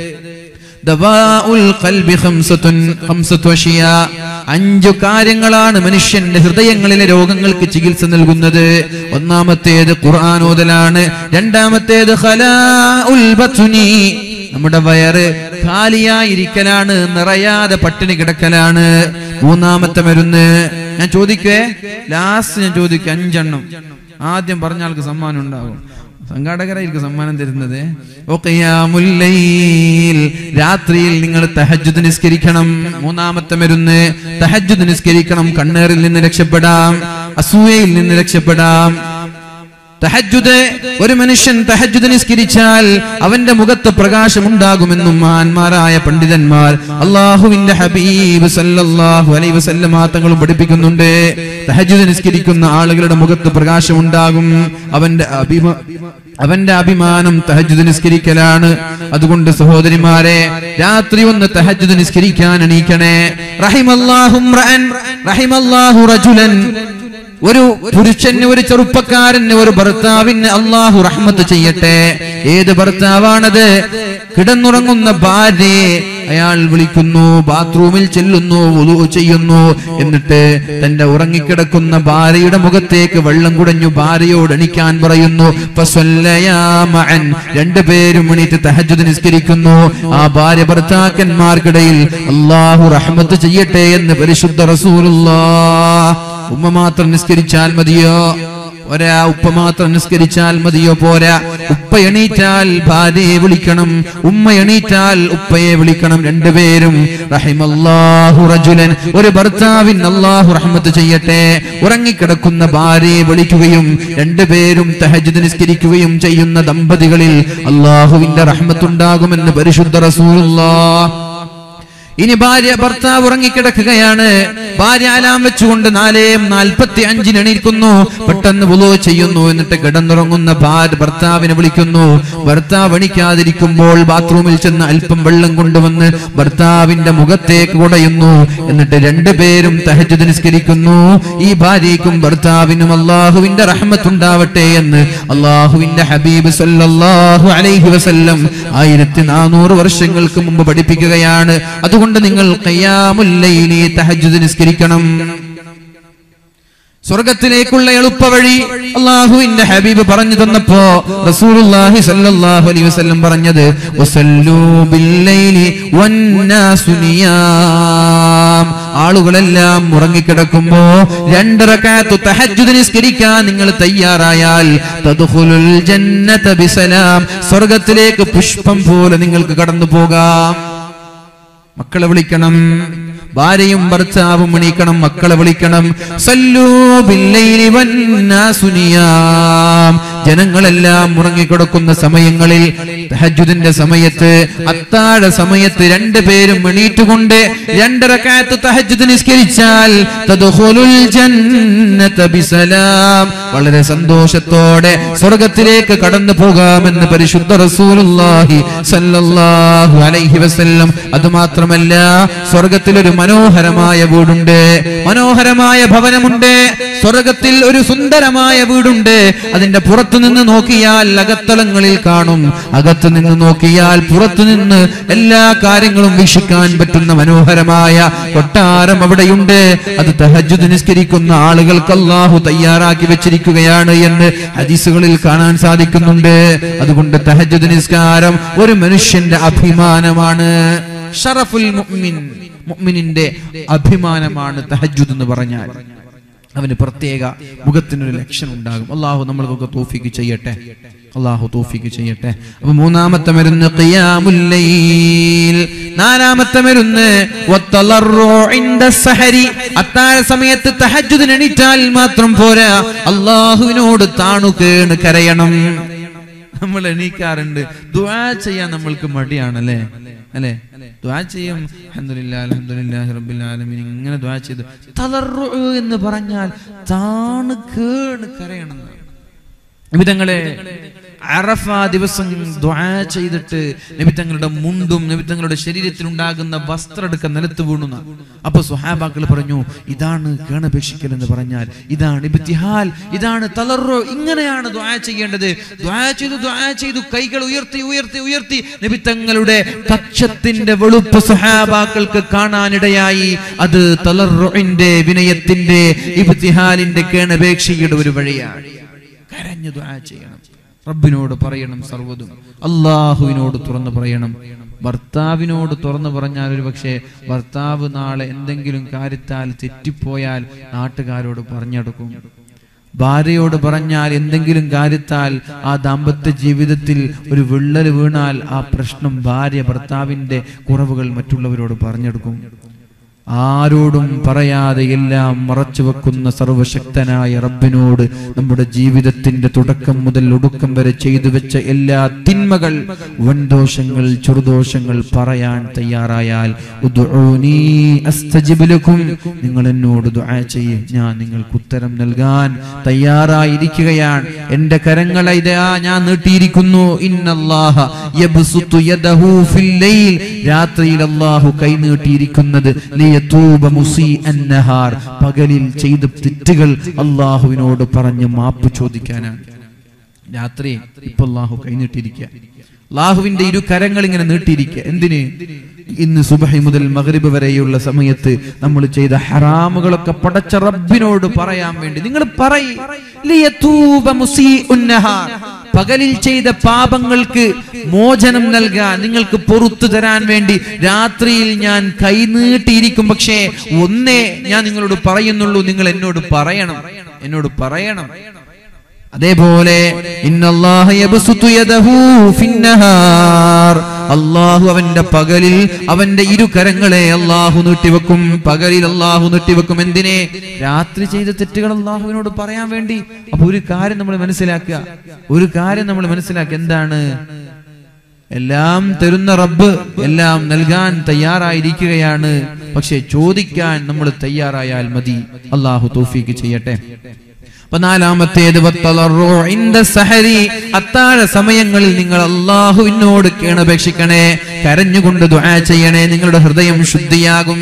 ദവാഉൽ ഖൽബി ഖംസത്തുൻ ഖംസത്തു അഷിയാ അഞ്ചു കാര്യങ്ങളാണ് മനുഷ്യന്റെ ഹൃദയങ്ങളിലെ രോഗങ്ങൾക്ക് ചികിത്സ നൽകുന്നത് ഒന്നാമത്തേത് ഖുർആൻ ഓതലാണ് രണ്ടാമത്തേത് ഖലാഉൽ ബത്നി നമ്മുടെ വയറ് ഖാലിയായിരിക്കലാണ് നിറയാതെ പട്ടിണി കിടക്കലാണ് മൂന്നാമത്തെ മരുന്ന് ഞാൻ ചോദിക്കുവേ ലാസ്റ്റ് ഞാൻ ചോദിക്കും അഞ്ചെണ്ണം ആദ്യം പറഞ്ഞ ആൾക്ക് സമ്മാനം ഉണ്ടാകും സംഘാടകരായിരിക്കും സമ്മാനം തരുന്നത് ഓ ഖിയാമുല്ലൈൽ. രാത്രിയിൽ നിങ്ങൾ തഹജ്ജുദ് നിസ്കരിക്കണം മൂന്നാമത്തെ മരുന്ന് തഹജ്ജുദ് നിസ്കരിക്കണം കണ്ണേറിൽ നിന്ന് രക്ഷപ്പെടാം അസൂയയിൽ നിന്ന് രക്ഷപ്പെടാം തഹജ്ജുദ് ഒരു മനുഷ്യൻ തഹജ്ജുദ് നിസ്കരിച്ചാൽ അവന്റെ മുഖത്ത് പ്രകാശമുണ്ടാകുമെന്നും മഹാന്മാരായ പണ്ഡിതന്മാർ അള്ളാഹുവിന്റെ ഹബീബ് സല്ലല്ലാഹു അലൈഹി വസല്ലമ തങ്ങളും പഠിപ്പിക്കുന്നുണ്ട് തഹജ്ജുദ് നിസ്കരിക്കുന്ന ആളുകളുടെ മുഖത്ത് പ്രകാശമുണ്ടാകും അവന്റെ അഭിമ അവന്റെ അഭിമാനം തഹജ്ജുദ് നിസ്കരിക്കലാണ് അതുകൊണ്ട് സഹോദരിമാരെ രാത്രി ഒന്ന് തഹജ്ജുദ് നിസ്കരിക്കാൻ എണീക്കണേ റഹിമല്ലാഹു റഅൻ റഹിമല്ലാഹു റജുലൻ ഒരു പുരുഷന് ഒരു ചെറുപ്പക്കാരന് ഒരു ഭർത്താവിന് അള്ളാഹു റഹ്മത്ത് ചെയ്യട്ടെ ഏത് ഭർത്താവാണത് കിടന്നുറങ്ങുന്ന ഭാര്യയെ അയാൾ വിളിക്കുന്നു ബാത്റൂമിൽ ചെല്ലുന്നു വുളു ചെയ്യുന്നു എന്നിട്ട് തന്റെ ഉറങ്ങിക്കിടക്കുന്ന ഭാര്യയുടെ മുഖത്തേക്ക് വെള്ളം കുടഞ്ഞു ഭാര്യയോട് എണിക്കാൻ പറയുന്നു ഫസ്വല്ലയാ മഅൻ. രണ്ടുപേരും എണീറ്റ് തഹജ്ജുദ് നിസ്കരിക്കുന്നു ആ ഭാര്യ ഭർത്താക്കന്മാർക്കിടയിൽ അള്ളാഹു റഹ്മത്ത് ചെയ്യട്ടെ എന്ന് പരിശുദ്ധ റസൂലുള്ളാഹ് ഉമ്മ മാത്രം നിസ്കരിച്ചാൽ മതിയോ ഒരാ ഉപ്പ മാത്രം നിസ്കരിച്ചാൽ മതിയോ പോരാ ഉപ്പ എണീറ്റാൽ ഭാര്യയെ വിളിക്കണം ഉമ്മ എണീറ്റാൽ ഉപ്പയെ വിളിക്കണം രണ്ടുപേരും റഹിമല്ലാഹു റജുലൻ ഒരു ഭർത്താവിൻ അല്ലാഹു റഹ്മത്ത് ചെയ്യട്ടെ ഉറങ്ങിക്കിടക്കുന്ന ഭാര്യയെ വിളിക്കുകയും രണ്ടുപേരും തഹജ്ജുദ് നിസ്കരിക്കുകയും ചെയ്യുന്ന ദമ്പതികളിൽ അള്ളാഹുവിന്റെ റഹ്മത്തുണ്ടാകുമെന്ന് പരിശുദ്ധ റസൂലുള്ളാഹ് ഇനി ഭാര്യ ഭർത്താവ് ഉറങ്ങിക്കിടക്കുകയാണ് ഭാര്യ അലാം വെച്ചുകൊണ്ട് നാലേം നാൽപ്പത്തി അഞ്ചിന് എണീക്കുന്നു പെട്ടെന്ന് വുളു ചെയ്യുന്നു എന്നിട്ട് കിടന്നുറങ്ങുന്ന ഭാര്യ ഭർത്താവിനെ വിളിക്കുന്നു ഭർത്താവ് എണിക്കാതിരിക്കുമ്പോൾ ബാത്റൂമിൽ ചെന്ന് അല്പം വെള്ളം കൊണ്ടുവന്ന് ഭർത്താവിന്റെ മുഖത്തേക്ക് കുടയുന്നു എന്നിട്ട് രണ്ടുപേരും തഹജ്ജുദ് നിസ്കരിക്കുന്നു ഈ ഭാര്യയ്ക്കും ഭർത്താവിനും അള്ളാഹുവിന്റെ റഹ്മത്തുണ്ടാവട്ടെ എന്ന് അള്ളാഹുവിന്റെ ഹബീബ് സല്ലല്ലാഹു അലൈഹി വസല്ലം ആയിരത്തി നാനൂറ് വർഷങ്ങൾക്ക് മുമ്പ് പഠിപ്പിക്കുകയാണ് അതുകൊണ്ട് നിങ്ങൾ ഖിയാമുല്ലൈലി തഹജ്ജുദ് നിസ്കരിക്കണം സ്വർഗത്തിലേക്കുള്ള എളുപ്പവഴി അള്ളാഹുവിന്റെ ഹബീബ് പറഞ്ഞു തന്നപ്പോ റസൂലുള്ളാഹി സല്ലല്ലാഹു അലൈഹി വസല്ലം പറഞ്ഞത് വസല്ലൂ ബില്ലൈലി വന്നാസു നിയാം ആളുകളെല്ലാം ഉറങ്ങിക്കിടക്കുമ്പോ രണ്ടരക്കാത്തു തഹജ്ജുദ് നിസ്കരിക്കാൻ നിങ്ങൾ തയ്യാറായാൽ തദ്ഖുലുൽ ജന്നത ബിസലാം സ്വർഗത്തിലേക്ക് പുഷ്പം പോലെ നിങ്ങൾക്ക് കടന്നു പോകാം മക്കളെ വിളിക്കണം ഭാര്യയും ഭർത്താവും എണീക്കണം മക്കളെ വിളിക്കണം സല്ലൂ ബില്ലൈലി വന്നാസു നിയാം. ജനങ്ങളെല്ലാം ഉറങ്ങിക്കിടക്കുന്ന സമയങ്ങളിൽ തഹജ്ജുദിന്റെ സമയത്ത് അത്താഴ സമയത്ത് രണ്ടുപേരും എണീറ്റുകൊണ്ട് രണ്ടരക്കാത്ത് തഹജ്ജുദ് നിസ്കരിച്ചാൽ തദ്ഖുലുൽ ജന്നത ബിസലാം വളരെ സന്തോഷത്തോടെ സ്വർഗത്തിലേക്ക് കടന്നു പോകാമെന്ന് പരിശുദ്ധ റസൂലുള്ളാഹി സല്ലല്ലാഹു അലൈഹി വസല്ലം അത് മാത്രമല്ല സ്വർഗത്തിൽ ഒരു മനോഹരമായ വീടുണ്ട് മനോഹരമായ ഭവനമുണ്ട് സ്വർഗത്തിൽ ഒരു സുന്ദരമായ വീടുണ്ട് അതിന്റെ പുറത്തു നിന്ന് നോക്കിയാൽ അകത്തളങ്ങളിൽ കാണും അകത്തു നിന്ന് നോക്കിയാൽ പുറത്തു നിന്ന് എല്ലാ കാര്യങ്ങളും വീക്ഷിക്കാൻ പറ്റുന്ന മനോഹരമായ കൊട്ടാരം അവിടെയുണ്ട് അത് തഹജ്ജുദ് നിസ്കരിക്കുന്ന ആളുകൾക്ക് അല്ലാഹു തയ്യാറാക്കി വെച്ചിരിക്കുകയാണ് എന്ന് ഹദീസുകളിൽ കാണാൻ സാധിക്കുന്നുണ്ട് അതുകൊണ്ട് തഹജ്ജുദ് നിസ്കാരം ഒരു മനുഷ്യന്റെ അഭിമാനമാണ് ഷറഫുൽ മുഅ്മിൻ മുഅ്മിനിന്റെ അഭിമാനമാണ് തഹജ്ജുദ് എന്ന് പറഞ്ഞാൽ അവന് പ്രത്യേക മുഖത്തിനൊരു ലക്ഷണം ഉണ്ടാകും അള്ളാഹു നമ്മൾക്കൊക്കെ തോഫിക്ക് ചെയ്യട്ടെ അള്ളാഹു തോഫിക്ക് ചെയ്യട്ടെ അപ്പൊ മൂന്നാമത്തെ മരുന്ന് ഖിയാമുല്ലൈൽ നാലാമത്തെ മരുന്ന് വത്തളർറു ഇൻദ സഹരി അത്താഴ സമയത്ത് തഹജ്ജുദിന് എണീറ്റാൽ മാത്രം പോരാ അള്ളാഹുവിനോട് താണു കേണ് കരയണം നമ്മൾ എണീക്കാറുണ്ട് ദുആ ചെയ്യാൻ നമ്മൾക്ക് മടിയാണല്ലേ അല്ലേ ദുആ ചെയ്യും അൽഹംദുലില്ലാ അൽഹംദുലില്ലാഹി റബ്ബിൽ ആലമീൻ ഇങ്ങനെ ദുആ ചെയ്തു തളർറു എന്ന് പറഞ്ഞാൽ താണ് കേണ് കരയണം വിധങ്ങളെ അറഫ ദിവസം ദ്വാ ചെയ്തിട്ട് നബി തങ്ങളുടെ മുണ്ടും നബി തങ്ങളുടെ ശരീരത്തിൽ ഉണ്ടാകുന്ന വസ്ത്രം എടുക്കാൻ നിലത്ത് വീണു എന്നാ. അപ്പൊ സുഹാബാക്കൾ പറഞ്ഞു ഇതാണ് കേണപേക്ഷിക്കൽ എന്ന് പറഞ്ഞാൽ ഇതാണ് ഇബ്തിഹാൽ ഇതാണ് തളറോ ഇങ്ങനെയാണ് ദ്വാ ചെയ്യേണ്ടത് ദ്വാ ചെയ്തു ദ്വാ ചെയ്തു കൈകൾ ഉയർത്തി ഉയർത്തി ഉയർത്തി നബി തങ്ങളുടെ കക്ഷത്തിന്റെ വെളുപ്പ് സുഹാബാക്കൾക്ക് കാണാനിടയായി അത് തളറുവിന്റെ വിനയത്തിന്റെ ഇബ്തിഹാലിന്റെ കേണപേക്ഷയുടെ ഒരു വഴിയാണ് കരഞ്ഞു ദ്വാ ചെയ്യണം റബ്ബിനോട് പറയണം സർവ്വതും അള്ളാഹുവിനോട് തുറന്നു പറയണം ഭർത്താവിനോട് തുറന്നു പറഞ്ഞാൽ ഒരു പക്ഷേ ഭർത്താവ് നാളെ എന്തെങ്കിലും കാര്യത്താൽ തെറ്റിപ്പോയാൽ നാട്ടുകാരോട് പറഞ്ഞെടുക്കും ഭാര്യയോട് പറഞ്ഞാൽ എന്തെങ്കിലും കാര്യത്താൽ ആ ദാമ്പത്യ ജീവിതത്തിൽ ഒരു വിള്ളൽ വീണാൽ ആ പ്രശ്നം ഭാര്യ ഭർത്താവിന്റെ കുറവുകൾ മറ്റുള്ളവരോട് പറഞ്ഞെടുക്കും ആരോടും പറയാതെ എല്ലാം മറച്ചു വെക്കുന്ന സർവശക്തനായ റബ്ബിനോട് നമ്മുടെ ജീവിതത്തിന്റെ തുടക്കം മുതൽ ഒടുക്കം വരെ ചെയ്തു വെച്ച എല്ലാ തിന്മകൾ വൻദോഷങ്ങൾ ചെറുദോഷങ്ങൾ പറയാൻ തയ്യാറായാൽ ഉദ്ഉനി അസ്തജിബ് ലക്കും. നിങ്ങൾ എന്നോട് ദുആ ചെയ്യ് ഞാൻ നിങ്ങൾക്ക് ഉത്തരം നൽകാൻ തയ്യാറായിരിക്കുകയാണ് എന്റെ കരങ്ങളെ ഇതാ ഞാൻ നീട്ടിയിരിക്കുന്നു ഇന്നല്ലാഹ യബ്സുത്തു യദഹു ഫിൽ ലൈൽ രാത്രിയിൽ അല്ലാഹു കൈ നീട്ടിയിരിക്കുന്നത് ലിയതൂബ മുസീഅൻ നഹാർ പകലിൽ ചെയ്ത തെറ്റുകൾ അല്ലാഹുവിനോട് പറഞ്ഞ് മാപ്പ് ചോദിക്കാനാണ് രാത്രി ഇപ്പൊ അല്ലാഹു കൈ നീട്ടിയിരിക്കുക അള്ളാഹുവിന്റെ ഇരു കരങ്ങൾ ഇങ്ങനെ നീട്ടിയിരിക്കുക എന്തിന് ഇന്ന് സുബഹി മുതൽ മഗ്രിബ് വരെയുള്ള സമയത്ത് നമ്മൾ ചെയ്ത ഹറാമുകളൊക്കെ പടച്ച റബ്ബിനോട് പറയാൻ വേണ്ടി നിങ്ങൾ പറയ് ലിയതൂബ മുസീഉൻ നഹാർ. പകലിൽ ചെയ്ത പാപങ്ങൾക്ക് മോചനം നൽകാൻ നിങ്ങൾക്ക് പൊറത്തു തരാൻ വേണ്ടി രാത്രിയിൽ ഞാൻ കൈനീട്ടിയിരിക്കും പക്ഷേ ഒന്നേ ഞാൻ നിങ്ങളോട് പറയുന്നുള്ളൂ നിങ്ങൾ എന്നോട് പറയണം എന്നോട് പറയണം അതേപോലെ ഇന്നല്ലാഹ യബ്സുത്തു യദഹു ഫിന്നഹാർ. അള്ളാഹു അവന്റെ പകലിൽ അവന്റെ ഇരു കരങ്ങളെ അള്ളാഹു നീട്ടിവെക്കും പകലിൽ അള്ളാഹു നീട്ടിവെക്കും എന്തിനെ രാത്രി ചെയ്ത തെറ്റുകൾ അള്ളാഹുവിനോട് പറയാൻ വേണ്ടി അപ്പൊ ഒരു കാര്യം നമ്മൾ മനസ്സിലാക്കുക ഒരു കാര്യം നമ്മൾ മനസ്സിലാക്കുക എന്താണ് എല്ലാം തരുന്ന റബ്ബ് എല്ലാം നൽകാൻ തയ്യാറായിരിക്കുകയാണ് പക്ഷെ ചോദിക്കാൻ നമ്മൾ തയ്യാറായാൽ മതി അള്ളാഹു തൗഫീക്ക് ചെയ്യട്ടെ അപ്പൊ നാലാമത്തേത് വത്തളറു ഇൻദ സഹരി അത്താഴ സമയങ്ങളിൽ നിങ്ങൾ അള്ളാഹുവിനോട് കേണപേക്ഷിക്കണേ കരഞ്ഞുകൊണ്ട് ദുആ ചെയ്യണേ നിങ്ങളുടെ ഹൃദയം ശുദ്ധിയാകും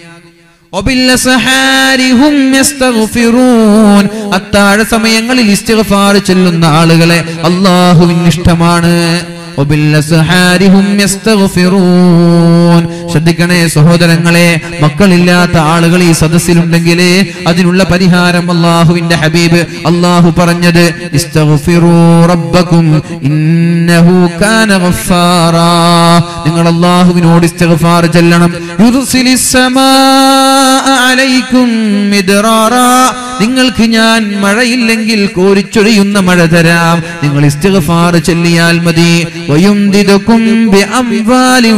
وبالأسحار هم يستغفرون. അത്താഴ സമയങ്ങളിൽ ഇസ്തിഗ്ഫാർ ചൊല്ലുന്ന ആളുകളെ അള്ളാഹുവിന് ഇഷ്ടമാണ് وبالأسحار هم يستغفرون. ശ്രദ്ധിക്കണേ സഹോദരങ്ങളെ മക്കളില്ലാത്ത ആളുകൾ ഈ സദസ്സിലുണ്ടെങ്കിൽ അതിനുള്ള പരിഹാരം അള്ളാഹുവിന്റെ ഹബീബ് അള്ളാഹു പറഞ്ഞത് ഇസ്തഗ്ഫിറൂ റബ്ബക്കും ഇന്നഹു കാന ഗഫാറാ നിങ്ങൾ അള്ളാഹുവിനോട് ഇസ്തിഗ്ഫാർ ചെല്ലണം യുർസിലിസ് സമാഅ അലൈക്കും മിദ്റാറാ നിങ്ങൾക്ക് ഞാൻ മഴയില്ലെങ്കിൽ കോരിച്ചൊരിയുന്ന മഴ തരാം നിങ്ങൾ ഇസ്തിഗ്ഫാർ ചൊല്ലിയാൽ മതി വയുംദിദുക്കും ബിഅംവാലിൻ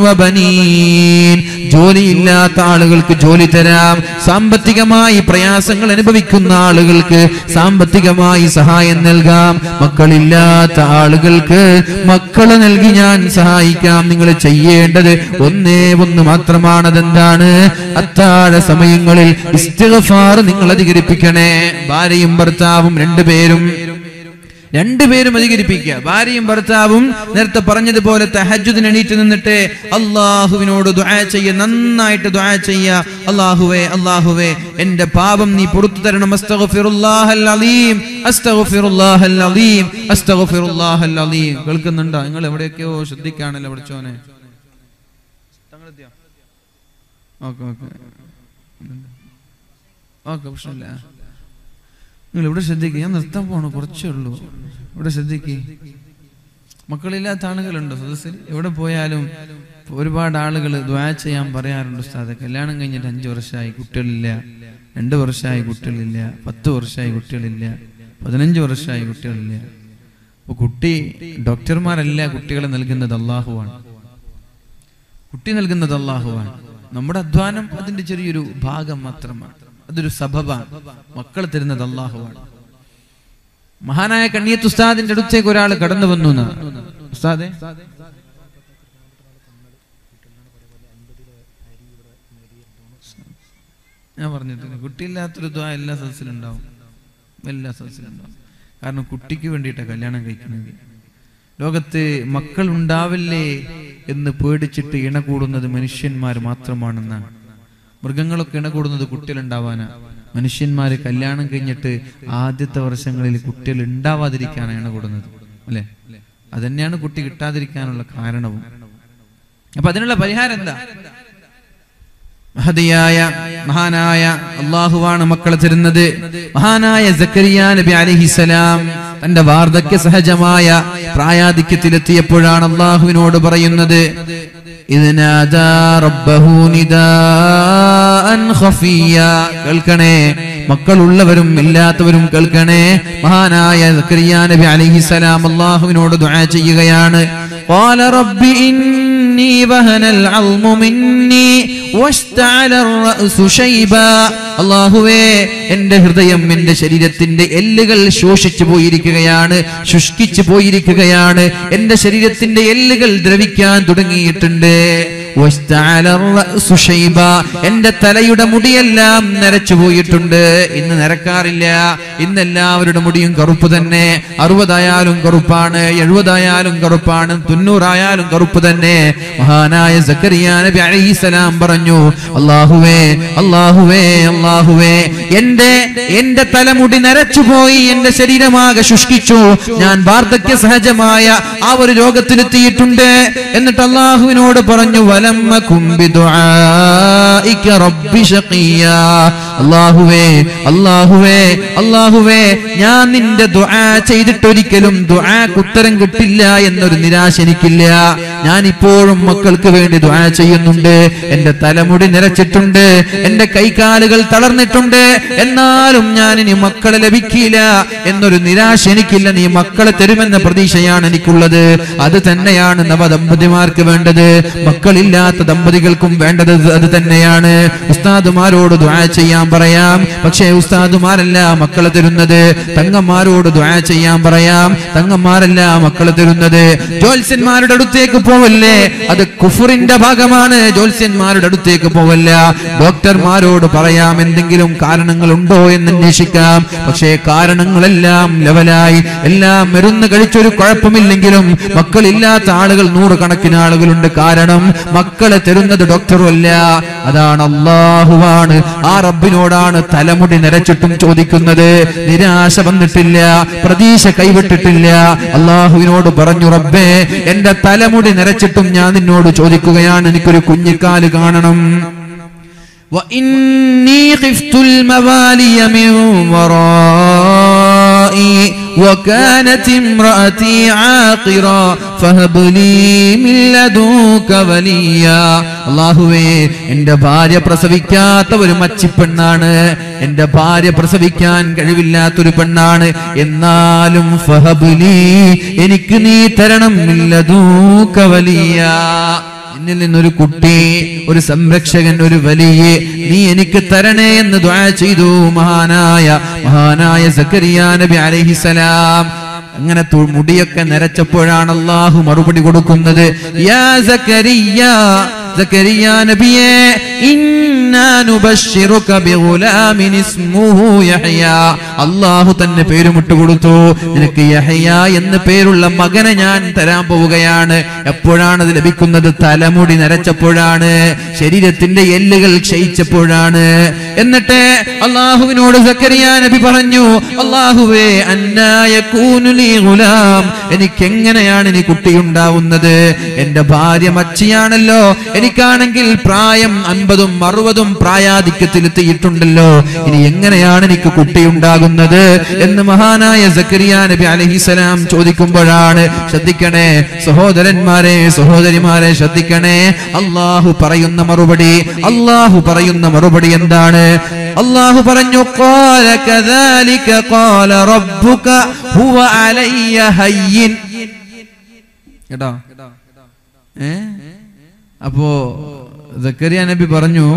വബനീൻ ജോലിയില്ലാത്ത ആളുകൾക്ക് ജോലി തരാം സാമ്പത്തികമായി പ്രയാസങ്ങൾ അനുഭവിക്കുന്ന ആളുകൾക്ക് സാമ്പത്തികമായി സഹായം നൽകാം മക്കളില്ലാത്ത ആളുകൾക്ക് മക്കളെ നൽകി ഞാൻ സഹായിക്കാം നിങ്ങൾ ചെയ്യേണ്ടത് ഒന്നേ ഒന്ന് മാത്രമാണ് അതെന്താണ് അത്താഴ സമയങ്ങളിൽ ഇസ്തിഗ്ഫാർ നിങ്ങൾ അധികരിപ്പിക്കണേ ഭാര്യയും ഭർത്താവും രണ്ടുപേരും രണ്ടുപേരും അധികരിപ്പിക്കുക ഭാര്യയും ഭർത്താവും നേരത്തെ പറഞ്ഞതുപോലെ തഹജുദിന് എണീറ്റ് നിന്നിട്ട് അള്ളാഹുവിനോട് ദുആ ചെയ്യ നന്നായിട്ട് ദുആ ചെയ്യ അള്ളാഹുവേ അള്ളാഹുവേ എന്റെ പാപം നീ പുറത്തു തരണം അസ്തഗ്ഫിറുല്ലാഹൽ അലീം അസ്തഗ്ഫിറുല്ലാഹൽ അലീം അസ്തഗ്ഫിറുല്ലാഹൽ അലീം കേൾക്കുന്നുണ്ടോ നിങ്ങൾ എവിടെയൊക്കെയോ ശ്രദ്ധിക്കാണല്ലോ പഠിച്ചോനെ ഓക്കെ ഓക്കെ ഓക്കെ പ്രശ്നമില്ല നിങ്ങൾ ഇവിടെ ശ്രദ്ധിക്കുക ഞാൻ നിർത്താൻ പോണു കുറച്ചേ ഉള്ളൂ ഇവിടെ ശ്രദ്ധിക്കുക മക്കളില്ലാത്ത ആളുകളുണ്ടോ സദസ്സിൽ എവിടെ പോയാലും ഒരുപാട് ആളുകൾ ദ്വാ ചെയ്യാൻ പറയാറുണ്ട് ഉസ്താദ് കല്യാണം കഴിഞ്ഞിട്ട് അഞ്ചു വർഷമായി കുട്ടികളില്ല രണ്ട് വർഷമായി കുട്ടികളില്ല പത്ത് വർഷമായി കുട്ടികളില്ല പതിനഞ്ച് വർഷമായി കുട്ടികളില്ല അപ്പൊ കുട്ടി ഡോക്ടർമാരല്ല കുട്ടികളെ നൽകുന്നത് അള്ളാഹുവാണ് കുട്ടി നൽകുന്നത് അള്ളാഹുവാണ് നമ്മുടെ അധ്വാനം അതിന്റെ ചെറിയൊരു ഭാഗം മാത്രമാണ് അതൊരു സഭവാണ് മക്കൾ തരുന്നത് അള്ളാഹുവാണ് മഹാനായ കണ്ണിയത്ത് ഉസ്താദിന്റെ അടുത്തേക്ക് ഒരാൾ കടന്നു വന്നു എന്നാ. ഉസ്താദെ ഞാൻ പറഞ്ഞിട്ടുണ്ട് കുട്ടിയില്ലാത്തൊരു ദ്വാ എല്ലാ സദസ്സിലുണ്ടാവും എല്ലാ സദസ്സിലുണ്ടാവും കാരണം കുട്ടിക്ക് വേണ്ടിയിട്ടാണ് കല്യാണം കഴിക്കുന്നത് ലോകത്ത് മക്കൾ ഉണ്ടാവില്ലേ എന്ന് പേടിച്ചിട്ട് ഇണ കൂടുന്നത് മനുഷ്യന്മാർ മാത്രമാണെന്നാണ് മൃഗങ്ങളൊക്കെ ഇണ കൂടുന്നത് കുട്ടികളുണ്ടാവാനാ മനുഷ്യന്മാര് കല്യാണം കഴിഞ്ഞിട്ട് ആദ്യത്തെ വർഷങ്ങളിൽ കുട്ടികൾ ഉണ്ടാവാതിരിക്കാനാണ് ഇണ കൂടുന്നത് അല്ലെ അതന്നെയാണ് കുട്ടി കിട്ടാതിരിക്കാനുള്ള കാരണവും അപ്പൊ അതിനുള്ള പരിഹാരം എന്താ മഹതിയായ മഹാനായ അള്ളാഹുവാണ് മക്കളെ തരുന്നത് മഹാനായ സക്കരിയ നബി അലിഹിസലാം തന്റെ വാർദ്ധക്യ സഹജമായ പ്രായാധിക്യത്തിലെത്തിയപ്പോഴാണ് അള്ളാഹുവിനോട് പറയുന്നത് ഇതിനാദാ റബ്ബഹു നിദാഅൻ ഖഫിയ. കേൾക്കണേ മക്കളുള്ളവരും ഇല്ലാത്തവരും കേൾക്കണേ മഹാനായ സക്കരിയ നബി അലിഹിസലാം അള്ളാഹുവിനോട് ദുആ ചെയ്യുകയാണ് قال رب إني وهن العظم مني واشتعل الرأس شيبا അള്ളാഹുവേ എന്റെ ഹൃദയം എന്റെ ശരീരത്തിന്റെ എല്ലുകൾ ശോഷിച്ചു പോയിരിക്കുകയാണ് ശുഷ്കിച്ചു പോയിരിക്കുകയാണ് എന്റെ ശരീരത്തിന്റെ എല്ലുകൾ ദ്രവിക്കാൻ തുടങ്ങിയിട്ടുണ്ട് വസ്തഅല الرأس شيبا. എന്റെ തലയുടെ മുടിയെല്ലാം നരച്ചു പോയിട്ടുണ്ട് ഇന്ന് നരക്കാറില്ല ഇന്ന് എല്ലാവരുടെ മുടിയും കറുപ്പ് തന്നെ അറുപതായാലും കറുപ്പാണ് എഴുപതായാലും കറുപ്പാണ് തൊണ്ണൂറായാലും കറുപ്പ് തന്നെ മഹാനായ സക്കരിയ നബി അലൈഹിസലാം പറഞ്ഞു അള്ളാഹുവേ അള്ളാഹുവേ അള്ളാഹുവേ എന്റെ എന്റെ തലമുടി നരച്ചുപോയി എന്റെ ശരീരമാകെ ശുഷ്കിച്ചു ഞാൻ വാർദ്ധക്യ സഹജമായ ആ ഒരു രോഗത്തിലെത്തിയിട്ടുണ്ട് എന്നിട്ട് അള്ളാഹുവിനോട് പറഞ്ഞു വലമ്മ കുംബി ദുആഇക റബ്ബി ശഖിയാ അള്ളാഹുവേ അള്ളാഹുവേ അള്ളാഹുവേ ഞാൻ നിന്റെ ദുആ ചെയ്തിട്ടൊരിക്കലും ദുആക്ക് ഉത്തരം കിട്ടില്ല എന്നൊരു നിരാശ എനിക്കില്ല ഞാൻ ഇപ്പോഴും മക്കൾക്ക് വേണ്ടി ദുആ ചെയ്യുന്നുണ്ട് എന്റെ തലമുടി നിരച്ചിട്ടുണ്ട് എന്റെ കൈകാലുകൾ തളർന്നിട്ടുണ്ട് എന്നാലും ഞാൻ ഇനി മക്കളെ ലഭിക്കില്ല എന്നൊരു നിരാശ എനിക്കില്ല നീ മക്കളെ തരുമെന്ന പ്രതീക്ഷയാണ് എനിക്കുള്ളത് അത് തന്നെയാണ് നവദമ്പതിമാർക്ക് വേണ്ടത് മക്കളില്ലാത്ത ദമ്പതികൾക്കും വേണ്ടത് അത് തന്നെയാണ് ഉസ്താദുമാരോട് ദുആ ചെയ്യാൻ പറയാം പക്ഷേ ഉസ്താദുമാരല്ല മക്കളെ തരുന്നത് തങ്ങന്മാരോട് ദുആ ചെയ്യാൻ പറയാം തങ്ങന്മാരല്ല മക്കളെ തരുന്നത് ജ്യോത്സ്യന്മാരുടെ അടുത്തേക്ക് പോവല്ലേ അത് കുഫറിന്റെ ഭാഗമാണ് ജ്യോത്സ്യന്മാരുടെ അടുത്തേക്ക് പോവല്ല ഡോക്ടർമാരോട് പറയാം എന്തെങ്കിലും കാരണങ്ങൾ ഉണ്ടോ എന്ന് അന്വേഷിക്കാം പക്ഷേ കാരണങ്ങളെല്ലാം ലെവലായി എല്ലാം മരുന്ന് കഴിച്ചൊരു കുഴപ്പമില്ലെങ്കിലും മക്കളില്ലാത്ത ആളുകൾ നൂറുകണക്കിന് ആളുകളുണ്ട് കാരണം മക്കളെ തരുന്നത് ഡോക്ടറും അല്ല അതാണ് അള്ളാഹുവാണ് ആ റബ്ബിനോടാണ് തലമുടി നിരച്ചിട്ടും ചോദിക്കുന്നത് നിരാശ വന്നിട്ടില്ല പ്രതീക്ഷ കൈവിട്ടിട്ടില്ല അള്ളാഹുവിനോട് പറഞ്ഞു റബ്ബേ എന്റെ തലമുടി നിരച്ചിട്ടും ഞാൻ നിന്നോട് ചോദിക്കുകയാണ് എനിക്കൊരു കുഞ്ഞിക്കാല് കാണണം وإني خفت الموالي من ورائي وكانت امرأتي عاقرا فهب لي من لدنك وليا അള്ളാഹുവേ എന്റെ ഭാര്യ പ്രസവിക്കാത്ത ഒരു മച്ചിപ്പെണ്ണാണ് എന്റെ ഭാര്യ പ്രസവിക്കാൻ കഴിവില്ലാത്തൊരു പെണ്ണാണ് എന്നാലും ഫഹബുലി എനിക്ക് നീ തരണം ഇല്ലതൂക്ക വലിയ എന്നിൽ നിന്നൊരു കുട്ടി ഒരു സംരക്ഷകൻ ഒരു വലിയ നീ എനിക്ക് തരണേ എന്ന് ദ്വാ ചെയ്തു മഹാനായ മഹാനായ സക്കരിയ നബി അലൈഹിസലാം അങ്ങനെ തു- മുടിയൊക്കെ നരച്ചപ്പോഴാണ് അള്ളാഹു മറുപടി കൊടുക്കുന്നത് യാ സക്കരിയ സക്കരിയ നബിയെ ഇന്നാ നുബശ്ശിറുക ബിഗുലാമിൻ ഇസ്മുഹു യഹ്യ അള്ളാഹു തന്നെ പേരുമിട്ട് കൊടുത്തു നിനക്ക് യഹ്യ എന്ന് പേരുള്ള മകനെ ഞാൻ തരാൻ പോവുകയാണ് എപ്പോഴാണ് അത് ലഭിക്കുന്നത് തലമുടി നരച്ചപ്പോഴാണ് ശരീരത്തിന്റെ എല്ലുകൾ ക്ഷയിച്ചപ്പോഴാണ് എന്നിട്ട് അള്ളാഹുവിനോട് സക്കരിയ നബി പറഞ്ഞു അള്ളാഹുവേ അന്നായ കൂനുലി ഗുലാം എനിക്ക് എങ്ങനെയാണ് ഇനി കുട്ടിയുണ്ടാവുന്നത് എന്റെ ഭാര്യ മച്ചിയാണല്ലോ എനിക്കാണെങ്കിൽ പ്രായം അൻപതും അറുപതും പ്രായാധിക്യത്തിലെത്തിയിട്ടുണ്ടല്ലോ ഇനി എങ്ങനെയാണ് എനിക്ക് കുട്ടിയുണ്ടാകുന്നത് എന്ന് മഹാനായ സക്കരിയ നബി അലഹിസലാം ചോദിക്കുമ്പോഴാണ് ശ്രദ്ധിക്കണേ സഹോദരന്മാരെ സഹോദരിമാരെ ശ്രദ്ധിക്കണേ അള്ളാഹു പറയുന്ന മറുപടി അള്ളാഹു പറയുന്ന മറുപടി എന്താണ് അള്ളാഹു പറഞ്ഞു "ഖാല കദാലിക ഖാല റബ്ബുക ഹുവ അലയ്യ ഹയ്യിൻ." കേട്ടോ ഏ അപ്പോ സക്കരിയ നബി പറഞ്ഞു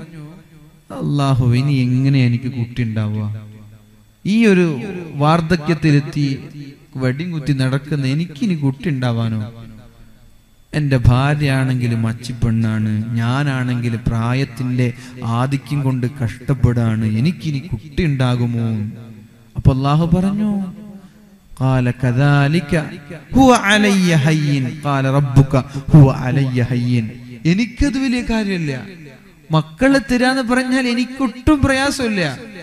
അള്ളാഹു ഇനി എങ്ങനെ എനിക്ക് കുട്ടി ഉണ്ടാവുക ഈ ഒരു വാർദ്ധക്യത്തിലെത്തി വെടിയും കുത്തി നടക്കുന്ന എനിക്കിനി കുട്ടി ഉണ്ടാവാനോ എന്റെ ഭാര്യയാണെങ്കിൽ മച്ചിപ്പെണ്ണാണ് ഞാനാണെങ്കിൽ പ്രായത്തിന്റെ ആധിക്യം കൊണ്ട് കഷ്ടപ്പെടാണ് എനിക്കിനി കുട്ടി ഉണ്ടാകുമോ അപ്പൊ അള്ളാഹു പറഞ്ഞു قال كذلك هو علي هين قال ربك هو علي هين എനിക്കത് വലിയ കാര്യമില്ല മക്കളെ തരാന്ന് പറഞ്ഞാൽ എനിക്കൊട്ടും പ്രയാസമില്ല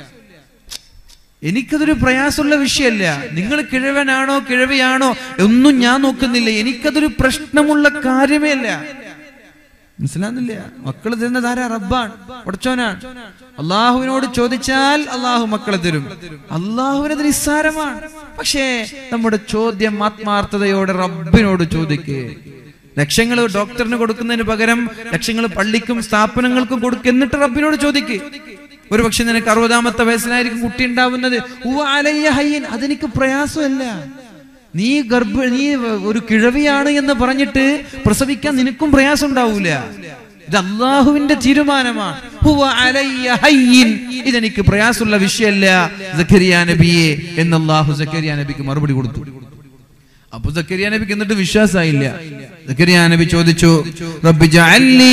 എനിക്കതൊരു പ്രയാസമുള്ള വിഷയമല്ല നിങ്ങൾ കിഴവനാണോ കിഴവിയാണോ ഒന്നും ഞാൻ നോക്കുന്നില്ല എനിക്കതൊരു പ്രശ്നമുള്ള കാര്യമേ അല്ല മനസ്സിലാകുന്നില്ല മക്കള് തരുന്നത് ആരാ റബ്ബാണ് ഉടച്ചോനാണ് അള്ളാഹുവിനോട് ചോദിച്ചാൽ അള്ളാഹു മക്കളെ തരും അള്ളാഹുവിനത് നിസ്സാരമാണ് പക്ഷേ നമ്മുടെ ചോദ്യം ആത്മാർത്ഥതയോടെ റബ്ബിനോട് ചോദിക്കേ ലക്ഷങ്ങൾ ഡോക്ടറിന് കൊടുക്കുന്നതിന് പകരം ലക്ഷങ്ങൾ പള്ളിക്കും സ്ഥാപനങ്ങൾക്കും കൊടുക്കുക എന്നിട്ട് റബ്ബിനോട് ചോദിക്ക് ഒരു പക്ഷെ നിനക്ക് അറുപതാമത്തെ വയസ്സിലായിരിക്കും കുട്ടി ഉണ്ടാവുന്നത് ഉവ്വ അലയ്യ ഹയ്യൻ അതെനിക്ക് പ്രയാസമല്ല നീ ഗർഭ നീ ഒരു കിഴവിയാണ് എന്ന് പറഞ്ഞിട്ട് പ്രസവിക്കാൻ നിനക്കും പ്രയാസം ഉണ്ടാവൂല ഇത് അള്ളാഹുവിന്റെ തീരുമാനമാണ് ഹുവ അലയ്യ ഹയ്യിൻ. ഇതെനിക്ക് പ്രയാസമുള്ള വിഷയമല്ല സക്കരിയ നബിയെ എന്ന് അള്ളാഹു സക്കരിയ നബിക്ക് മറുപടി കൊടുത്തു അപ്പൊ സക്കരിയ നബിക്ക് എന്നിട്ട് വിശ്വാസമായില്ല സക്കരിയ നബി ചോദിച്ചു റബ്ബി ജഅൽനി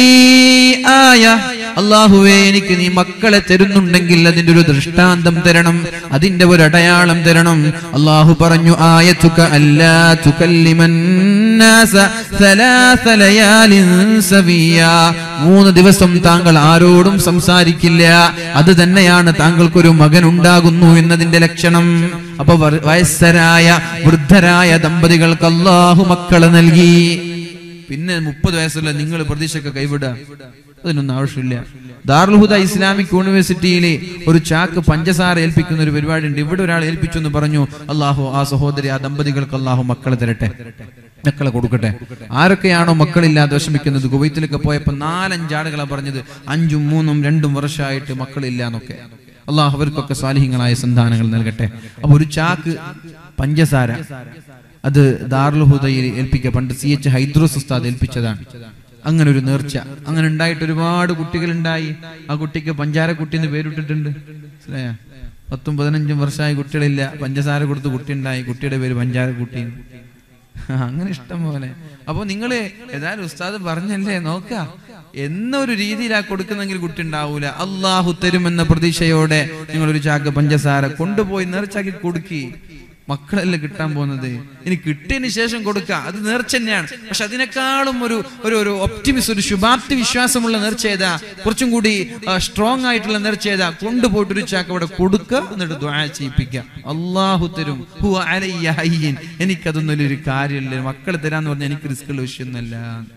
ആയ അള്ളാഹുവേ എനിക്ക് നീ മക്കളെ തരുന്നുണ്ടെങ്കിൽ അതിന്റെ ഒരു ദൃഷ്ടാന്തം തരണം അതിന്റെ ഒരു അടയാളം തരണം അള്ളാഹു പറഞ്ഞു ആയത്തുക അല്ലാ തുകല്ലിമൻ നാസ ثلاث ليال سويا. മൂന്ന് ദിവസം താങ്കൾ ആരോടും സംസാരിക്കില്ല അത് തന്നെയാണ് താങ്കൾക്കൊരു മകൻ ഉണ്ടാകുന്നു എന്നതിന്റെ ലക്ഷണം അപ്പൊ വർ- വയസ്സരായ വൃദ്ധരായ ദമ്പതികൾക്ക് അള്ളാഹു മക്കളെ നൽകി പിന്നെ മുപ്പത് വയസ്സുള്ള നിങ്ങൾ പ്രതീക്ഷയൊക്കെ കൈവിടുക അതിനൊന്നും ആവശ്യമില്ല ദാറുൽഹുദ ഇസ്ലാമിക് യൂണിവേഴ്സിറ്റിയിലെ ഒരു ചാക്ക് പഞ്ചസാര ഏൽപ്പിക്കുന്ന ഒരു പരിപാടി ഉണ്ട് ഇവിടെ ഒരാൾ ഏൽപ്പിച്ചു എന്ന് പറഞ്ഞു അള്ളാഹു ആ സഹോദരി ആ ദമ്പതികൾക്ക് അള്ളാഹു മക്കളെ തരട്ടെ മക്കളെ കൊടുക്കട്ടെ ആരൊക്കെയാണോ മക്കളില്ലാതെ വിഷമിക്കുന്നത് കുവൈത്തിലൊക്കെ പോയപ്പോ നാലഞ്ചാളുകളാ പറഞ്ഞത് അഞ്ചും മൂന്നും രണ്ടും വർഷമായിട്ട് മക്കളില്ല എന്നൊക്കെ അള്ളാഹു അവർക്കൊക്കെ സ്വാലിഹ്യങ്ങളായ സന്താനങ്ങൾ നൽകട്ടെ അപ്പൊ ഒരു ചാക്ക് പഞ്ചസാര അത് ദാറുൽ ഹുദയിൽ ഏൽപ്പിക്ക പണ്ട് സി എച്ച് ഹൈദ്രോസ് ഉസ്താദ് ഏൽപ്പിച്ചതാണ് അങ്ങനെ ഒരു നേർച്ച അങ്ങനെ ഉണ്ടായിട്ട് ഒരുപാട് കുട്ടികൾ ഉണ്ടായി ആ കുട്ടിക്ക് പഞ്ചാര കുട്ടി എന്ന് പേരിട്ടിട്ടുണ്ട് മനസ്സിലായോ? പത്തും പതിനഞ്ചും വർഷമായി കുട്ടികളില്ല പഞ്ചസാര കൊടുത്ത് കുട്ടി ഉണ്ടായി കുട്ടിയുടെ പേര് പഞ്ചാര കുട്ടി അങ്ങനെ ഇഷ്ടം പോലെ അപ്പൊ നിങ്ങള് ഏതായാലും ഉസ്താദ് പറഞ്ഞല്ലേ നോക്ക എന്നൊരു രീതിയിലാ കൊടുക്കുന്നെങ്കിൽ കുട്ടി ഉണ്ടാവൂല അള്ളാഹു തരുമെന്ന പ്രതീക്ഷയോടെ നിങ്ങൾ ഒരു ചാക്ക് പഞ്ചസാര കൊണ്ടുപോയി നേർച്ചാക്കി കൊടുക്കി മക്കളല്ലേ കിട്ടാൻ പോകുന്നത് ഇനി കിട്ടിയതിന് ശേഷം കൊടുക്കുക അത് നേർച്ച തന്നെയാണ് പക്ഷെ അതിനേക്കാളും ഒരു ഒരു ഒരു ഒപ്റ്റിമിസ് ഒരു ശുഭാപ്തി വിശ്വാസമുള്ള നേർച്ച ഏതാ കുറച്ചും കൂടി സ്ട്രോങ് ആയിട്ടുള്ള നേർച്ച ഏതാ കൊണ്ടുപോയിട്ട് ഒരു ചാക്ക് അവിടെ കൊടുക്കുക എന്നിട്ട് ദ്വാ ചെയ്യിപ്പിക്കുക അള്ളാഹു തരും ഹുവ അലയ്യ ഹയ്യിൻ. എനിക്കതൊന്നും ഒരു കാര്യമില്ല മക്കൾ തരാന്ന് പറഞ്ഞാൽ എനിക്ക് റിസ്ക് ഉള്ള വിഷയമൊന്നുമല്ല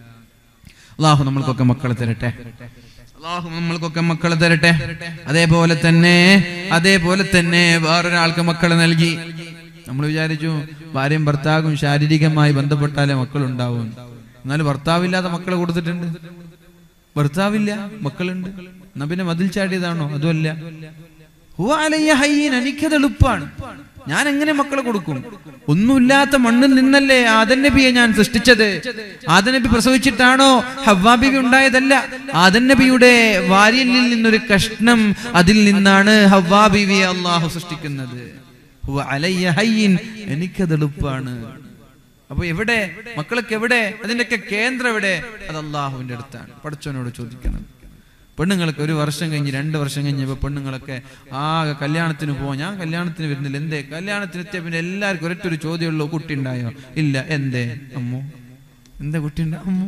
അള്ളാഹു നമ്മൾക്കൊക്കെ മക്കളെ തരട്ടെ അള്ളാഹു നമ്മൾക്കൊക്കെ മക്കളെ തരട്ടെ അതേപോലെ തന്നെ അതേപോലെ തന്നെ വേറൊരാൾക്ക് മക്കളെ നൽകി നമ്മൾ വിചാരിച്ചു ഭാര്യയും ഭർത്താവും ശാരീരികമായി ബന്ധപ്പെട്ടാലേ മക്കളുണ്ടാവും എന്നാൽ ഭർത്താവില്ലാതെ മക്കളെ കൊടുത്തിട്ടുണ്ട് ഭർത്താവില്ല മക്കളുണ്ട് എന്നാ പിന്നെ മതിൽ ചാടിയതാണോ അതുമല്ല ഹുവ അലയ്യ ഹയ്യീൻ. എനിക്കത് എളുപ്പാണ് ഞാൻ എങ്ങനെ മക്കളെ കൊടുക്കും ഒന്നുമില്ലാത്ത മണ്ണിൽ നിന്നല്ലേ ആദൻ നബിയെ ഞാൻ സൃഷ്ടിച്ചത് ആദൻ നബി പ്രസവിച്ചിട്ടാണോ ഹവ്വാ ബിബി ഉണ്ടായതല്ല ആദൻ നബിയുടെ വാര്യലിൽ നിന്നൊരു കഷ്ണം അതിൽ നിന്നാണ് ഹവ്വാ ബിബിയെ അള്ളാഹു സൃഷ്ടിക്കുന്നത് ഹുവ അലയ്യ ഹയ്യീൻ. എനിക്കത് എളുപ്പാണ് അപ്പൊ എവിടെ മക്കളൊക്കെ എവിടെ അതിന്റെയൊക്കെ കേന്ദ്രം എവിടെ അത് അള്ളാഹുവിന്റെ അടുത്താണ് പഠിച്ചവനോട് ചോദിക്കണം പെണ്ണുങ്ങൾക്ക് ഒരു വർഷം കഴിഞ്ഞ് രണ്ട് വർഷം കഴിഞ്ഞപ്പോ പെണ്ണുങ്ങളൊക്കെ ആകെ കല്യാണത്തിന് പോവാം ഞാൻ കല്യാണത്തിന് വരുന്നില്ല എന്തേ കല്യാണത്തിന് എത്തിയ പിന്നെ എല്ലാവർക്കും ഒരൊറ്റ ഒരു ചോദ്യമുള്ളൂ കുട്ടി ഉണ്ടായോ ഇല്ല എന്തേ അമ്മു എന്താ കുട്ടി ഉണ്ട അമ്മു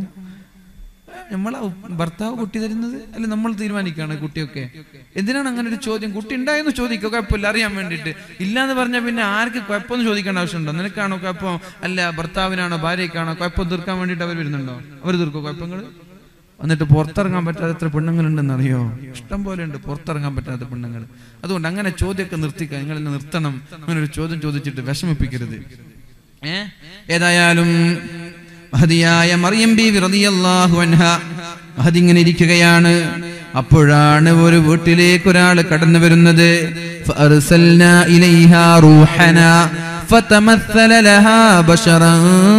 നമ്മളാ ഭർത്താവ് കുട്ടി തരുന്നത് അല്ല നമ്മൾ തീരുമാനിക്കുകയാണ് കുട്ടിയൊക്കെ എന്തിനാണ് അങ്ങനെ ഒരു ചോദ്യം കുട്ടി ഉണ്ടായെന്ന് ചോദിക്കുക കുഴപ്പമില്ല അറിയാൻ വേണ്ടിയിട്ട് ഇല്ലാന്ന് പറഞ്ഞാൽ പിന്നെ ആർക്ക് കുഴപ്പമൊന്നും ചോദിക്കേണ്ട ആവശ്യമുണ്ടോ നിനക്കാണോ കുഴപ്പം അല്ല ഭർത്താവിനാണോ ഭാര്യയ്ക്കാണോ കുഴപ്പം തീർക്കാൻ വേണ്ടിയിട്ട് അവർ വരുന്നുണ്ടോ അവർ തീർക്കോ കുഴപ്പങ്ങൾ എന്നിട്ട് പുറത്തിറങ്ങാൻ പറ്റാത്ത എത്ര പെണ്ണുങ്ങളുണ്ടെന്ന് അറിയോ ഇഷ്ടം പോലെ ഉണ്ട് പുറത്തിറങ്ങാൻ പറ്റാത്ത പെണ്ണുങ്ങൾ അതുകൊണ്ട് അങ്ങനെ ചോദ്യമൊക്കെ നിർത്തിക്കുക നിങ്ങൾ എന്നെ നിർത്തണം അങ്ങനെ ഒരു ചോദ്യം ചോദിച്ചിട്ട് വിഷമിപ്പിക്കരുത് ഏ ഏതായാലും മഹതിയായ മറിയം ബീവി റളിയല്ലാഹു അൻഹ മഹദി ഇങ്ങനെ ഇരിക്കുകയാണ് അപ്പോഴാണ് ഒരു വീട്ടിലേക്ക് ഒരാൾ കടന്നു വരുന്നത് فأرسلنا إليها روحنا فتمثل لها بشرا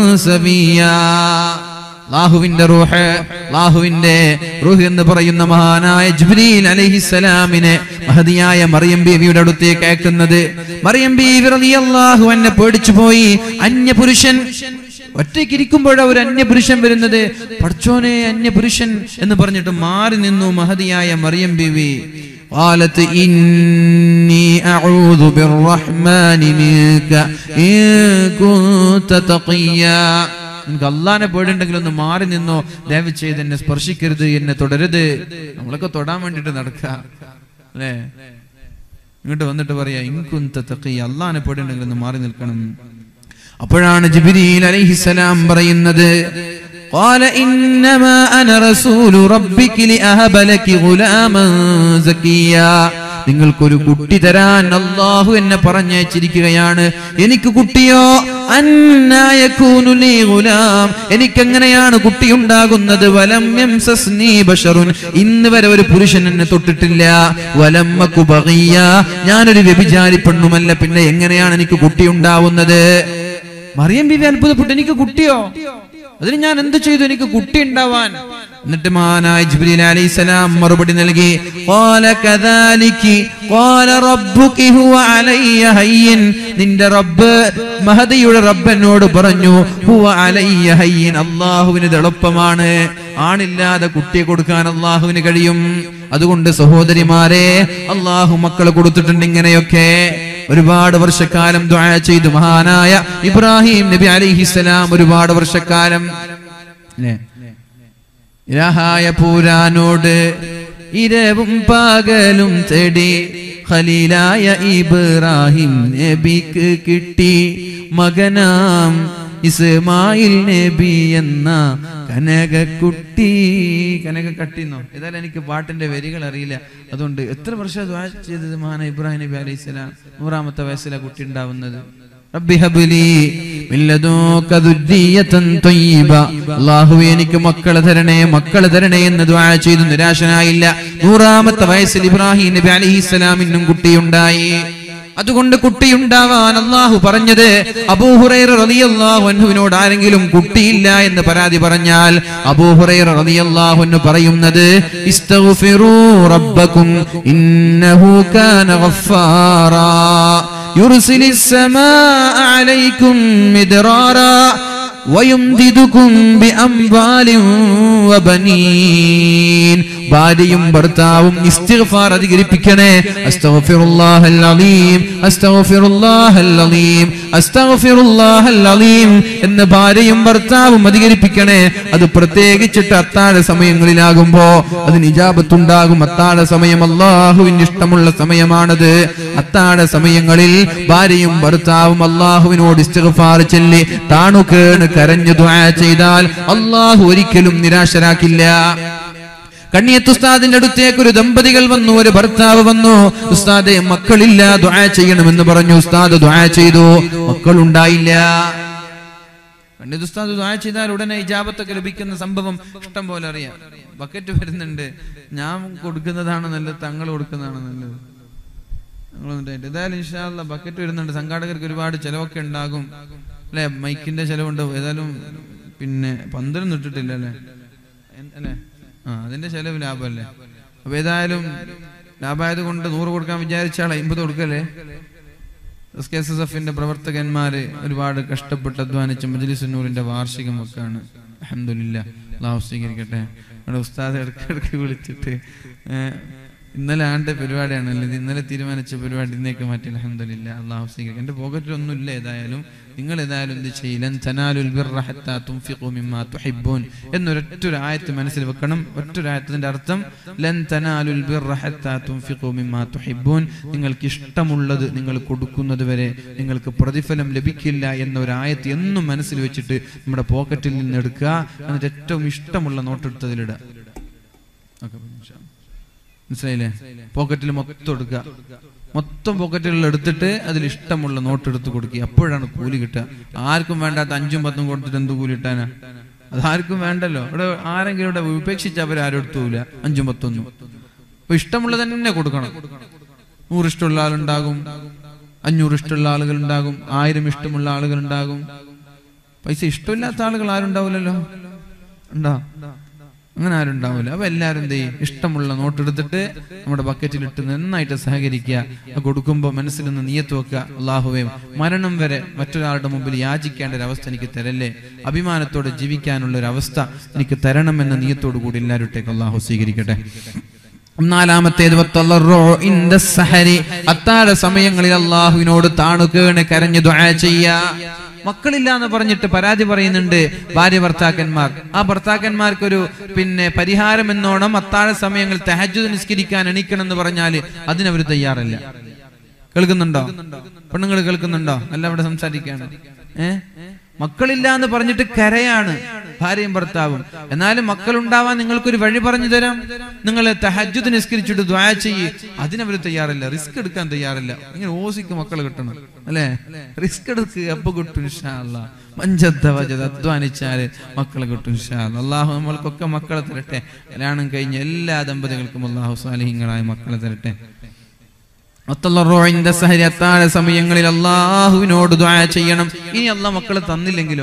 سويا ലാഹുവിന്റെ റൂഹ് ലാഹുവിന്റെ റൂഹ് എന്ന് പറയുന്ന മഹാനായ ജിബ്രീൽ അലൈഹിസ്സലാമിനെ മഹതിയായ മറിയം ബീവിയുടെ അടുത്തേക്ക് അയക്കുന്നത് മറിയം ബീവി റളിയല്ലാഹു അൻഹ പേടിച്ചു പോയി അന്യപുരുഷൻ ഒറ്റയ്ക്ക് ഇരിക്കുമ്പോഴാ ഒരു അന്യപുരുഷൻ വരുന്നത് പഠിച്ചോനെ അന്യപുരുഷൻ എന്ന് പറഞ്ഞിട്ട് മാറി നിന്നു മഹതിയായ മറിയം ബീവി قالت إني أعوذ بالرحمن منك إن كنت تقيا നിനക്ക് അള്ളാനെ പേടുണ്ടെങ്കിൽ ഒന്ന് മാറി നിന്നോ ദയവ് ചെയ്ത് എന്നെ സ്പർശിക്കരുത് എന്നെ തുടരുത് നമ്മളൊക്കെ തൊടാൻ വേണ്ടിട്ട് നടക്കുക അല്ലേ ഇങ്ങോട്ട് വന്നിട്ട് പറയാ ഇൻകുന്ത തഖി അള്ളാനെ പേടുണ്ടെങ്കിൽ ഒന്ന് മാറി നിൽക്കണം അപ്പോഴാണ് ജിബ്രീൽ അലൈഹിസ്സലാം പറയുന്നത് قال إنما أنا رسول ربك لأهب لك غلاما زكيا നിങ്ങൾക്കൊരു കുട്ടി തരാൻ അള്ളാഹു എന്നെ പറഞ്ഞയച്ചിരിക്കുകയാണ് എനിക്ക് കുട്ടിയോ അന്നായകൂനു ലീ ഗുലാം എനിക്കെങ്ങനെയാണ് കുട്ടി ഉണ്ടാകുന്നത് വലം യംസസ്നീ ബശറുൻ ഇന്ന് വരെ ഒരു പുരുഷൻ എന്നെ തൊട്ടിട്ടില്ല വലം അകു ബഗിയ ഞാനൊരു വ്യഭിചാരി പെണ്ണുമല്ല പിന്നെ എങ്ങനെയാണ് എനിക്ക് കുട്ടി ഉണ്ടാവുന്നത് മറിയം ബിബി അത്ഭുതപ്പെട്ടു എനിക്ക് കുട്ടിയോ അതിന് ഞാൻ എന്ത് ചെയ്തു എനിക്ക് കുട്ടി ഉണ്ടാവാൻ എന്നിട്ട് മഹാനായ ജിബ്രീൽ അലൈഹിസ്സലാം മറുപടി നൽകി ഖാല കദാലികി ഖാല റബ്ബുകി ഹുവ അലയ്യ ഹയ്യിൻ നിന്റെ റബ്ബ് മഹദിയുടെ റബ്ബ് എന്നോട് പറഞ്ഞു ഹുവ അലയ്യ ഹയ്യിൻ അല്ലാഹുവിന് ഇത് എളുപ്പമാണ് ആണില്ലാതെ കുട്ടിയെ കൊടുക്കാൻ അള്ളാഹുവിന് കഴിയും അതുകൊണ്ട് സഹോദരിമാരെ അള്ളാഹു മക്കളെ കൊടുത്തിട്ടുണ്ട് ഇങ്ങനെയൊക്കെ ഒരുപാട് വർഷക്കാലം ദുആ ചെയ്തു മഹാനായ ഇബ്രാഹിം നബി അലിഹിസ്സലാം ഒരുപാട് വർഷക്കാലം അല്ലേ ഇലാഹായ പൂരാനോട് ഇരവും പകലും തേടി ഖലീലായ ഇബ്രാഹിം നബിക്ക് കിട്ടി മകനാം ഇസ്മായിൽ നബി എന്ന കനകക്കുട്ടി കനക കട്ടിന്നോ ഏതായാലും എനിക്ക് പാട്ടിന്റെ വരികൾ അറിയില്ല അതുകൊണ്ട് എത്ര വർഷം ദ്വാ ചെയ്തത് മഹാന ഇബ്രാഹിം നബി അലൈഹി സ്വലാം നൂറാമത്തെ വയസ്സിലെ കുട്ടി ഉണ്ടാവുന്നത് റബ്ബി ഹബ്ലി മിൻ ലദുക ദുർരിയതൻ ത്വയ്യിബ അല്ലാഹുവേ എനിക്ക് മക്കളെ തരണേ മക്കളെ തരണേ എന്ന് ദുആ ചെയ്തു നിരാശനായില്ല നൂറാമത്തെ വയസ്സിൽ ഇബ്രാഹിം നബി അലൈഹിസ്സലാമിനും കുട്ടിയുണ്ടായി അതുകൊണ്ട് കുട്ടിയുണ്ടാവാൻ അള്ളാഹു പറഞ്ഞത് അബൂഹുറൈറ റളിയല്ലാഹു അൻഹുവിനോട് ആരെങ്കിലും കുട്ടിയില്ല എന്ന് പരാതി പറഞ്ഞാൽ അബൂഹുറൈറ റളിയല്ലാഹു അൻഹു പറയുന്നത് ഇസ്തഗ്ഫിറൂ റബ്ബക്കും ഇന്നഹു കാന ഗഫാറാ യുർസിലിസ് സമാഅ അലൈക്കും മിദ്റാറാ ويمددكم بأموال وبنين ഭാര്യയും ഭർത്താവും ഇസ്തിഗ്ഫാർ അധികരിപ്പിക്കണേ അസ്തഗ്ഫിറുല്ലാഹൽ അലീം അസ്തഗ്ഫിറുല്ലാഹൽ അലീം അസ്തഗ്ഫിറുല്ലാഹൽ അലീം എന്ന് ഭാര്യയും ഭർത്താവും അധികരിപ്പിക്കണേ അത് പ്രത്യേകിച്ചിട്ട് അത്താഴ സമയങ്ങളിലാകുമ്പോ അതിന് ഇജാബത്തുണ്ടാകും അത്താഴ സമയം അള്ളാഹുവിന് ഇഷ്ടമുള്ള സമയമാണത് അത്താഴ സമയങ്ങളിൽ ഭാര്യയും ഭർത്താവും അള്ളാഹുവിനോട് ഇസ്തിഗ്ഫാർ ചൊല്ലി താണു കേണ് കരഞ്ഞു ദുആ ചെയ്താൽ അള്ളാഹു ഒരിക്കലും നിരാശരാക്കില്ല കണ്ണിയത്ത് ഉസ്താദിന്റെ അടുത്തേക്ക് ഒരു ദമ്പതികൾ വന്നു ഒരു ഭർത്താവ് വന്നു ഉസ്താദെ മക്കളില്ല ദുആ ചെയ്യണമെന്ന് പറഞ്ഞു ഉസ്താദ് ദുആ ചെയ്തു മക്കളുണ്ടായില്ല കണ്ണിയത്ത് ഉസ്താദ് ദുആ ചെയ്താൽ ഉടനെ ഇജാബത്തൊക്കെ ലഭിക്കുന്ന സംഭവം ഇഷ്ടം പോലെ അറിയാം ബക്കറ്റ് വരുന്നുണ്ട് ഞാൻ കൊടുക്കുന്നതാണ് നല്ലത് തങ്ങൾ കൊടുക്കുന്നതാണ് നല്ലത് ഞങ്ങൾ വന്നിട്ട് ഏതായാലും ഇൻഷാല്ല ബക്കറ്റ് വരുന്നുണ്ട് സംഘാടകർക്ക് ഒരുപാട് ചെലവൊക്കെ ഉണ്ടാകും അല്ലെ മൈക്കിന്റെ ചെലവുണ്ട് ഏതായാലും പിന്നെ പന്തലൊന്നും ഇട്ടിട്ടില്ല അല്ലേ എൻ- അല്ലേ ആ അതിന്റെ ചെലവ് ലാഭമല്ലേ അപ്പൊ ഏതായാലും ലാഭമായത് കൊണ്ട് നൂറ് കൊടുക്കാൻ വിചാരിച്ചാൽ അമ്പത് കൊടുക്കല്ലേ എസ് കെ എസ് എസ് എഫിന്റെ പ്രവർത്തകന്മാര് ഒരുപാട് കഷ്ടപ്പെട്ട് അധ്വാനിച്ച മജ്ലിസുന്നൂറിന്റെ വാർഷികം ഒക്കെയാണ് അഹമ്മദില്ല അള്ളാഹു സ്വീകരിക്കട്ടെ നമ്മുടെ ഉസ്താദ് ഇടയ്ക്കിടയ്ക്ക് വിളിച്ചിട്ട് ഏഹ്, ഇന്നലെ ആണ്ട് പരിപാടിയാണ് ഇത് ഇന്നലെ തീരുമാനിച്ച പരിപാടി ഇന്നേക്ക് മാറ്റി അലഹമില്ല അള്ളാഹു സ്വീകരിക്കും എന്റെ പോക്കറ്റിൽ ഒന്നുമില്ല ഏതായാലും നിങ്ങൾ ഏതായാലും എന്ത് ചെയ്യില്ലൻ തനാലുൽ ബിർറ ഹത്താ തുൻഫിഖു മിമ്മാ തുഹിബ്ബൂൻ എന്നൊരൊറ്റൊരു ആയത്ത് മനസ്സിൽ വെക്കണം ഒറ്റൊരു ആയത്തിന്റെ അർത്ഥം ലൻ തനാലുൽ ബിർറ ഹത്താ തുൻഫിഖു മിമ്മാ തുഹിബ്ബൂൻ നിങ്ങൾക്ക് ഇഷ്ടമുള്ളത് നിങ്ങൾ കൊടുക്കുന്നത് വരെ നിങ്ങൾക്ക് പ്രതിഫലം ലഭിക്കില്ല എന്ന ഒരു ആയത്ത് എന്നും മനസ്സിൽ വെച്ചിട്ട് നമ്മുടെ പോക്കറ്റിൽ നിന്ന് എടുക്കുക എന്നിട്ട് ഏറ്റവും ഇഷ്ടമുള്ള നോട്ടെടുത്തതിലിടുക ഓക്കെ മനസ്സിലായില്ലേ പോക്കറ്റിൽ മൊത്തം എടുക്കുക മൊത്തം പോക്കറ്റുകളിൽ എടുത്തിട്ട് അതിൽ ഇഷ്ടമുള്ള നോട്ട് എടുത്ത് കൊടുക്കുക അപ്പോഴാണ് കൂലി കിട്ടുക ആർക്കും വേണ്ടാത്ത അഞ്ചും പത്തും കൊടുത്തിട്ട് എന്ത് കൂലി കിട്ടാനാ അതാർക്കും വേണ്ടല്ലോ ഇവിടെ ആരെങ്കിലും ഇവിടെ ഉപേക്ഷിച്ച് അവർ ആരും എടുത്തൂല അഞ്ചും പത്തൊന്നും അപ്പൊ ഇഷ്ടമുള്ളത് തന്നെ കൊടുക്കണം നൂറ് ഇഷ്ടമുള്ള ആളുണ്ടാകും അഞ്ഞൂറ് ഇഷ്ടമുള്ള ആളുകൾ ഉണ്ടാകും ആയിരം ഇഷ്ടമുള്ള ആളുകൾ ഉണ്ടാകും പൈസ ഇഷ്ടമില്ലാത്ത ആളുകൾ ആരും ഉണ്ടാവില്ലല്ലോ ഉണ്ടോ അങ്ങനെ ആരും ഉണ്ടാവില്ല അപ്പൊ എല്ലാവരും എന്ത് ചെയ്യും ഇഷ്ടമുള്ള നോട്ട് എടുത്തിട്ട് നമ്മുടെ ബക്കറ്റിൽ ഇട്ട് നന്നായിട്ട് സഹകരിക്കുക അത് കൊടുക്കുമ്പോൾ മനസ്സിൽ നിന്ന് നീയത്ത് വെക്കുക അള്ളാഹുവേ മരണം വരെ മറ്റൊരാളുടെ മുമ്പിൽ യാചിക്കേണ്ട ഒരു അവസ്ഥ എനിക്ക് തരല്ലേ അഭിമാനത്തോടെ ജീവിക്കാനുള്ള ഒരു അവസ്ഥ എനിക്ക് തരണമെന്ന നീയത്തോടു കൂടി എല്ലാവരുട്ടേക്ക് അള്ളാഹു സ്വീകരിക്കട്ടെ നാലാമത്തേത് വത്തളർറു ഇൻദ സഹരി അത്താഴ സമയങ്ങളിൽ അള്ളാഹുവിനോട് താണുകേണ് കരഞ്ഞു ദുആ ചെയ്യാ മക്കളില്ല എന്ന് പറഞ്ഞിട്ട് പരാതി പറയുന്നുണ്ട് ഭാര്യ ഭർത്താക്കന്മാർ ആ ഭർത്താക്കന്മാർക്കൊരു പിന്നെ പരിഹാരം എന്നോണം അത്താഴ സമയങ്ങളിൽ തഹജ്ജുദ് നിസ്കരിക്കാൻ എണീക്കണം എന്ന് പറഞ്ഞാല് അതിനവർ തയ്യാറല്ല കേൾക്കുന്നുണ്ടോ പെണ്ണുങ്ങൾ കേൾക്കുന്നുണ്ടോ അല്ല അവിടെ സംസാരിക്കാണ് ഏ മക്കളില്ല എന്ന് പറഞ്ഞിട്ട് കരയാണ് ഭാര്യയും ഭർത്താവും എന്നാലും മക്കൾ ഉണ്ടാവാൻ നിങ്ങൾക്കൊരു വഴി പറഞ്ഞു തരാം നിങ്ങൾ തഹജ്ജുദ് നിസ്കരിച്ചിട്ട് ദ്വാ ചെയ്യ് അതിനവർ തയ്യാറില്ല റിസ്ക് എടുക്കാൻ തയ്യാറില്ല ഇങ്ങനെ ഓസിക്ക് മക്കൾ കിട്ടണം അല്ലേ റിസ്ക് എടുക്കുക അപ്പൊ കിട്ടും ഇൻഷാ അല്ലാ മഞ്ചത്ത വജത് അധ്വാനിച്ചാല് മക്കളെ കിട്ടും ഇൻഷാ അല്ലാ. അള്ളാഹു നമ്മൾക്കൊക്കെ മക്കളെ തരട്ടെ കല്യാണം കഴിഞ്ഞ എല്ലാ ദമ്പതികൾക്കും അള്ളാഹു സാലിഹിങ്ങളായ മക്കളെ തരട്ടെ ഒത്തല്ലറോയിന്റെ സഹരി അത്താഴ സമയങ്ങളിൽ അള്ളാഹുവിനോട് ദ്വാ ചെയ്യണം ഇനി അള്ളാഹ് മക്കളെ തന്നില്ലെങ്കിലോ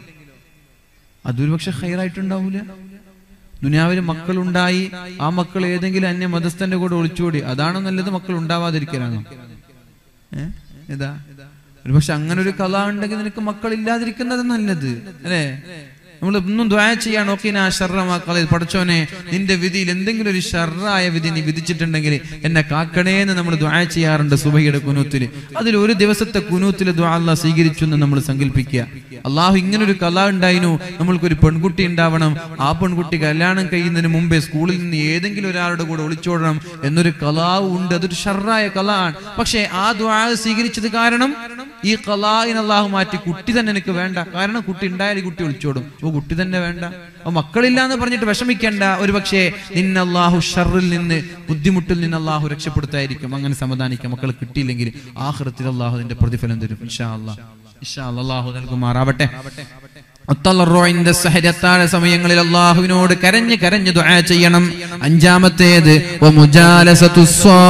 അതൊരു പക്ഷെ ഹൈറായിട്ടുണ്ടാവൂല ദുനിയാവിൽ മക്കളുണ്ടായി ആ മക്കൾ ഏതെങ്കിലും അന്യ മതസ്ഥന്റെ കൂടെ ഒളിച്ചോടി അതാണോ നല്ലത് മക്കൾ ഉണ്ടാവാതിരിക്കലാണോ ഏ ഏതാ ഒരു പക്ഷെ അങ്ങനെ ഒരു കല ഉണ്ടെങ്കിൽ നിനക്ക് മക്കൾ ഇല്ലാതിരിക്കുന്നത് നല്ലത് അല്ലേ നമ്മൾ ഒന്നും ദ്വായ ചെയ്യാൻ നോക്കി ആ ഷർറമാക്കളിൽ പഠിച്ചോനെ നിന്റെ വിധിയിൽ എന്തെങ്കിലും ഒരു ഷർറായ വിധി നീ വിധിച്ചിട്ടുണ്ടെങ്കിൽ എന്നെ കാക്കണേ എന്ന് നമ്മൾ ദ്വായ ചെയ്യാറുണ്ട് സുബഹിയുടെ കുനൂത്തിൽ അതിൽ ഒരു ദിവസത്തെ കുനൂത്തിൽ ദ്വാ അള്ളാഹ് സ്വീകരിച്ചു എന്ന് നമ്മൾ സങ്കല്പിക്കുക അള്ളാഹു ഇങ്ങനെ ഒരു കല ഉണ്ടായിരുന്നു നമ്മൾക്കൊരു പെൺകുട്ടി ഉണ്ടാവണം ആ പെൺകുട്ടി കല്യാണം കഴിയുന്നതിന് മുമ്പേ സ്കൂളിൽ നിന്ന് ഏതെങ്കിലും ഒരാളുടെ കൂടെ ഒളിച്ചോടണം എന്നൊരു കലാവ് ഉണ്ട് അതൊരു ഷർറായ കല ആണ് പക്ഷേ ആ ദ്വാ സ്വീകരിച്ചത് കാരണം ഈ കലായിന് അള്ളാഹു മാറ്റി കുട്ടി തന്നെ എനിക്ക് വേണ്ട കാരണം കുട്ടി ഉണ്ടായാൽ ഈ കുട്ടി ഒളിച്ചോടും അപ്പൊ കുട്ടി തന്നെ വേണ്ട അപ്പൊ മക്കളില്ല എന്ന് പറഞ്ഞിട്ട് വിഷമിക്കേണ്ട ഒരു പക്ഷേ നിന്നെ അള്ളാഹു ഷറിൽ നിന്ന് ബുദ്ധിമുട്ടിൽ നിന്ന് അള്ളാഹു രക്ഷപ്പെടുത്തായിരിക്കും അങ്ങനെ സമാധാനിക്കാം മക്കൾ കിട്ടിയില്ലെങ്കിൽ ആഹ്റത്തിൽ അള്ളാഹു അതിന്റെ പ്രതിഫലം തരും ഇൻഷാ അള്ളാഹ് ഇൻഷാ അല്ലാഹ് അള്ളാഹു നൽകുമാറാവട്ടെ ഒത്തളറോയിന്റെ സഹരത്താഴ സമയങ്ങളിൽ അള്ളാഹുവിനോട് കരഞ്ഞ് കരഞ്ഞ് ദുആ ചെയ്യണം അഞ്ചാമത്തേത് വമുജാലസത്തു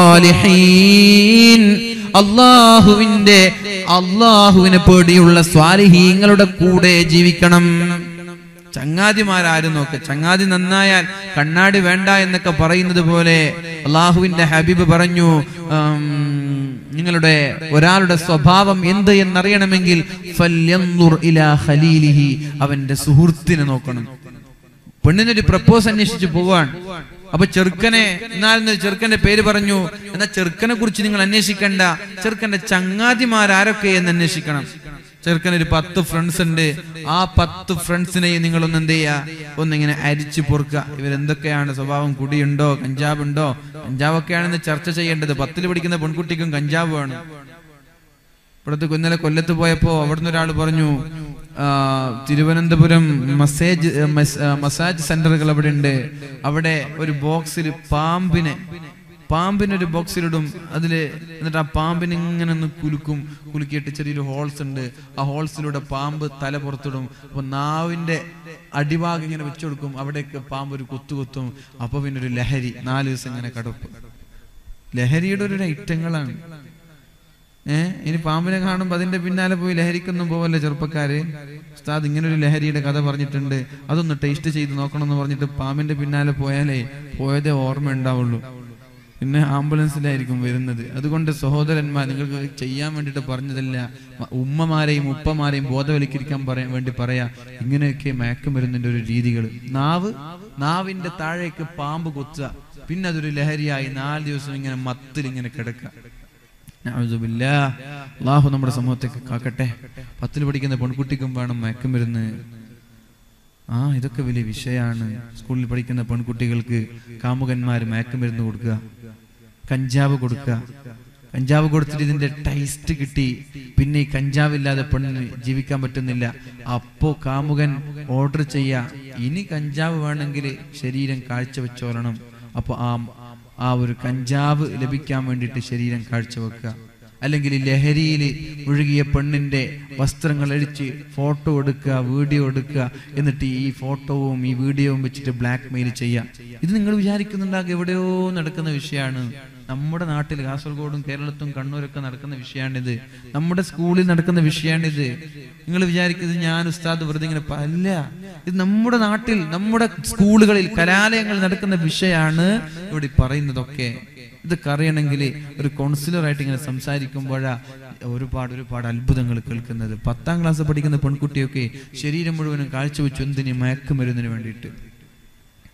സ്വാലിഹീൻ അള്ളാഹുവിന്റെ അള്ളാഹുവിനെ പേടിയുള്ള സ്വാലിഹീങ്ങളുടെ കൂടെ ജീവിക്കണം ചങ്ങാതിമാരാരും നോക്ക് ചങ്ങാതി നന്നായാൽ കണ്ണാടി വേണ്ട എന്നൊക്കെ പറയുന്നത് പോലെ അള്ളാഹുവിന്റെ ഹബീബ് പറഞ്ഞു ഉം, നിങ്ങളുടെ ഒരാളുടെ സ്വഭാവം എന്ത് എന്നറിയണമെങ്കിൽ ഫല്യൻദുർ ഇലാ ഖലീലിഹി അവന്റെ സുഹൃത്തിനെ നോക്കണം പെണ്ണിനൊരു പ്രപ്പോസ് അന്വേഷിച്ച് പോവാൻ അപ്പൊ ചെറുക്കനെ എന്നാൽ ചെറുക്കന്റെ പേര് പറഞ്ഞു എന്നാ ചെറുക്കനെ കുറിച്ച് നിങ്ങൾ അന്വേഷിക്കണ്ട ചെറുക്കന്റെ ചങ്ങാതിമാരാരൊക്കെ എന്ന് അന്വേഷിക്കണം ചെറുക്കന് ഒരു പത്ത് ഫ്രണ്ട്സ് ഉണ്ട് ആ പത്ത് ഫ്രണ്ട്സിനെയും നിങ്ങൾ ഒന്ന് എന്ത് ചെയ്യാ ഒന്നിങ്ങനെ അരിച്ചു പൊറുക്കുക ഇവരെന്തൊക്കെയാണ് സ്വഭാവം കുടിയുണ്ടോ കഞ്ചാവ് ഉണ്ടോ കഞ്ചാവൊക്കെയാണെന്ന് ചർച്ച ചെയ്യേണ്ടത് പത്തിൽ പഠിക്കുന്ന പെൺകുട്ടിക്കും കഞ്ചാവ് വേണം ഇവിടുത്തെ ഇന്നലെ കൊല്ലത്ത് പോയപ്പോ അവിടുന്ന് ഒരാൾ പറഞ്ഞു ആ, തിരുവനന്തപുരം മസാജ് മസ്- ആ, മസാജ് സെന്ററുകൾ അവിടെ ഉണ്ട് അവിടെ ഒരു ബോക്സിൽ പാമ്പിനെ പാമ്പിനൊരു ബോക്സിലിടും അതില് എന്നിട്ട് ആ പാമ്പിനെ ഇങ്ങനെ ഒന്ന് കുലുക്കും കുലുക്കിയിട്ട് ചെറിയൊരു ഹോൾസ് ഉണ്ട് ആ ഹോൾസിലൂടെ പാമ്പ് തല പുറത്തിടും അപ്പൊ നാവിന്റെ അടിഭാഗം ഇങ്ങനെ വെച്ചു കൊടുക്കും അവിടേക്ക് പാമ്പ് ഒരു കുത്തു കുത്തും അപ്പൊ പിന്നെ ഒരു ലഹരി നാല് ദിവസം ഇങ്ങനെ കടപ്പ് ലഹരിയുടെ ഒരു ഐറ്റങ്ങളാണ് ഏഹ് ഇനി പാമ്പിനെ കാണുമ്പോ അതിന്റെ പിന്നാലെ പോയി ലഹരിക്കൊന്നും പോവല്ലേ ചെറുപ്പക്കാര് ഉസ്താദ് ഇങ്ങനെ ഒരു ലഹരിയുടെ കഥ പറഞ്ഞിട്ടുണ്ട് അതൊന്ന് ടേസ്റ്റ് ചെയ്ത് നോക്കണം എന്ന് പറഞ്ഞിട്ട് പാമ്പിന്റെ പിന്നാലെ പോയാലേ പോയതേ ഓർമ്മ ഉണ്ടാവുള്ളൂ പിന്നെ ആംബുലൻസിലായിരിക്കും വരുന്നത് അതുകൊണ്ട് സഹോദരന്മാർ നിങ്ങൾക്ക് ചെയ്യാൻ വേണ്ടിയിട്ട് പറഞ്ഞതല്ല മ- ഉമ്മമാരെയും ഉപ്പമാരെയും ബോധവൽക്കരിക്കാൻ പറയാൻ വേണ്ടി പറയാ ഇങ്ങനെയൊക്കെ മയക്കുമരുന്നിന്റെ ഒരു രീതികൾ നാവ് നാവിന്റെ താഴേക്ക് പാമ്പ് കുത്തുക പിന്നെ അതൊരു ലഹരിയായി നാല് ദിവസം ഇങ്ങനെ മത്തിൽ ഇങ്ങനെ കിടക്കുക നഅൂദുബില്ലാ. അള്ളാഹു നമ്മുടെ സമൂഹത്തേക്ക് കാക്കട്ടെ പത്തിൽ പഠിക്കുന്ന പെൺകുട്ടിക്കും വേണം മയക്കുമരുന്ന് ആ ഇതൊക്കെ വലിയ വിഷയമാണ് സ്കൂളിൽ പഠിക്കുന്ന പെൺകുട്ടികൾക്ക് കാമുകന്മാർ മയക്കുമരുന്ന് കൊടുക്കുക കഞ്ചാവ് കൊടുക്കുക കഞ്ചാവ് കൊടുത്തിട്ട് ഇതിന്റെ ടേസ്റ്റ് കിട്ടി പിന്നെ ഈ കഞ്ചാവില്ലാതെ പെണ്ണിന് ജീവിക്കാൻ പറ്റുന്നില്ല അപ്പോ കാമുകൻ ഓർഡർ ചെയ്യാ ഇനി കഞ്ചാവ് വേണമെങ്കിൽ ശരീരം കാഴ്ചവെച്ചോളണം അപ്പൊ ആ ആ ഒരു കഞ്ചാവ് ലഭിക്കാൻ വേണ്ടിയിട്ട് ശരീരം കാഴ്ചവെക്കുക അല്ലെങ്കിൽ ലഹരിയിൽ ഒഴുകിയ പെണ്ണിന്റെ വസ്ത്രങ്ങൾ അഴിച്ച് ഫോട്ടോ എടുക്കുക വീഡിയോ എടുക്കുക എന്നിട്ട് ഈ ഫോട്ടോവും ഈ വീഡിയോവും വെച്ചിട്ട് ബ്ലാക്ക് മെയിൽ ചെയ്യുക ഇത് നിങ്ങൾ വിചാരിക്കുന്നുണ്ടാകും എവിടെയോ നടക്കുന്ന വിഷയമാണ് നമ്മുടെ നാട്ടിൽ കാസർഗോഡും കേരളത്തും കണ്ണൂരൊക്കെ നടക്കുന്ന വിഷയമാണിത് നമ്മുടെ സ്കൂളിൽ നടക്കുന്ന വിഷയമാണിത് നിങ്ങൾ വിചാരിക്കുന്നത് ഞാൻ ഉസ്താദ് വെറുതെ ഇങ്ങനെ പ- അല്ല ഇത് നമ്മുടെ നാട്ടിൽ നമ്മുടെ സ്കൂളുകളിൽ കലാലയങ്ങളിൽ നടക്കുന്ന വിഷയമാണ് ഇവിടെ ഈ പറയുന്നതൊക്കെ ഇതൊക്കെ അറിയണമെങ്കിൽ ഒരു കൗൺസിലറായിട്ട് ഇങ്ങനെ സംസാരിക്കുമ്പോഴാ ഒരുപാട് ഒരുപാട് അത്ഭുതങ്ങൾ കേൾക്കുന്നത് പത്താം ക്ലാസ് പഠിക്കുന്ന പെൺകുട്ടിയൊക്കെ ശരീരം മുഴുവനും കാഴ്ചവെച്ചു എന്തിന് മയക്കുമരുന്നിന് വേണ്ടിയിട്ട്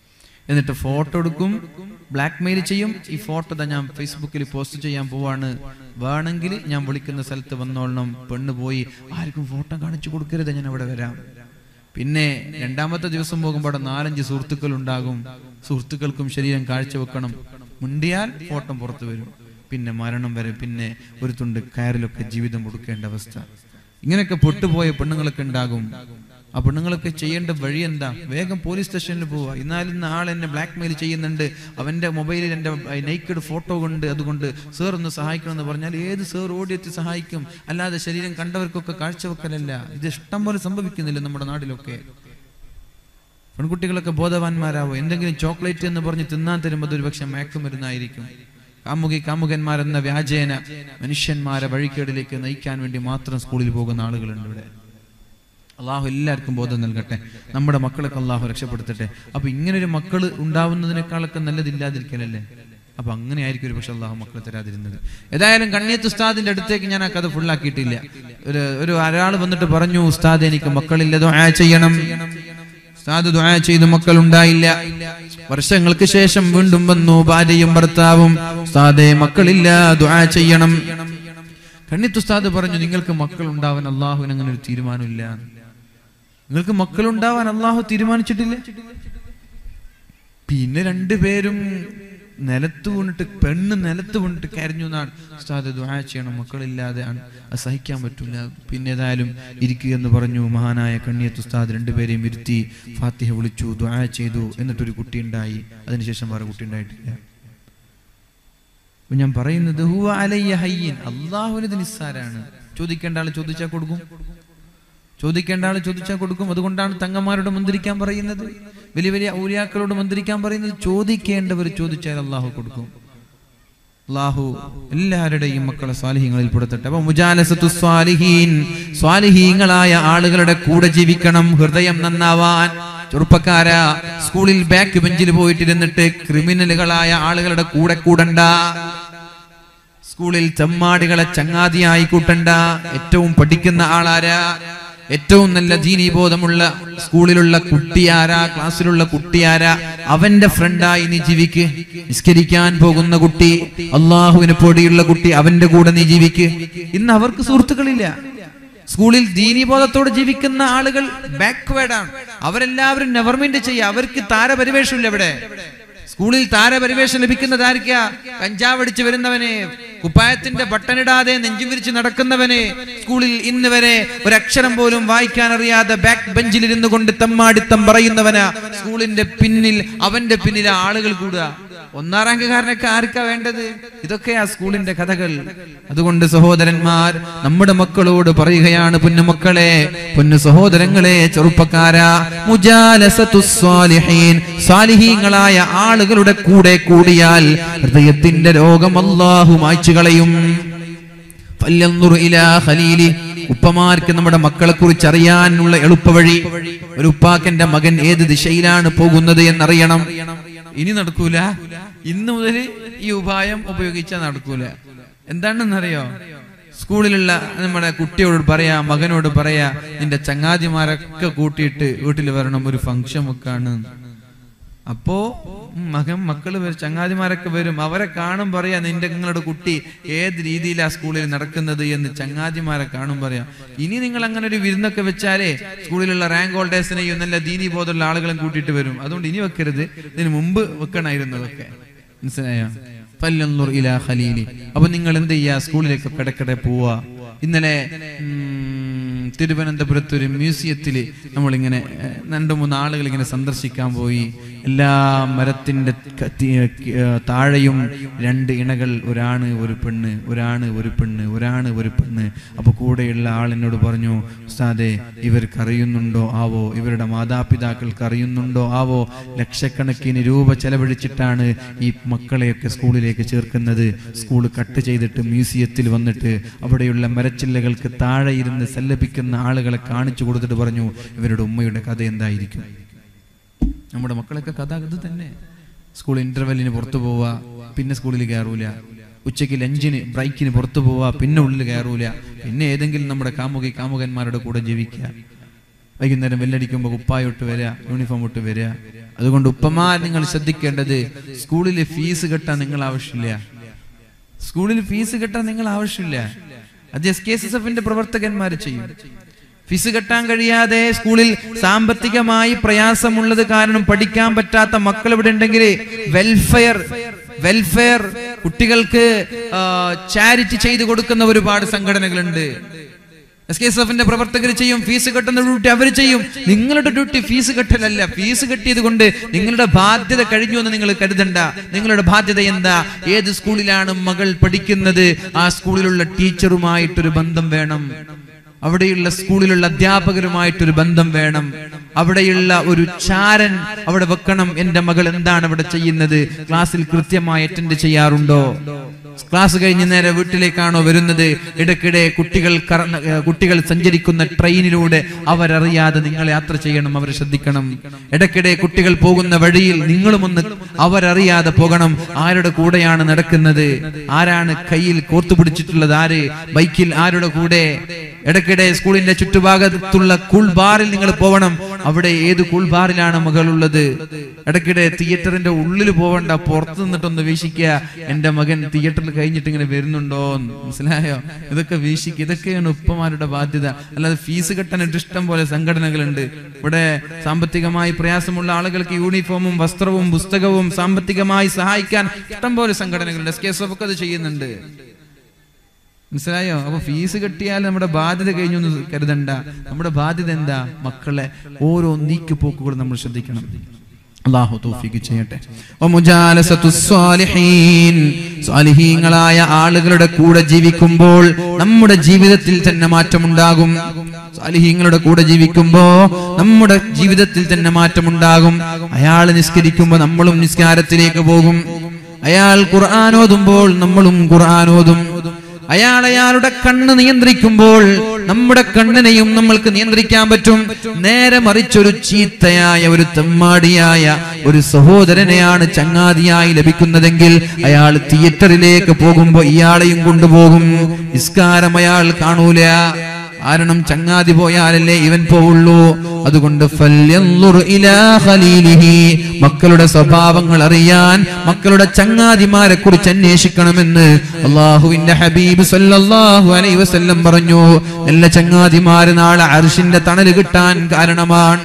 എന്നിട്ട് ഫോട്ടോ എടുക്കും ബ്ലാക്ക് മെയിൽ ചെയ്യും ഈ ഫോട്ടോ തന്നെ ഞാൻ ഫേസ്ബുക്കിൽ പോസ്റ്റ് ചെയ്യാൻ പോവാണ് വേണമെങ്കിൽ ഞാൻ വിളിക്കുന്ന സ്ഥലത്ത് വന്നോളണം പെണ്ണ് പോയി ആർക്കും ഫോട്ടോ കാണിച്ചു കൊടുക്കരുത് ഞാൻ അവിടെ വരാം പിന്നെ രണ്ടാമത്തെ ദിവസം പോകുമ്പോൾ അവിടെ നാലഞ്ച് സുഹൃത്തുക്കൾ ഉണ്ടാകും സുഹൃത്തുക്കൾക്കും ശരീരം കാഴ്ചവെക്കണം മുണ്ടിയാൽ ഫോട്ടോ പുറത്തു വരും പിന്നെ മരണം വരെ പിന്നെ ഒരു തുണ്ട് കയറിലൊക്കെ ജീവിതം കൊടുക്കേണ്ട അവസ്ഥ ഇങ്ങനെയൊക്കെ പൊട്ടുപോയ പെണ്ണുങ്ങളൊക്കെ ഉണ്ടാകും ആ പെണ്ണുങ്ങളൊക്കെ ചെയ്യേണ്ട വഴി എന്താ വേഗം പോലീസ് സ്റ്റേഷനിൽ പോവുക എന്നാൽ ഇന്ന് ആൾ എന്നെ ബ്ലാക്ക് മെയിൽ ചെയ്യുന്നുണ്ട് അവന്റെ മൊബൈലിൽ എൻ്റെ നൈക്കഡ് ഫോട്ടോ കൊണ്ട് അതുകൊണ്ട് സേർ ഒന്ന് സഹായിക്കണം എന്ന് പറഞ്ഞാൽ ഏത് സേർ ഓടിയെത്തി സഹായിക്കും അല്ലാതെ ശരീരം കണ്ടവർക്കൊക്കെ കാഴ്ചവെക്കലല്ല ഇത് ഇഷ്ടം പോലെ സംഭവിക്കുന്നില്ല നമ്മുടെ നാട്ടിലൊക്കെ പെൺകുട്ടികളൊക്കെ ബോധവാന്മാരാവോ എന്തെങ്കിലും ചോക്ലേറ്റ് എന്ന് പറഞ്ഞ് തിന്നാൻ തരുമ്പോൾ അതൊരു പക്ഷെ മയക്കുമരുന്നായിരിക്കും കാമുകി കാമുകന്മാരെന്ന വ്യാജേന മനുഷ്യന്മാരെ വഴിക്കേടിലേക്ക് നയിക്കാൻ വേണ്ടി മാത്രം സ്കൂളിൽ പോകുന്ന ആളുകളുണ്ട് ഇവിടെ അള്ളാഹു എല്ലാവർക്കും ബോധം നൽകട്ടെ നമ്മുടെ മക്കളൊക്കെ അള്ളാഹു രക്ഷപ്പെടുത്തട്ടെ അപ്പൊ ഇങ്ങനൊരു മക്കൾ ഉണ്ടാവുന്നതിനേക്കാളൊക്കെ നല്ലതില്ലാതിരിക്കലല്ലേ അപ്പൊ അങ്ങനെ ആയിരിക്കും ഒരു പക്ഷെ അള്ളാഹു മക്കളെ തരാതിരുന്നത് ഏതായാലും കണ്ണിയത്ത് ഉസ്താദിന്റെ അടുത്തേക്ക് ഞാൻ ആ കഥ ഫുള്ളാക്കിയിട്ടില്ല ഒരു ഒരു ഒരാൾ വന്നിട്ട് പറഞ്ഞു ഉസ്താദ് എനിക്ക് മക്കളില്ല ദുആ ചെയ്യണം ഉസ്താദ് ദുആ ചെയ്ത് മക്കൾ ഉണ്ടായില്ല വർഷങ്ങൾക്ക് ശേഷം വീണ്ടും വന്നു ഭാര്യയും ഭർത്താവും ഉസ്താദെ മക്കളില്ല ദുആ ചെയ്യണം കണ്ണിത്ത് ഉസ്താദ് പറഞ്ഞു നിങ്ങൾക്ക് മക്കൾ ഉണ്ടാവാൻ അള്ളാഹുവിന് അങ്ങനെ ഒരു തീരുമാനമില്ല നിങ്ങൾക്ക് മക്കൾ ഉണ്ടാവാൻ അള്ളാഹു തീരുമാനിച്ചിട്ടില്ല പിന്നെ രണ്ടുപേരും നിലത്ത് വീണിട്ട് പെണ്ണ് നിലത്ത് വീണിട്ട് കരഞ്ഞു എന്നാണ് ഉസ്താദ് ദുആ ചെയ്യണം മക്കളില്ലാതെ ആണ് അത് സഹിക്കാൻ പറ്റില്ല പിന്നെ ഏതായാലും ഇരിക്കുക എന്ന് പറഞ്ഞു മഹാനായ കണ്ണിയത്ത് ഉസ്താദ് രണ്ടുപേരെയും ഇരുത്തി ഫാത്തിഹ വിളിച്ചു ദുആ ചെയ്തു എന്നിട്ടൊരു കുട്ടി ഉണ്ടായി അതിനുശേഷം വേറെ കുട്ടി ഉണ്ടായിട്ടില്ല അപ്പൊ ഞാൻ പറയുന്നത് ഹുവ അലയ്യ ഹയ്യൻ അള്ളാഹുവിന് ഇത് നിസ്സാരാണ് ചോദിക്കേണ്ട ആൾ ചോദിച്ചാൽ കൊടുക്കും ചോദിക്കേണ്ട ആൾ ചോദിച്ചാൽ കൊടുക്കും അതുകൊണ്ടാണ് തങ്ങന്മാരോട് മന്ത്രിക്കാൻ പറയുന്നത് വലിയ വലിയ ഔലിയാക്കളോട് മന്ത്രിക്കാൻ പറയുന്നത് ചോദിക്കേണ്ടവർ ചോദിച്ചാൽ അള്ളാഹു കൊടുക്കും അള്ളാഹു എല്ലാവരുടെയും മക്കളെ സ്വാലിഹീങ്ങളിൽ പെടുത്തട്ടെ അപ്പൊ മുജാലസത്തു സ്വാലിഹീൻ സ്വാലിഹീങ്ങളായ ആളുകളുടെ കൂടെ ജീവിക്കണം ഹൃദയം നന്നാവാൻ ചെറുപ്പക്കാരാ സ്കൂളിൽ ബാക്ക് ബെഞ്ചിൽ പോയിട്ടിരുന്നിട്ട് ക്രിമിനലുകളായ ആളുകളുടെ കൂടെ കൂടണ്ട സ്കൂളിൽ ചെമ്മാടികളെ ചങ്ങാതിയായി കൂട്ടണ്ട ഏറ്റവും പഠിക്കുന്ന ആളാരാ ഏറ്റവും നല്ല ദീനീബോധമുള്ള സ്കൂളിലുള്ള കുട്ടിയാരാ ക്ലാസ്സിലുള്ള കുട്ടിയാരാ അവന്റെ ഫ്രണ്ടായി നീ ജീവിക്ക് നിസ്കരിക്കാൻ പോകുന്ന കുട്ടി അള്ളാഹുവിന് പൊടിയുള്ള കുട്ടി അവന്റെ കൂടെ നീ ജീവിക്ക് ഇന്ന് അവർക്ക് സുഹൃത്തുക്കളില്ല സ്കൂളിൽ ദീനീബോധത്തോടെ ജീവിക്കുന്ന ആളുകൾ ബാക്ക്വേർഡാണ് അവരെല്ലാവരും നെവർമെന്റ് ചെയ്യുക അവർക്ക് താരപരിവേഷമില്ല ഇവിടെ സ്കൂളിൽ താരപരിവേഷം ലഭിക്കുന്നത് ആർക്കാ കഞ്ചാവടിച്ച് വരുന്നവനെ കുപ്പായത്തിന്റെ ബട്ടണിടാതെ നെഞ്ചും വിരിച്ച് നടക്കുന്നവനെ സ്കൂളിൽ ഇന്ന് വരെ ഒരക്ഷരം പോലും വായിക്കാൻ അറിയാതെ ബാക്ക് ബെഞ്ചിൽ ഇരുന്നു കൊണ്ട് തമ്മാടിത്തം പറയുന്നവനാ സ്കൂളിന്റെ പിന്നിൽ അവന്റെ പിന്നിൽ ആളുകൾ കൂടുക ഒന്നാം റാങ്കുകാരനൊക്കെ ആർക്കാ വേണ്ടത് ഇതൊക്കെയാ സ്കൂളിന്റെ കഥകൾ അതുകൊണ്ട് സഹോദരന്മാർ നമ്മുടെ മക്കളോട് പറയുകയാണ് പൊന്നുമക്കളെ പൊന്നു സഹോദരങ്ങളെ ചെറുപ്പക്കാരാ മുജാലസത്തു സ്വാലിഹീൻ സ്വാലിഹീങ്ങളായ ആളുകളുടെ കൂടെ കൂടിയാൽ ഹൃദയത്തിന്റെ രോഗം അല്ലാഹു മായ്ച്ചു കളയും ഫല്യൻദുർ ഇലാ ഖലീലി ഉപ്പമാർക്ക് നമ്മുടെ മക്കളെ കുറിച്ച് അറിയാനുള്ള എളുപ്പവഴി ഒരു ഉപ്പാക്കന്റെ മകൻ ഏത് ദിശയിലാണ് പോകുന്നത് എന്നറിയണം ഇനി നടക്കൂല ഇന്ന് മുതൽ ഈ ഉപായം ഉപയോഗിച്ചാൽ നടക്കൂല എന്താണെന്നറിയോ സ്കൂളിലുള്ള നമ്മുടെ കുട്ടിയോട് പറയാ മകനോട് പറയാ നിന്റെ ചങ്ങാതിമാരൊക്കെ കൂട്ടിയിട്ട് വീട്ടിൽ വരണം ഒരു ഫംഗ്ഷൻ വെക്കാണ് അപ്പോ മകൻ മക്കള് വരും ചങ്ങാതിമാരൊക്കെ വരും അവരെ കാണും പറയാ നിന്റെ നിങ്ങളുടെ കുട്ടി ഏത് രീതിയിലാ സ്കൂളിൽ നടക്കുന്നത് എന്ന് ചങ്ങാതിമാരെ കാണും പറയാം ഇനി നിങ്ങൾ അങ്ങനെ ഒരു വിരുന്നൊക്കെ വെച്ചാലേ സ്കൂളിലുള്ള റാങ്ക് ഹോൾഡേഴ്സിനെയും നല്ല ദീനി ബോധമുള്ള ആളുകളും കൂട്ടിയിട്ട് വരും അതുകൊണ്ട് ഇനി വെക്കരുത് ഇതിന് മുമ്പ് വെക്കണമായിരുന്നു അതൊക്കെ മനസ്സിലായോ ഫല്യൻദുർ ഇലാ ഖലീലി അപ്പൊ നിങ്ങൾ എന്ത് ചെയ്യാ സ്കൂളിലേക്ക് കിടക്കടെ പോവാ ഇന്നലെ ഉം, തിരുവനന്തപുരത്ത് ഒരു മ്യൂസിയത്തിൽ നമ്മളിങ്ങനെ ഏഹ്, രണ്ടു മൂന്ന് ആളുകൾ ഇങ്ങനെ സന്ദർശിക്കാൻ പോയി എല്ലാ മരത്തിന്റെ കത്തി- ഏഹ്, താഴെയും രണ്ട് ഇണകൾ ഒരാണ് ഒരു പെണ്ണ് ഒരാണ് ഒരു പെണ്ണ് ഒരാണ് ഒരു പെണ്ണ് അപ്പൊ കൂടെയുള്ള ആളിനോട് പറഞ്ഞു ഉസ്താദെ ഇവർക്ക് അറിയുന്നുണ്ടോ ആവോ ഇവരുടെ മാതാപിതാക്കൾക്ക് അറിയുന്നുണ്ടോ ആവോ ലക്ഷക്കണക്കിന് രൂപ ചെലവഴിച്ചിട്ടാണ് ഈ മക്കളെയൊക്കെ സ്കൂളിലേക്ക് ചേർക്കുന്നത് സ്കൂൾ കട്ട് ചെയ്തിട്ട് മ്യൂസിയത്തിൽ വന്നിട്ട് അവിടെയുള്ള മരച്ചില്ലകൾക്ക് താഴെ ഇരുന്ന് സല്ലപിക്കുന്ന ആളുകളെ കാണിച്ചു കൊടുത്തിട്ട് പറഞ്ഞു ഇവരുടെ ഉമ്മയുടെ കഥ എന്തായിരിക്കും നമ്മുടെ മക്കളൊക്കെ കഥ ഇത് തന്നെ സ്കൂൾ ഇന്റർവെല്ലിന് പുറത്തു പോവുക പിന്നെ സ്കൂളിൽ കയറൂല ഉച്ചയ്ക്ക് ലഞ്ചിന് ബ്രേക്കിന് പുറത്തു പോവുക പിന്നെ ഉള്ളിൽ കയറൂല പിന്നെ ഏതെങ്കിലും നമ്മുടെ കാമുകി കാമുകന്മാരുടെ കൂടെ ജീവിക്കുക വൈകുന്നേരം വെല്ലടിക്കുമ്പോൾ കുപ്പായ ഇട്ട് വരിക യൂണിഫോം ഇട്ട് വരിക അതുകൊണ്ട് ഉപ്പമാർ നിങ്ങൾ ശ്രദ്ധിക്കേണ്ടത് സ്കൂളിലെ ഫീസ് കെട്ടാൻ നിങ്ങൾ ആവശ്യമില്ല സ്കൂളിൽ ഫീസ് കെട്ടാൻ നിങ്ങൾ ആവശ്യമില്ല അത് എസ് കെ എസ് എസ് എഫിന്റെ പ്രവർത്തകന്മാർ ചെയ്യും ഫീസ് കെട്ടാൻ കഴിയാതെ സ്കൂളിൽ സാമ്പത്തികമായി പ്രയാസമുള്ളത് കാരണം പഠിക്കാൻ പറ്റാത്ത മക്കൾ ഇവിടെ ഉണ്ടെങ്കിൽ വെൽഫെയർ വെൽഫെയർ കുട്ടികൾക്ക് ചാരിറ്റി ചെയ്തു കൊടുക്കുന്ന ഒരുപാട് സംഘടനകളുണ്ട് എസ് കെ എസ് എഫിന്റെ പ്രവർത്തകർ ചെയ്യും ഫീസ് കെട്ടുന്ന ഡ്യൂട്ടി അവർ ചെയ്യും നിങ്ങളുടെ ഡ്യൂട്ടി ഫീസ് കെട്ടലല്ല ഫീസ് കെട്ടിയത് കൊണ്ട് നിങ്ങളുടെ ബാധ്യത കഴിഞ്ഞു എന്ന് നിങ്ങൾ കരുതണ്ട നിങ്ങളുടെ ബാധ്യത എന്താ ഏത് സ്കൂളിലാണ് മകൾ പഠിക്കുന്നത് ആ സ്കൂളിലുള്ള ടീച്ചറുമായിട്ടൊരു ബന്ധം വേണം അവിടെയുള്ള സ്കൂളിലുള്ള അധ്യാപകരുമായിട്ടൊരു ബന്ധം വേണം അവിടെയുള്ള ഒരു ചാരൻ അവിടെ വെക്കണം എന്റെ മകൾ എന്താണ് അവിടെ ചെയ്യുന്നത് ക്ലാസ്സിൽ കൃത്യമായി അറ്റൻഡ് ചെയ്യാറുണ്ടോ ക്ലാസ് കഴിഞ്ഞ് നേരെ വീട്ടിലേക്കാണോ വരുന്നത് ഇടയ്ക്കിടെ കുട്ടികൾ കറ- ഏർ കുട്ടികൾ സഞ്ചരിക്കുന്ന ട്രെയിനിലൂടെ അവരറിയാതെ നിങ്ങൾ യാത്ര ചെയ്യണം അവർ ശ്രദ്ധിക്കണം ഇടയ്ക്കിടെ കുട്ടികൾ പോകുന്ന വഴിയിൽ നിങ്ങളും ഒന്ന് അവരറിയാതെ പോകണം ആരുടെ കൂടെയാണ് നടക്കുന്നത് ആരാണ് കയ്യിൽ കോർത്തുപിടിച്ചിട്ടുള്ളത് ആര് ബൈക്കിൽ ആരുടെ കൂടെ ഇടയ്ക്കിടെ സ്കൂളിന്റെ ചുറ്റുഭാഗത്തുള്ള കൂൾ ബാറിൽ നിങ്ങൾ പോകണം അവിടെ ഏത് കൂൾ ബാറിലാണ് മകളുള്ളത് ഇടയ്ക്കിടെ തിയേറ്ററിന്റെ ഉള്ളിൽ പോവണ്ട പുറത്തു നിന്നിട്ടൊന്ന് വീക്ഷിക്കുക എന്റെ മകൻ തിയേറ്ററിൽ കഴിഞ്ഞിട്ട് ഇങ്ങനെ വരുന്നുണ്ടോ എന്ന്. മനസ്സിലായോ ഇതൊക്കെ വീക്ഷിക്കുക ഇതൊക്കെയാണ് ഉപ്പമാരുടെ ബാധ്യത അല്ലാതെ ഫീസ് കെട്ടാനായിട്ട് ഇഷ്ടം പോലെ സംഘടനകളുണ്ട് ഇവിടെ സാമ്പത്തികമായി പ്രയാസമുള്ള ആളുകൾക്ക് യൂണിഫോമും വസ്ത്രവും പുസ്തകവും സാമ്പത്തികമായി സഹായിക്കാൻ ഇഷ്ടം പോലെ സംഘടനകളുണ്ട് എസ് കെ എസ് ഒക്കെ അത് ചെയ്യുന്നുണ്ട് മനസ്സിലായോ അപ്പൊ ഫീസ് കെട്ടിയാൽ നമ്മുടെ ബാധ്യത കഴിഞ്ഞു എന്ന് കരുതണ്ട നമ്മുടെ ബാധ്യത എന്താ മക്കളെ ഓരോ നീക്കുപോക്കുകൾ നമ്മൾ ശ്രദ്ധിക്കണം അള്ളാഹു തൗഫീഖ് ചെയ്യട്ടെ വമുജാലസത്തു സ്വാലിഹീൻ സ്വാലിഹീങ്ങളായ ആളുകളുടെ കൂടെ ജീവിക്കുമ്പോൾ നമ്മുടെ ജീവിതത്തിൽ തന്നെ മാറ്റമുണ്ടാകും സ്വാലിഹീങ്ങളുടെ കൂടെ ജീവിക്കുമ്പോ നമ്മുടെ ജീവിതത്തിൽ തന്നെ മാറ്റമുണ്ടാകും അയാൾ നിസ്കരിക്കുമ്പോ നമ്മളും നിസ്കാരത്തിലേക്ക് പോകും അയാൾ ഖുർആൻ ഓതുമ്പോൾ നമ്മളും ഖുർആൻ ഓതും അയാൾ അയാളുടെ കണ്ണ് നിയന്ത്രിക്കുമ്പോൾ നമ്മുടെ കണ്ണിനെയും നമ്മൾക്ക് നിയന്ത്രിക്കാൻ പറ്റും നേരെ മറിച്ചൊരു ചീത്തയായ ഒരു തെമ്മാടിയായ ഒരു സഹോദരനെയാണ് ചങ്ങാതിയായി ലഭിക്കുന്നതെങ്കിൽ അയാൾ തിയേറ്ററിലേക്ക് പോകുമ്പോ ഇയാളെയും കൊണ്ടുപോകും നിസ്കാരം അയാൾ കാണൂല കാരണം ചങ്ങാതി പോയാലല്ലേ ഇവൻ പോവുള്ളൂ അതുകൊണ്ട് ഫല്യൻളുർ ഇലാ ഖലീലിഹി. മക്കളുടെ സ്വഭാവങ്ങൾ അറിയാൻ മക്കളുടെ ചങ്ങാതിമാരെ കുറിച്ച് അന്വേഷിക്കണമെന്ന് അള്ളാഹുവിന്റെ ഹബീബ് സല്ലല്ലാഹു അലൈഹി വസല്ലം പറഞ്ഞു എല്ലാ ചങ്ങാതിമാര് നാളെ അർഷിന്റെ തണല് കിട്ടാൻ കാരണമാണ്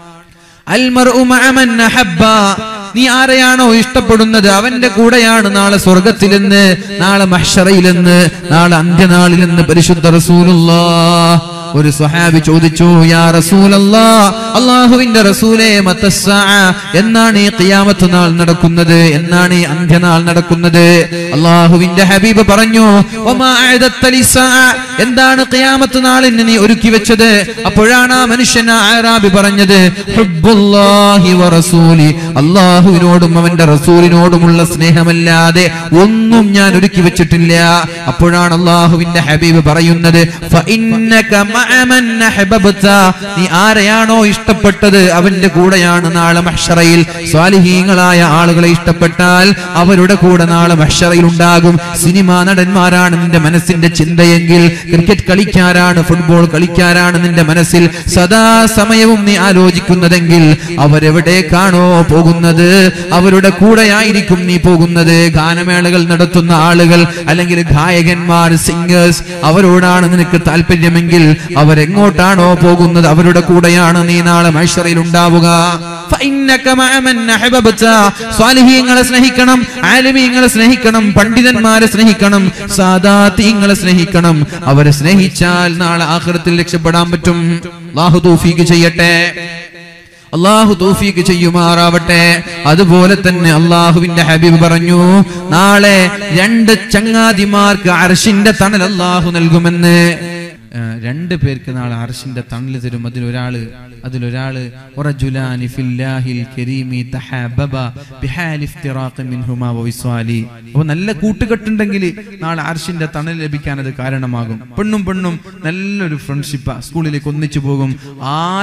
അൽമർഉ മഅ മൻ അഹബ്ബ. നീ ആരെയാണോ ഇഷ്ടപ്പെടുന്നത് അവന്റെ കൂടെയാണ് നാളെ സ്വർഗത്തിലെന്ന് നാളെ മഹ്ഷറയിലെന്ന് നാളെ അന്ത്യനാളിലെന്ന് പരിശുദ്ധ റസൂലുള്ളാ ഒരു സ്വഹാബി ചോദിച്ചു യാ റസൂലല്ലാ അള്ളാഹുവിന്റെ റസൂലേ മത്തസ്സാ എന്നാണ് ഈ ഖിയാമത്ത് നാൾ നടക്കുന്നത് എന്നാണ് ഈ അന്ത്യനാൾ നടക്കുന്നത് അള്ളാഹുവിന്റെ ഹബീബ് പറഞ്ഞു "വമാ അഅദത്ത ലിസ്സാ?" എന്താണ് ഖിയാമത്ത് നാളിന് നീ ഒരുക്കി വെച്ചത് അപ്പോഴാണ് ആ മനുഷ്യൻ ആ ആറാബി പറഞ്ഞത് ഹുബ്ബുല്ലാഹി വറസൂലി അള്ളാഹുവിനോടും അവന്റെ റസൂലിനോടുമുള്ള സ്നേഹമല്ലാതെ ഒന്നും ഞാൻ ഒരുക്കി വെച്ചിട്ടില്ല അപ്പോഴാണ് അള്ളാഹുവിന്റെ ഹബീബ് പറയുന്നത് "ഫഇന്നക മഅ മൻ അഹ്ബബ്ത." നീ ആരെയാണോ ഇഷ്ടപ്പെട്ടത് അവന്റെ കൂടെയാണ് നാളെ മഹ്ഷറയിൽ സ്വാലിഹീങ്ങളായ ആളുകളെ ഇഷ്ടപ്പെട്ടാൽ അവരുടെ കൂടെ നാളെ മഹ്ഷറയിൽ ഉണ്ടാകും സിനിമാ നടന്മാരാണ് നിന്റെ മനസ്സിന്റെ ചിന്തയെങ്കിൽ ക്രിക്കറ്റ് കളിക്കാരാണ് ഫുട്ബോൾ കളിക്കാരാണ് നിന്റെ മനസ്സിൽ സദാ സമയവും നീ ആലോചിക്കുന്നതെങ്കിൽ അവരെവിടേക്കാണോ പോകുന്നത് അവരുടെ കൂടെയായിരിക്കും നീ പോകുന്നത് ഗാനമേളകൾ നടത്തുന്ന ആളുകൾ അല്ലെങ്കിൽ ഗായകന്മാർ സിംഗേഴ്സ് അവരോടാണ് നിനക്ക് താല്പര്യമെങ്കിൽ അവരെങ്ങോട്ടാണോ പോകുന്നത് അവരുടെ കൂടെയാണ് നീ നാളെ മൈഷറയിൽ ഉണ്ടാവുക ഫഇന്നക മഅ മൻ അഹ്ബബ്ത. സ്വാലിഹീങ്ങളെ സ്നേഹിക്കണം ആലിമീങ്ങളെ സ്നേഹിക്കണം പണ്ഡിതന്മാരെ സ്നേഹിക്കണം സാദാത്തീങ്ങളെ സ്നേഹിക്കണം അവരെ സ്നേഹിച്ചാൽ നാളെ ആഖിറത്തിൽ രക്ഷപ്പെടാൻ പറ്റും അല്ലാഹു തൗഫീഖ് ചെയ്യട്ടെ അള്ളാഹു തൗഫീഖ് ചെയ്യുമാറാവട്ടെ അതുപോലെ തന്നെ അള്ളാഹുവിന്റെ ഹബീബ് പറഞ്ഞു നാളെ രണ്ട് ചങ്ങാതിമാർക്ക് അർഷിന്റെ തണൽ അള്ളാഹു നൽകുമെന്ന് ആ, രണ്ട് പേർക്ക് നാളെ അർഷിന്റെ തണൽ തരും അതിലൊരാള് അതിലൊരാള് വറജുലാനി ഫില്ലാഹിൽ കരീമി തഹാബബ ബിഹാലി ഇഫ്തിറാഖി മിൻഹുമാ വവിസ്വാലി അപ്പോൾ നല്ല കൂട്ടുകെട്ടുണ്ടെങ്കിൽ നാളെ അർഷിന്റെ തണൽ ലഭിക്കാൻ അത് കാരണമാകും പെണ്ണും പെണ്ണും നല്ലൊരു ഫ്രണ്ട്ഷിപ്പാ സ്കൂളിലേക്ക് ഒന്നിച്ചു പോകും ആര്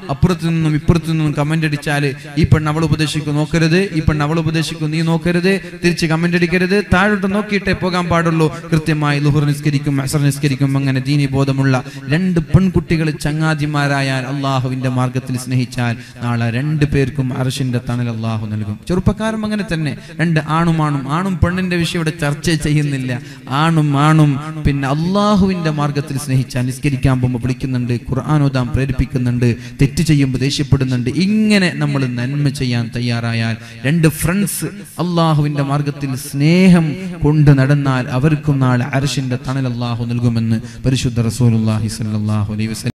അപ്പുറത്തു നിന്നും ഇപ്പുറത്തു നിന്നും കമന്റ് അടിച്ചാൽ ഈ പെണ്ണ് അവൾ ഉപദേശിക്കും നോക്കരുത് ഈ പെണ്ണ് അവൾ ഉപദേശിക്കും നീ നോക്കരുത് തിരിച്ച് കമന്റ് അടിക്കരുത് താഴോട്ട് നോക്കിയിട്ടേ പോകാൻ പാടുള്ളൂ കൃത്യമായി ലുഹുർ നിസ്കരിക്കും അസർ നിസ്കരിക്കും അങ്ങനെ ദീനി ബോധമുള്ള രണ്ട് പെൺകുട്ടികൾ ചങ്ങാതിമാരായാൽ അള്ളാഹുവിന്റെ മാർഗത്തിൽ സ്നേഹിച്ചാൽ നാളെ രണ്ട് പേർക്കും അർഷിന്റെ തണൽ അള്ളാഹു നൽകും ചെറുപ്പക്കാരും അങ്ങനെ തന്നെ രണ്ട് ആണും ആണും ആണും പെണ്ണിന്റെ വിഷയം ഇവിടെ ചർച്ച ചെയ്യുന്നില്ല ആണും ആണും പിന്നെ അള്ളാഹുവിന്റെ മാർഗത്തിൽ സ്നേഹിച്ചാൽ നിസ്കരിക്കാൻ പോകുമ്പോൾ വിളിക്കുന്നുണ്ട് ഖുർആാനോദാം പ്രേരിപ്പിക്കുന്നുണ്ട് തെറ്റ് ചെയ്യുമ്പോൾ ദേഷ്യപ്പെടുന്നുണ്ട് ഇങ്ങനെ നമ്മൾ നന്മ ചെയ്യാൻ തയ്യാറായാൽ രണ്ട് ഫ്രണ്ട്സ് അള്ളാഹുവിന്റെ മാർഗത്തിൽ സ്നേഹം കൊണ്ട് നടന്നാൽ അവർക്കും നാളെ അരശിന്റെ തണൽ അള്ളാഹു നൽകുമെന്ന് പരിശുദ്ധ റസൂലുള്ളാഹി സ്വല്ലല്ലാഹു അലൈഹി വസല്ലം